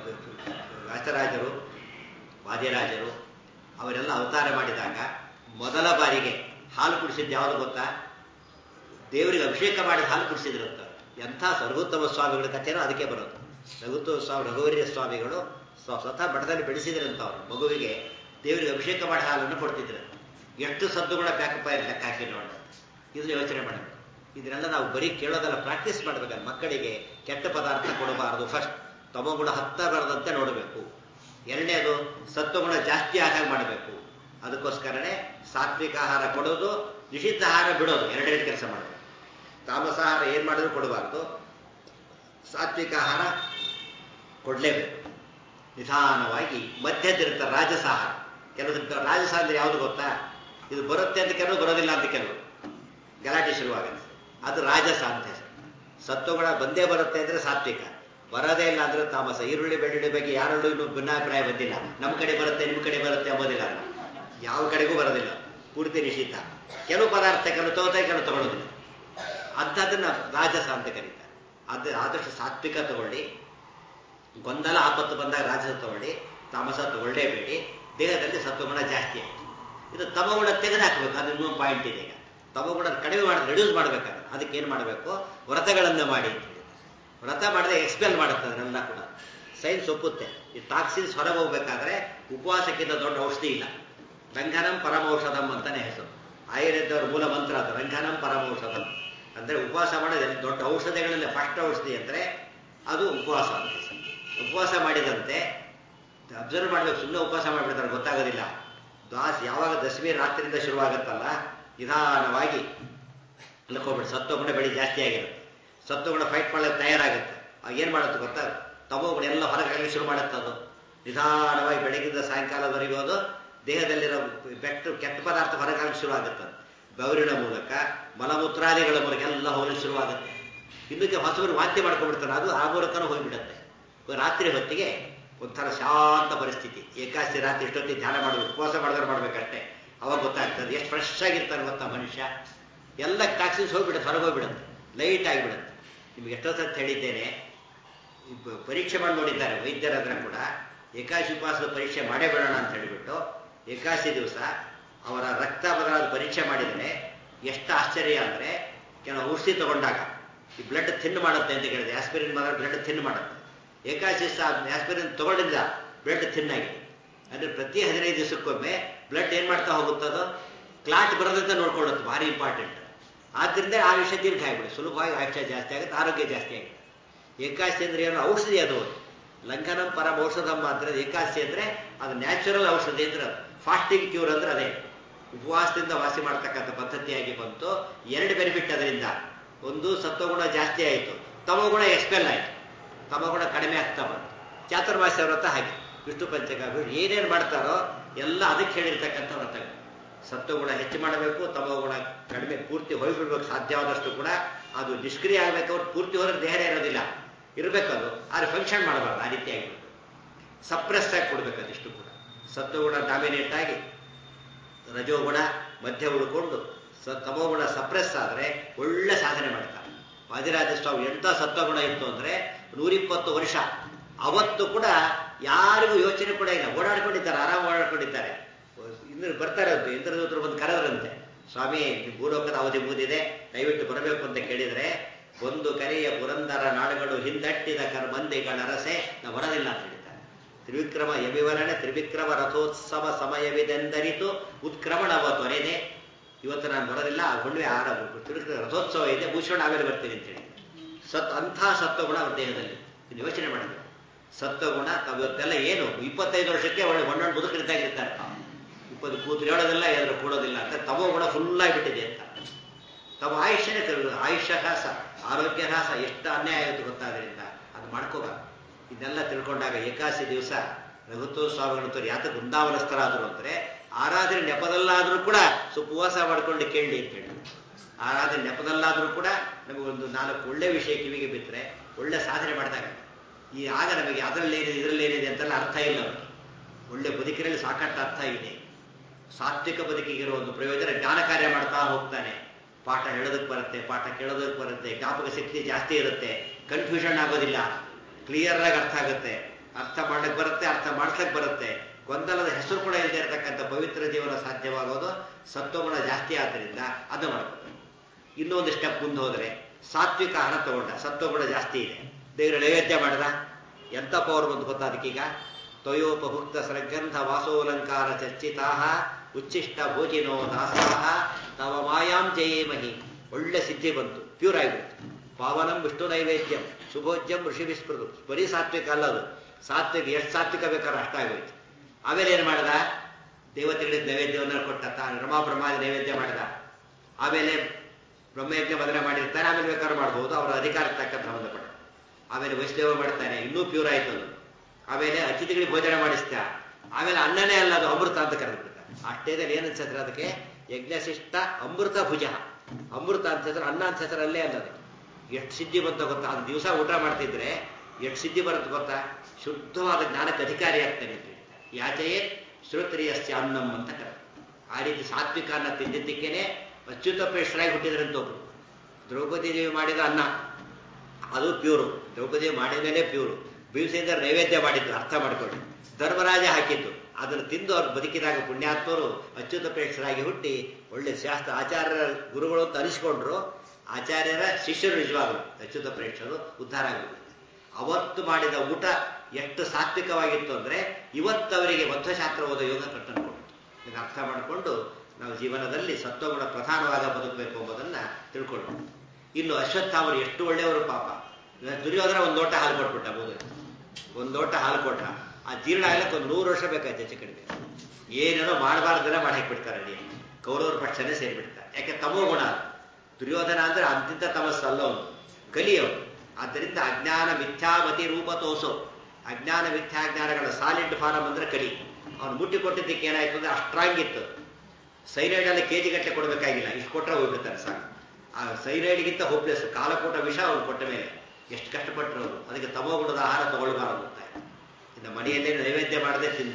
ವ್ಯಾಸರಾಜರು ವಾದ್ಯರಾಜರು ಅವರೆಲ್ಲ ಅವತಾರ ಮಾಡಿದಾಗ ಮೊದಲ ಬಾರಿಗೆ ಹಾಲು ಕುಡಿಸಿದ್ದು ಯಾವುದು ಗೊತ್ತಾ ದೇವರಿಗೆ ಅಭಿಷೇಕ ಮಾಡಿ ಹಾಲು ಕುಡಿಸಿದ್ರಂತ ಎಂಥ ರಘುತ್ತಮ ಸ್ವಾಮಿಗಳ ಕಥೆನೋ ಅದಕ್ಕೆ ಬರೋದು ರಘುತ್ತಮ ಸ್ವಾಮಿ ರಘುವರ್ಯ ಸ್ವಾಮಿಗಳು ಸ್ವತಃ ಮಠದಲ್ಲಿ ಬೆಳೆಸಿದ್ರಂತ ಅವರು ಮಗುವಿಗೆ ದೇವರಿಗೆ ಅಭಿಷೇಕ ಮಾಡಿ ಹಾಲನ್ನು ಕೊಡ್ತಿದ್ರು ಎಷ್ಟು ಸದ್ದುಗಳ ಪ್ಯಾಕಪ್ಪ ಲೆಕ್ಕ ಹಾಕಿ ನೋಡ ಇದನ್ನ ಯೋಚನೆ ಮಾಡಬೇಕು ಇದನ್ನೆಲ್ಲ ನಾವು ಬರೀ ಕೇಳೋದಲ್ಲ ಪ್ರಾಕ್ಟೀಸ್ ಮಾಡ್ಬೇಕಲ್ಲ ಮಕ್ಕಳಿಗೆ ಕೆಟ್ಟ ಪದಾರ್ಥ ಕೊಡಬಾರದು ಫಸ್ಟ್ ತಮಗುಣ ಹತ್ತಬಾರದಂತೆ ನೋಡಬೇಕು ಎರಡನೇದು ಸತ್ವಗುಣ ಜಾಸ್ತಿ ಆಗಾಗ ಮಾಡಬೇಕು ಅದಕ್ಕೋಸ್ಕರನೇ ಸಾತ್ವಿಕ ಆಹಾರ ಕೊಡೋದು ನಿಷಿದ್ಧ ಆಹಾರ ಬಿಡೋದು ಎರಡೆರಡು ಕೆಲಸ ಮಾಡಬೇಕು ತಾಮಸಾಹಾರ ಏನ್ ಮಾಡಿದ್ರು ಕೊಡಬಾರ್ದು ಸಾತ್ವಿಕ ಆಹಾರ ಕೊಡಲೇಬೇಕು ನಿಧಾನವಾಗಿ ಮಧ್ಯದಿರುತ್ತೆ ರಾಜಸಾಹಾರ ಕೆಲವು ರಾಜಸ ಅಂದ್ರೆ ಯಾವುದು ಗೊತ್ತಾ ಇದು ಬರುತ್ತೆ ಅಂತ ಕೆಲವು ಬರೋದಿಲ್ಲ ಅಂತ ಕೆಲವು ಗಲಾಟೆ ಶುರುವಾಗುತ್ತೆ ಅದು ರಾಜಸ ಅಂತ ಹೆಸರು ಸತ್ವಗುಣ ಬಂದೇ ಬರುತ್ತೆ ಅಂದ್ರೆ ಸಾತ್ವಿಕ ಬರೋದೇ ಇಲ್ಲ ಅಂದ್ರೆ ತಾಮಸ ಈರುಳ್ಳಿ ಬೆಳ್ಳುಳ್ಳಿ ಬಗ್ಗೆ ಯಾರಲ್ಲೂ ಇನ್ನೂ ಭಿನ್ನಾಭಿಪ್ರಾಯ ಬಂದಿಲ್ಲ ನಮ್ಮ ಕಡೆ ಬರುತ್ತೆ ನಿಮ್ಮ ಕಡೆ ಬರುತ್ತೆ ಎಂಬುದಿಲ್ಲ ಯಾವ ಕಡೆಗೂ ಬರೋದಿಲ್ಲ ಪೂರ್ತಿ ನಿಷಿದ್ಧ ಕೆಲವು ಪದಾರ್ಥ ಕೆಲವು ತಗೋತಾರೆ ಕೆಲವು ತಗೊಳ್ಳೋದಿಲ್ಲ ಅಂಥದ್ದನ್ನ ರಾಜಸ ಅಂತ ಕರೀತಾರೆ ಅದು ಆದಷ್ಟು ಸಾತ್ವಿಕ ತಗೊಳ್ಳಿ ಗೊಂದಲ ಆಪತ್ತು ಬಂದಾಗ ರಾಜಸ ತಗೊಳ್ಳಿ ತಾಮಸ ತಗೊಳ್ಳೇಬೇಡಿ ದೇಹದಲ್ಲಿ ಸತ್ವಗುಣ ಜಾಸ್ತಿ ಆಯ್ತು ಇದು ತಮಗುಣ ತೆಗೆದುಹಾಕಬೇಕು ಅದು ಇನ್ನೊಂದು ಪಾಯಿಂಟ್ ಇದೆ ಈಗ ತಮಗುಣ ಕಡಿಮೆ ಮಾಡಿ ರೆಡ್ಯೂಸ್ ಮಾಡಬೇಕಾದ್ರೆ ಅದಕ್ಕೆ ಏನು ಮಾಡಬೇಕು ವ್ರತಗಳನ್ನು ಮಾಡಿ ಅಂತ ಹೇಳಿ ವ್ರತ ಮಾಡಿದ್ರೆ ಎಕ್ಸ್ಪೆಲ್ ಮಾಡುತ್ತೆ ಅದನ್ನೆಲ್ಲ ಕೂಡ ಸೈನ್ಸ್ ಒಪ್ಪುತ್ತೆ ಈ ಟಾಕ್ಸಿನ್ಸ್ ಹೊರಗೆ ಹೋಗ್ಬೇಕಾದ್ರೆ ಉಪವಾಸಕ್ಕಿಂತ ದೊಡ್ಡ ಔಷಧಿ ಇಲ್ಲ ರಂಗನಂ ಪರಮೌಷಧಂ ಅಂತಾನೆ ಹೆಸರು ಆಯುರ್ವೇದವ್ರ ಮೂಲ ಮಂತ್ರ ಅದು ರಂಗನಂ ಪರಮೌಷಧಂ ಅಂದ್ರೆ ಉಪವಾಸ ಮಾಡೋದು ದೊಡ್ಡ ಔಷಧಿಗಳಲ್ಲಿ ಫಸ್ಟ್ ಔಷಧಿ ಅಂದ್ರೆ ಅದು ಉಪವಾಸ ಅಂತ ಉಪವಾಸ ಮಾಡಿದಂತೆ ಅಬ್ಸರ್ವ್ ಮಾಡ್ಬೇಕು ಸುಮ್ಮನೆ ಉಪವಾಸ ಮಾಡಿಬಿಡ್ತಾರೆ ಗೊತ್ತಾಗೋದಿಲ್ಲ ದ್ವಾಸ್ ಯಾವಾಗ ದಶಮಿ ರಾತ್ರಿಯಿಂದ ಶುರುವಾಗುತ್ತಲ್ಲ ನಿಧಾನವಾಗಿ ಅನ್ಕೋಬಿಡಿ ಸತ್ವಗುಣ ಬೆಳಿ ಜಾಸ್ತಿ ಆಗಿರುತ್ತೆ ಸತ್ವಗುಣ ಫೈಟ್ ಮಾಡಲಿಕ್ಕೆ ತಯಾರಾಗುತ್ತೆ ಆಗ ಏನು ಮಾಡುತ್ತೆ ಗೊತ್ತಾ ತಮೋಗುಣ ಎಲ್ಲ ಹೊರಗಾಗಿ ಶುರು ಮಾಡುತ್ತೆ ಅದು ನಿಧಾನವಾಗಿ ಬೆಳಗಿಂದ ಸಾಯಂಕಾಲದವರೆಗೂ ಅದು ದೇಹದಲ್ಲಿರೋ ಬೆಟ್ಟು ಕೆಟ್ಟ ಪದಾರ್ಥ ಹೊರಗಾಗಿ ಶುರು ಆಗುತ್ತೆ ಬೆವರಿನ ಮೂಲಕ ಮಲಮೂತ್ರಾದಿಗಳ ಮೂಲಕ ಎಲ್ಲ ಹೋಗಲಿಕ್ಕೆ ಶುರುವಾಗುತ್ತೆ ಇನ್ನಕ್ಕೆ ಹೊಸಬರು ವಾಂತಿ ಮಾಡ್ಕೊಂಡ್ಬಿಡ್ತಾನೆ ಅದು ಆ ಮೂಲಕನೂ ಹೋಗಿಬಿಡುತ್ತೆ ರಾತ್ರಿ ಹೊತ್ತಿಗೆ ಒಂಥರ ಶಾಂತ ಪರಿಸ್ಥಿತಿ ಏಕಾಸಿ ರಾತ್ರಿ ಇಷ್ಟೊತ್ತಿಗೆ ಧ್ಯಾನ ಮಾಡಬೇಕು ಉಪವಾಸ ಮಾಡಿದ್ರೆ ಮಾಡ್ಬೇಕಷ್ಟೇ ಅವಾಗ ಗೊತ್ತಾಗ್ತದೆ ಎಷ್ಟು ಫ್ರೆಶ್ ಆಗಿರ್ತಾನೆ ಗೊತ್ತಾ ಮನುಷ್ಯ ಎಲ್ಲ ಟಾಕ್ಸಿನ್ಸ್ ಹೋಗ್ಬಿಡುತ್ತೆ ಹೊರಗೆ ಹೋಗ್ಬಿಡುತ್ತೆ ಲೈಟ್ ಆಗಿಬಿಡುತ್ತೆ ನಿಮ್ಗೆ ಎಷ್ಟೋ ಸತ್ ಹೇಳಿದ್ದೇನೆ ಪರೀಕ್ಷೆ ಮಾಡಿ ನೋಡಿದ್ದಾರೆ ವೈದ್ಯರಾದ್ರೆ ಕೂಡ ಏಕಾಶಿ ಉಪವಾಸದ ಪರೀಕ್ಷೆ ಮಾಡೇ ಬಿಡೋಣ ಅಂತ ಹೇಳಿಬಿಟ್ಟು ಏಕಾಶಿ ದಿವಸ ಅವರ ರಕ್ತ ಬದಲಾದ ಪರೀಕ್ಷೆ ಮಾಡಿದರೆ ಎಷ್ಟು ಆಶ್ಚರ್ಯ ಅಂದರೆ ಕೆಲವು ಔಷಧಿ ತಗೊಂಡಾಗ ಈ ಬ್ಲಡ್ ಥಿನ್ ಮಾಡುತ್ತೆ ಅಂತ ಕೇಳಿದೆ ಆಸ್ಪಿರಿನ್ ಮಾತ್ರ ಬ್ಲಡ್ ಥಿನ್ ಮಾಡುತ್ತೆ ಏಕಾಶಿ ಆಸ್ಪಿರಿನ್ ತಗೊಂಡಿಲ್ಲ ಬ್ಲಡ್ ಥಿನ್ ಆಗಿದೆ ಅಂದ್ರೆ ಪ್ರತಿ ಹದಿನೈದು ದಿವಸಕ್ಕೊಮ್ಮೆ ಬ್ಲಡ್ ಏನ್ ಮಾಡ್ತಾ ಹೋಗುತ್ತದೋ ಕ್ಲಾಟ್ ಬರದಂತೆ ನೋಡ್ಕೊಳ್ಳುತ್ತೆ ಭಾರಿ ಇಂಪಾರ್ಟೆಂಟ್ ಆದ್ರಿಂದ ಆ ವಿಷಯ ದೀರ್ಘ ಆಗ್ಬಿಡುತ್ತೆ ಸುಲಭವಾಗಿ ಆಯುಷ್ಯ ಜಾಸ್ತಿ ಆಗುತ್ತೆ ಆರೋಗ್ಯ ಜಾಸ್ತಿ ಆಗುತ್ತೆ ಏಕಾಶಿ ಅಂದ್ರೆ ಏನು ಔಷಧಿ ಅದು ಲಂಘನಂ ಪರಮ ಔಷಧಂ ಅಂದ್ರೆ ಏಕಾಶಿ ಅಂದ್ರೆ ಅದು ನ್ಯಾಚುರಲ್ ಔಷಧಿ ಅಂದ್ರೆ ಅದು ಫಾಸ್ಟಿಂಗ್ ಕ್ಯೂರ್ ಅಂದ್ರೆ ಅದೇ ಉಪವಾಸದಿಂದ ವಾಸಿ ಮಾಡ್ತಕ್ಕಂಥ ಪದ್ಧತಿಯಾಗಿ ಬಂತು ಎರಡು ಬೆನಿಫಿಟ್ ಅದರಿಂದ ಒಂದು ಸತ್ವಗುಣ ಜಾಸ್ತಿ ಆಯಿತು ತಮಗುಣ ಎಕ್ಸ್ಪೆಲ್ ಆಯಿತು ತಮಗುಣ ಕಡಿಮೆ ಆಗ್ತಾ ಬಂತು ಚಾತುರ್ಮಾಸ್ಯ ವ್ರತ ಹಾಗೆ ವಿಷ್ಣು ಪಂಚಕ ಏನೇನು ಮಾಡ್ತಾರೋ ಎಲ್ಲ ಅದಕ್ಕೆ ಹೇಳಿರ್ತಕ್ಕಂಥ ವ್ರತಗಳು ಸತ್ವಗುಣ ಹೆಚ್ಚು ಮಾಡಬೇಕು ತಮಗುಣ ಕಡಿಮೆ ಪೂರ್ತಿ ಹೋಗ್ಬಿಡ್ಬೇಕು ಸಾಧ್ಯವಾದಷ್ಟು ಕೂಡ ಅದು ನಿಷ್ಕ್ರಿಯ ಆಗಬೇಕು ಅವ್ರು ಪೂರ್ತಿ ಹೋದ್ರೆ ದೇಹನೇ ಇರೋದಿಲ್ಲ ಇರಬೇಕದು ಆದರೆ ಫಂಕ್ಷನ್ ಮಾಡಬಾರ್ದು ಆ ರೀತಿ ಆಗಿಬಿಟ್ಟು ಸಪ್ರೆಸ್ ಆಗಿ ಕೊಡ್ಬೇಕು ಅದಿಷ್ಟು ಕೂಡ ಸತ್ವಗುಣ ಡಾಮಿನೇಟ್ ಆಗಿ ರಜೋಗುಣ ಮಧ್ಯ ಉಳ್ಕೊಂಡು ಸ ತಮೋಗುಣ ಸಪ್ರೆಸ್ ಆದರೆ ಒಳ್ಳೆ ಸಾಧನೆ ಮಾಡ್ತಾರೆ ವಾದಿರಾಜ ಸ್ವಾಮಿ ಎಂಥ ಸತ್ವಗುಣ ಇತ್ತು ಅಂದರೆ ನೂರಿಪ್ಪತ್ತು ವರ್ಷ ಅವತ್ತು ಕೂಡ ಯಾರಿಗೂ ಯೋಚನೆ ಕೂಡ ಇಲ್ಲ ಓಡಾಡ್ಕೊಂಡಿದ್ದಾರೆ ಆರಾಮ ಓಡಾಡ್ಕೊಂಡಿದ್ದಾರೆ ಇನ್ನು ಬರ್ತಾರೆ ಅಂತ ಇಂದ್ರದೂತರು ಬಂದು ಕರೆದ್ರಂತೆ ಸ್ವಾಮಿ ನಿಮ್ಮ ಭೂಲೋಕದ ಅವಧಿ ಮುಗಿದಿದೆ ದಯವಿಟ್ಟು ಬರಬೇಕು ಅಂತ ಕೇಳಿದರೆ ಒಂದು ಕರೆಯ ಪುರಂದರ ನಾಡುಗಳು ಹಿಂದಟ್ಟಿದ ಕರ್ಮಂದಿಗಳ ರಸೆ ನಾವು ಬರೋದಿಲ್ಲ ಅಂತ ಹೇಳ್ತಾರೆ ತ್ರಿವಿಕ್ರಮ ಯಮಿವರಣ ತ್ರಿವಿಕ್ರಮ ರಥೋತ್ಸವ ಸಮಯವಿದೆಂದರಿತು ಉತ್ಕ್ರಮಣವ ತೊರೆದೆ ಇವತ್ತು ನಾನು ಬರೋದಿಲ್ಲ ಆ ಹುಣ್ಣಿಮೆ ಆರ ತ್ರಿವಿಕ್ರಮ ರಥೋತ್ಸವ ಇದೆ ಭೂಷಣ ಆಮೇಲೆ ಬರ್ತೀನಿ ಅಂತೇಳಿ ಸತ್ ಅಂಥ ಸತ್ವಗುಣ ಅವ್ರ ದೇಹದಲ್ಲಿ ಇದು ಯೋಚನೆ ಮಾಡಬೇಕು ಸತ್ವಗುಣ ತಾವು ಇವತ್ತೆಲ್ಲ ಏನು ಇಪ್ಪತ್ತೈದು ವರ್ಷಕ್ಕೆ ಒಳ್ಳೆ ಮಣ್ಣನ್ನು ಬದುಕಿರ್ತಾಗಿರ್ತಾರೆ ಇಪ್ಪತ್ತು ಕೂತು ಹೇಳೋದಿಲ್ಲ ಎದುರು ಕೂಡೋದಿಲ್ಲ ಅಂತ ತಮೋ ಗುಣ ಫುಲ್ ಆಗಿಬಿಟ್ಟಿದೆ ಅಂತ ತಮ್ಮ ಆಯುಷ್ಯನೇ ತಿರುಗ ಆಯುಷ್ಯ ಹ್ರಾಸ ಆರೋಗ್ಯ ಹ್ರಾಸ ಎಷ್ಟು ಅನ್ಯಾಯ ಆಗುತ್ತೆ ಗೊತ್ತಾದ್ರಿಂದ ಅದು ಮಾಡ್ಕೋಬಾರ್ದು ಇದನ್ನೆಲ್ಲ ತಿಳ್ಕೊಂಡಾಗ ಏಕಾಸಿ ದಿವಸ ರಘುತ್ವ ಸ್ವಾಮಿಗಳಂತವ್ರು ಯಾತ ಬೃಂದಾವನಸ್ಥರಾದರು ಅಂದರೆ ಆರಾಧನೆ ನೆಪದಲ್ಲಾದರೂ ಕೂಡ ಸುಪವಾಸ ಮಾಡ್ಕೊಂಡು ಕೇಳಲಿ ಅಂತ ಹೇಳಿ ಆರಾಧನೆ ನೆಪದಲ್ಲಾದರೂ ಕೂಡ ನಮಗೊಂದು ನಾಲ್ಕು ಒಳ್ಳೆ ವಿಷಯ ಕಿವಿಗೆ ಬಿದ್ದರೆ ಒಳ್ಳೆ ಸಾಧನೆ ಮಾಡಿದಾಗ ಈ ಆಗ ನಮಗೆ ಅದರಲ್ಲೇನಿದೆ ಇದರಲ್ಲೇನಿದೆ ಅಂತೆಲ್ಲ ಅರ್ಥ ಇಲ್ಲ ಅವರಿಗೆ ಒಳ್ಳೆ ಬದುಕಿನಲ್ಲಿ ಸಾಕಷ್ಟು ಅರ್ಥ ಇದೆ ಸಾತ್ವಿಕ ಬದುಕಿಗಿರೋ ಒಂದು ಪ್ರಯೋಜನ ಜ್ಞಾನ ಕಾರ್ಯ ಮಾಡ್ತಾ ಹೋಗ್ತಾನೆ ಪಾಠ ಹೇಳೋದಕ್ಕೆ ಬರುತ್ತೆ ಪಾಠ ಕೇಳೋದಕ್ಕೆ ಬರುತ್ತೆ ಜ್ಞಾಪಕ ಶಕ್ತಿ ಜಾಸ್ತಿ ಇರುತ್ತೆ ಕನ್ಫ್ಯೂಷನ್ ಆಗೋದಿಲ್ಲ ಕ್ಲಿಯರ್ ಆಗಿ ಅರ್ಥ ಆಗುತ್ತೆ ಅರ್ಥ ಮಾಡಕ್ಕೆ ಬರುತ್ತೆ ಅರ್ಥ ಮಾಡ್ಸಕ್ ಬರುತ್ತೆ ಗೊಂದಲದ ಹೆಸರು ಕೂಡ ಇಲ್ಲದೆ ಇರತಕ್ಕಂಥ ಪವಿತ್ರ ಜೀವನ ಸಾಧ್ಯವಾಗೋದು ಸತ್ವಗುಣ ಜಾಸ್ತಿ ಆದ್ದರಿಂದ ಅದು ಮಾಡ್ಬೇಕು ಇನ್ನೊಂದು ಸ್ಟೆಪ್ ಮುಂದೆ ಹೋದರೆ ಸಾತ್ವಿಕ ಆಹಾರ ತಗೊಂಡ ಸತ್ವಗುಣ ಜಾಸ್ತಿ ಇದೆ ದೇವರ ನೈವೇದ್ಯ ಮಾಡಿದ ಎಂಥ ಪವರ್ ಬಂದು ಗೊತ್ತಾ ಅದಕ್ಕೀಗ ತ್ವಯೋಪಭುಕ್ತ ಸೃಗಂಧ ವಾಸೋಲಂಕಾರ ಚರ್ಚಿತಾ ಉಚ್ಚಿಷ್ಟ ಭೋಜಿನೋ ದಾಸಾಹ ತವ ಮಾಯಾಂ ಜಯೇಮಹಿ ಒಳ್ಳೆ ಸಿದ್ಧಿ ಬಂತು ಪ್ಯೂರ್ ಆಗಿಬಿಡ್ತು ಪಾವನಂ ವಿಷ್ಣು ನೈವೇದ್ಯಂ ಸುಭೋಜ್ಯಂ ಋಷಿ ವಿಸ್ಮೃತು ಬರೀ ಸಾತ್ವಿಕ ಅಲ್ಲ ಅದು ಸಾತ್ವಿಕ ಎಷ್ಟು ಸಾತ್ವಿಕ ಬೇಕಾದ್ರೆ ಅಷ್ಟಾಗೋಯ್ತು ಆಮೇಲೆ ಏನು ಮಾಡಿದ ದೇವತೆಗಳಿಗೆ ನೈವೇದ್ಯವನ್ನು ಕೊಟ್ಟ ತಾನು ರಮಾ ಬ್ರಹ್ಮಾದಿ ನೈವೇದ್ಯ ಮಾಡಿದ ಆಮೇಲೆ ಬ್ರಹ್ಮಯಜ್ಞ ಮದನೆ ಮಾಡಿರ್ತಾನೆ ಆಮೇಲೆ ಬೇಕಾದ್ರೂ ಮಾಡ್ಬೋದು ಅವರ ಅಧಿಕಾರ ತಕ್ಕಂಥ ಸಂಬಂಧಪಟ್ಟ ಆಮೇಲೆ ವೈಷ್ಣವ ಮಾಡ್ತಾನೆ ಇನ್ನೂ ಪ್ಯೂರ್ ಆಯ್ತು ಅದು ಆಮೇಲೆ ಅತಿಥಿಗಳಿಗೆ ಭೋಜನ ಮಾಡಿಸ್ತಾ ಆಮೇಲೆ ಅನ್ನನೇ ಅಲ್ಲ ಅದು ಅಮೃತ ಅಂತ ಕರೆದ್ಬಿಡ್ತಾರೆ ಅಷ್ಟೇದಲ್ಲಿ ಏನು ಅನ್ಸತ್ರ ಅದಕ್ಕೆ ಯಜ್ಞಶಿಷ್ಟ ಅಮೃತ ಭುಜ ಅಮೃತ ಅಂತ ಹೆಸರು ಅನ್ನ ಅಂತ ಹೆಸರು ಅಲ್ಲೇ ಅಲ್ಲ ಅದು ಎಷ್ಟು ಸಿದ್ಧಿ ಬಂತ ಗೊತ್ತಾ ಅದು ದಿವಸ ಊಟ ಮಾಡ್ತಿದ್ರೆ ಎಷ್ಟು ಸಿದ್ಧಿ ಬರುತ್ತೆ ಗೊತ್ತಾ ಶುದ್ಧವಾದ ಜ್ಞಾನಕ್ಕೆ ಅಧಿಕಾರಿ ಆಗ್ತಾನೆ ಅಂತ ಹೇಳ್ತಾರೆ ಯಾಚೆಯೇ ಶ್ರೋತ್ರಿಯಸ್ಯ ಅನ್ನಂ ಅಂತ ಕರೆ ಆ ರೀತಿ ಸಾತ್ವಿಕ ಅನ್ನ ತಿಂದಿದ್ದಕ್ಕೇನೆ ಅಚ್ಯುತ ಪ್ರೇಷ್ಠರಾಗಿ ಹುಟ್ಟಿದ್ರಂತ ಒಬ್ರು ದ್ರೌಪದಿ ದೇವಿ ಮಾಡಿದ ಅನ್ನ ಅದು ಪ್ಯೂರು ದ್ರೌಪದಿ ಮಾಡಿದ ಮೇಲೆ ಪ್ಯೂರು ಭೀಮಸೇಂದ್ರ ನೈವೇದ್ಯ ಮಾಡಿದ್ದು ಅರ್ಥ ಮಾಡ್ಕೊಳ್ಳಿ ಧರ್ಮರಾಜ ಹಾಕಿದ್ದು ಅದನ್ನು ತಿಂದು ಅವ್ರು ಬದುಕಿದಾಗ ಪುಣ್ಯಾತ್ಮರು ಅಚ್ಯುತ ಪ್ರೇಕ್ಷರಾಗಿ ಹುಟ್ಟಿ ಒಳ್ಳೆ ಶಾಸ್ತ್ರ ಆಚಾರ್ಯರ ಗುರುಗಳು ಅಂತ ಅನಿಸ್ಕೊಂಡ್ರು ಆಚಾರ್ಯರ ಶಿಷ್ಯರು ನಿಜವಾಗಲು ಅಚ್ಯುತ ಪ್ರೇಕ್ಷರು ಉದ್ಧಾರ ಆಗಿಬಿಟ್ಟು ಅವತ್ತು ಮಾಡಿದ ಊಟ ಎಷ್ಟು ಸಾತ್ವಿಕವಾಗಿತ್ತು ಅಂದ್ರೆ ಇವತ್ತವರಿಗೆ ಮಧ್ವಶಾಸ್ತ್ರ ಓದೋ ಯೋಗ ಕಟ್ಟನ್ನು ಕೊಡ್ತು ಇದನ್ನು ಅರ್ಥ ಮಾಡಿಕೊಂಡು ನಾವು ಜೀವನದಲ್ಲಿ ಸತ್ವಗುಣ ಪ್ರಧಾನವಾಗ ಬದುಕಬೇಕು ಎಂಬುದನ್ನ ತಿಳ್ಕೊಳ್ಬೇಕು ಇನ್ನು ಅಶ್ವತ್ಥಾಮರು ಎಷ್ಟು ಒಳ್ಳೆಯವರು ಪಾಪ ದುರ್ಯೋಧನ ಒಂದು ಲೋಟ ಹಾಲು ಕೊಟ್ಬಿಟ್ಟ ಬೋದು ಒಂದು ಲೋಟ ಹಾಲು ಕೊಟ್ಟ ಆ ಜೀರ್ಣ ಆಗ್ಲಕ್ಕೆ ಒಂದು ನೂರು ವರ್ಷ ಬೇಕಾಯ್ತು ಹೆಚ್ಚು ಕಡಿಮೆ ಏನೇನೋ ಮಾಡಬಾರ್ದನ್ನ ಮಾಡಿ ಹಾಕ್ಬಿಡ್ತಾರೆ ಅಲ್ಲಿ ಕೌರವರ ಪಕ್ಷನೇ ಸೇರಿಬಿಡ್ತಾರೆ ಯಾಕೆ ತಮೋ ಗುಣ ದುರ್ಯೋಧನ ಅಂದ್ರೆ ಅಂತಿಂತ ತಮಸ್ಸಲ್ಲ ಅವನು ಕಲಿಯವನು ಆದ್ದರಿಂದ ಅಜ್ಞಾನ ಮಿಥ್ಯಾಮತಿ ರೂಪ ತೋಸೋ ಅಜ್ಞಾನ ಮಿಥ್ಯಾಜ್ಞಾನಗಳ ಸಾಲಿಡ್ ಫಾರಂ ಅಂದ್ರೆ ಕಲಿ ಅವನು ಮುಟ್ಟಿ ಕೊಟ್ಟಿದ್ದಕ್ಕೆ ಏನಾಯ್ತು ಅಂದ್ರೆ ಅಷ್ಟ್ರಾಂಗಿತ್ತು ಸೈನೈಡ್ ಅಲ್ಲಿ ಕೆಜಿ ಗಟ್ಟಲೆ ಕೊಡಬೇಕಾಗಿಲ್ಲ ಇಷ್ಟು ಕೊಟ್ಟರೆ ಹೋಗ್ಬಿಡ್ತಾರೆ ಸಾಕು ಆ ಸೈನೈಡ್ಗಿಂತ ಹೋಪ್ಲೆಸ್ ಕಾಲಕೂಟ ವಿಷ ಅವ್ರು ಕೊಟ್ಟ ಮೇಲೆ ಎಷ್ಟು ಕಷ್ಟಪಟ್ಟರು ಅವರು ಅದಕ್ಕೆ ತಮೋಗುಣದ ಆಹಾರ ತಗೊಳ್ಬಾರದು ಅಂತ ಇನ್ನು ಮನೆಯಲ್ಲೇ ನೈವೇದ್ಯ ಮಾಡದೆ ತಿಂದ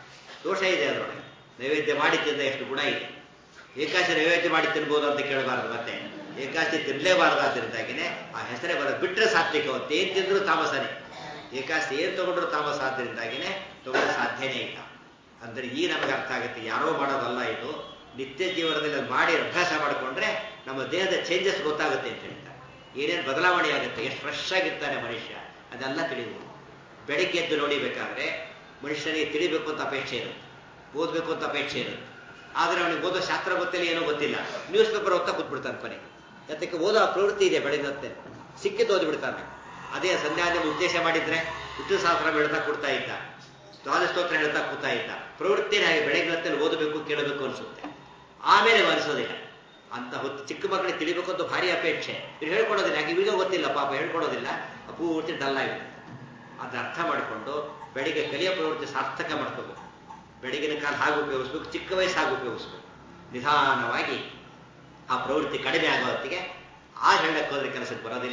ದೋಷ ಇದೆ ಅದರೊಳಗೆ ನೈವೇದ್ಯ ಮಾಡಿ ತಿಂದ ಎಷ್ಟು ಗುಣ ಇದೆ ಏಕಾಶಿ ನೈವೇದ್ಯ ಮಾಡಿ ತಿನ್ಬೋದು ಅಂತ ಕೇಳಬಾರದು ಮತ್ತೆ ಏಕಾಶಿ ತಿನ್ನಲೇಬಾರದು ಆದ್ದರಿಂದಾಗಿನೇ ಆ ಹೆಸರೇ ಬರೋದು ಬಿಟ್ಟರೆ ಸಾತ್ವಿಕವಂತೆ ಏನ್ ತಿಂದ್ರು ತಾಮಸನೇ ಏಕಾಶಿ ಏನ್ ತಗೊಂಡ್ರು ತಾಮಸ ಆದ್ದರಿಂದಾಗಿನೇ ತಗೊಳ್ಳೋ ಸಾಧ್ಯನೇ ಇಲ್ಲ ಅಂದ್ರೆ ಈ ನಮಗೆ ಅರ್ಥ ಆಗುತ್ತೆ ಯಾರೋ ಮಾಡೋದಲ್ಲ ಇದು ನಿತ್ಯ ಜೀವನದಲ್ಲಿ ಅದು ಮಾಡಿ ಅಭ್ಯಾಸ ಮಾಡಿಕೊಂಡ್ರೆ ನಮ್ಮ ದೇಹದ ಚೇಂಜಸ್ ಗೊತ್ತಾಗುತ್ತೆ ಅಂತ ಹೇಳ್ತಾರೆ ಏನೇನು ಬದಲಾವಣೆ ಆಗುತ್ತೆ ಎಷ್ಟು ಫ್ರೆಶ್ ಆಗಿರ್ತಾನೆ ಮನುಷ್ಯ ಅದೆಲ್ಲ ತಿಳಿಬಹುದು ಬೆಳಿಗ್ಗೆ ಎದ್ದು ನೋಡಿಬೇಕಾದ್ರೆ ಮನುಷ್ಯನಿಗೆ ತಿಳಿಬೇಕು ಅಂತ ಅಪೇಕ್ಷೆ ಇರುತ್ತೆ ಓದಬೇಕು ಅಂತ ಅಪೇಕ್ಷೆ ಇರುತ್ತೆ ಆದರೆ ಅವನಿಗೆ ಓದೋ ಶಾಸ್ತ್ರ ಗೊತ್ತಿಲ್ಲ ಏನೋ ಗೊತ್ತಿಲ್ಲ ನ್ಯೂಸ್ ಪೇಪರ್ ಓದ್ತಾ ಕೂತ್ಬಿಡ್ತಾನೆ ಕೊನೆ ಅದಕ್ಕೆ ಓದೋ ಪ್ರವೃತ್ತಿ ಇದೆ ಬೆಳಗ್ಗೆ ಹೊತ್ತೆ ಸಿಕ್ಕಿದ್ದು ಓದ್ಬಿಡ್ತಾನೆ ಅದೇ ಸಂಧ್ಯಾದ ಉದ್ದೇಶ ಮಾಡಿದ್ರೆ ವಿಷ್ಣು ಸಹಸ್ರ ಹೇಳ್ತಾ ಕೊಡ್ತಾ ಇದ್ದ ಸ್ತೋತ್ರ ಹೇಳ್ತಾ ಕೂತಾ ಇದ್ದ ಪ್ರವೃತ್ತಿನೇ ಹಾಗೆ ಬೆಳಗ್ಗೆ ಹೊತ್ತಲ್ಲಿ ಓದಬೇಕು ಕೇಳಬೇಕು ಅನ್ಸುತ್ತೆ ಆಮೇಲೆ ಅನಿಸೋದಿಲ್ಲ ಅಂತ ಹೊತ್ತು ಚಿಕ್ಕ ಮಕ್ಕಳಿಗೆ ತಿಳಿಬೇಕು ಅಂತ ಭಾರಿ ಅಪೇಕ್ಷೆ ಇವ್ರು ಹೇಳ್ಕೊಡೋದಿಲ್ಲ ಯಾಕೆ ಇವಾಗ ಗೊತ್ತಿಲ್ಲ ಪಾಪ ಹೇಳ್ಕೊಡೋದಿಲ್ಲ ಪೂರ್ತಿ ಡಲ್ ಆಗಿರುತ್ತೆ ಅದು ಅರ್ಥ ಮಾಡಿಕೊಂಡು ಬೆಳಿಗ್ಗೆ ಕಲಿಯೋ ಪ್ರವೃತ್ತಿ ಸಾರ್ಥಕ ಮಾಡ್ಕೋಬೇಕು ಬೆಳಗಿನ ಕಾಲ ಹಾಗೆ ಉಪಯೋಗಿಸ್ಬೇಕು ಚಿಕ್ಕ ವಯಸ್ಸು ಹಾಗೆ ಉಪಯೋಗಿಸ್ಬೇಕು ನಿಧಾನವಾಗಿ ಆ ಪ್ರವೃತ್ತಿ ಕಡಿಮೆ ಆಗೋ ಹೊತ್ತಿಗೆ ಆ ಹೇಳಕ್ಕೆ ಹೋದ್ರೆ ಕೆಲಸಕ್ಕೆ ಬರೋದಿಲ್ಲ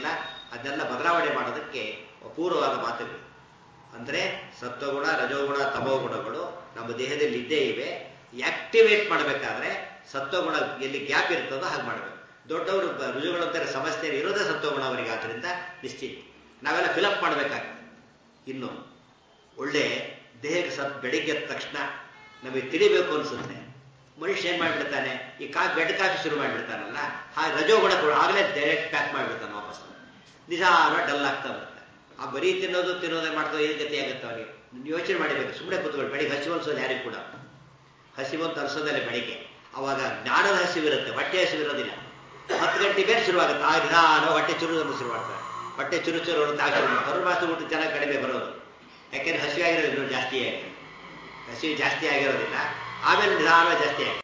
ಅದನ್ನೆಲ್ಲ ಬದಲಾವಣೆ ಮಾಡೋದಕ್ಕೆ ಅಪೂರ್ವವಾದ ಮಾತುಗಳು ಅಂದರೆ ಸತ್ವಗುಣ ರಜೋಗುಣ ತಮೋಗುಣಗಳು ನಮ್ಮ ದೇಹದಲ್ಲಿ ಇದ್ದೇ ಇವೆ ಆಕ್ಟಿವೇಟ್ ಮಾಡಬೇಕಾದ್ರೆ ಸತ್ವಗುಣ ಎಲ್ಲಿ ಗ್ಯಾಪ್ ಇರ್ತದೋ ಹಾಗೆ ಮಾಡಬೇಕು ದೊಡ್ಡವರು ಬ- ರುಜುಗಳಂತಾರೆ ಸಮಸ್ಯೆ ಇರೋದೇ ಸತ್ವಗುಣ ಅವರಿಗೆ ಆದ್ದರಿಂದ ನಿಶ್ಚಿತ ನಾವೆಲ್ಲ ಫಿಲಪ್ ಮಾಡಬೇಕಾಗ್ತದೆ ಇನ್ನು ಒಳ್ಳೆ ದೇಹಕ್ಕೆ ಸತ್ ಬೆಳಿಗ್ಗೆ ಎದ್ದ ತಕ್ಷಣ ನಮಗೆ ತಿಳಿಬೇಕು ಅನ್ಸುತ್ತೆ ಮನುಷ್ಯ ಏನ್ ಮಾಡ್ಬಿಡ್ತಾನೆ ಈ ಕಾಫಿ ಬೆಡ್ ಕಾಫಿ ಶುರು ಮಾಡ್ಬಿಡ್ತಾನಲ್ಲ ಹಾಗೆ ರಜೋಗುಣ ಕೂಡ ಆಗಲೇ ಡೈರೆಕ್ಟ್ ಪ್ಯಾಕ್ ಮಾಡ್ಬಿಡ್ತಾನೆ ವಾಪಸ್ ನಿಧಾನ ಡಲ್ ಆಗ್ತಾ ಬರುತ್ತೆ ಆ ಬರೀ ತಿನ್ನೋದು ತಿನ್ನೋದೇ ಮಾಡ್ತಾ ಏನು ಗತಿ ಆಗುತ್ತೆ ಅವನಿಗೆ ಯೋಚನೆ ಮಾಡಿಬೇಕು ಸುಮ್ಮನೆ ಕೂತ್ಕೊಳ್ಳಿ ಬೆಳಿಗ್ಗೆ ಹಸಿವು ಅನ್ಸೋದು ಯಾರಿಗೂ ಕೂಡ ಹಸಿವು ಅಂತ ಅನ್ಸೋದಲ್ಲ ಬೆಳಿಗ್ಗೆ ಅವಾಗ ಜ್ಞಾನದ ಹಸಿವಿರುತ್ತೆ ಹೊಟ್ಟೆ ಹಸಿವಿರೋದಿಲ್ಲ ಹತ್ತು ಗಂಟೆ ಮೇಲೆ ಶುರುವಾಗುತ್ತೆ ಆ ನಿಧಾನ ಹೊಟ್ಟೆ ಚುರುದನ್ನು ಶುರು ಮಾಡ್ತಾರೆ ಹೊಟ್ಟೆ ಚುರು ಚುರು ಅಂತ ಆ ಶುರು ಹೊರ ಮಾಸ ಊಟ ಚೆನ್ನಾಗಿ ಕಡಿಮೆ ಬರೋದು ಯಾಕೆಂದ್ರೆ ಹಸಿವೆ ಆಗಿರೋದು ಇನ್ನೂ ಜಾಸ್ತಿ ಆಗಿದೆ ಹಸಿವು ಜಾಸ್ತಿ ಆಗಿರೋದಿಲ್ಲ ಆಮೇಲೆ ನಿಧಾನ ಜಾಸ್ತಿ ಆಗಿದೆ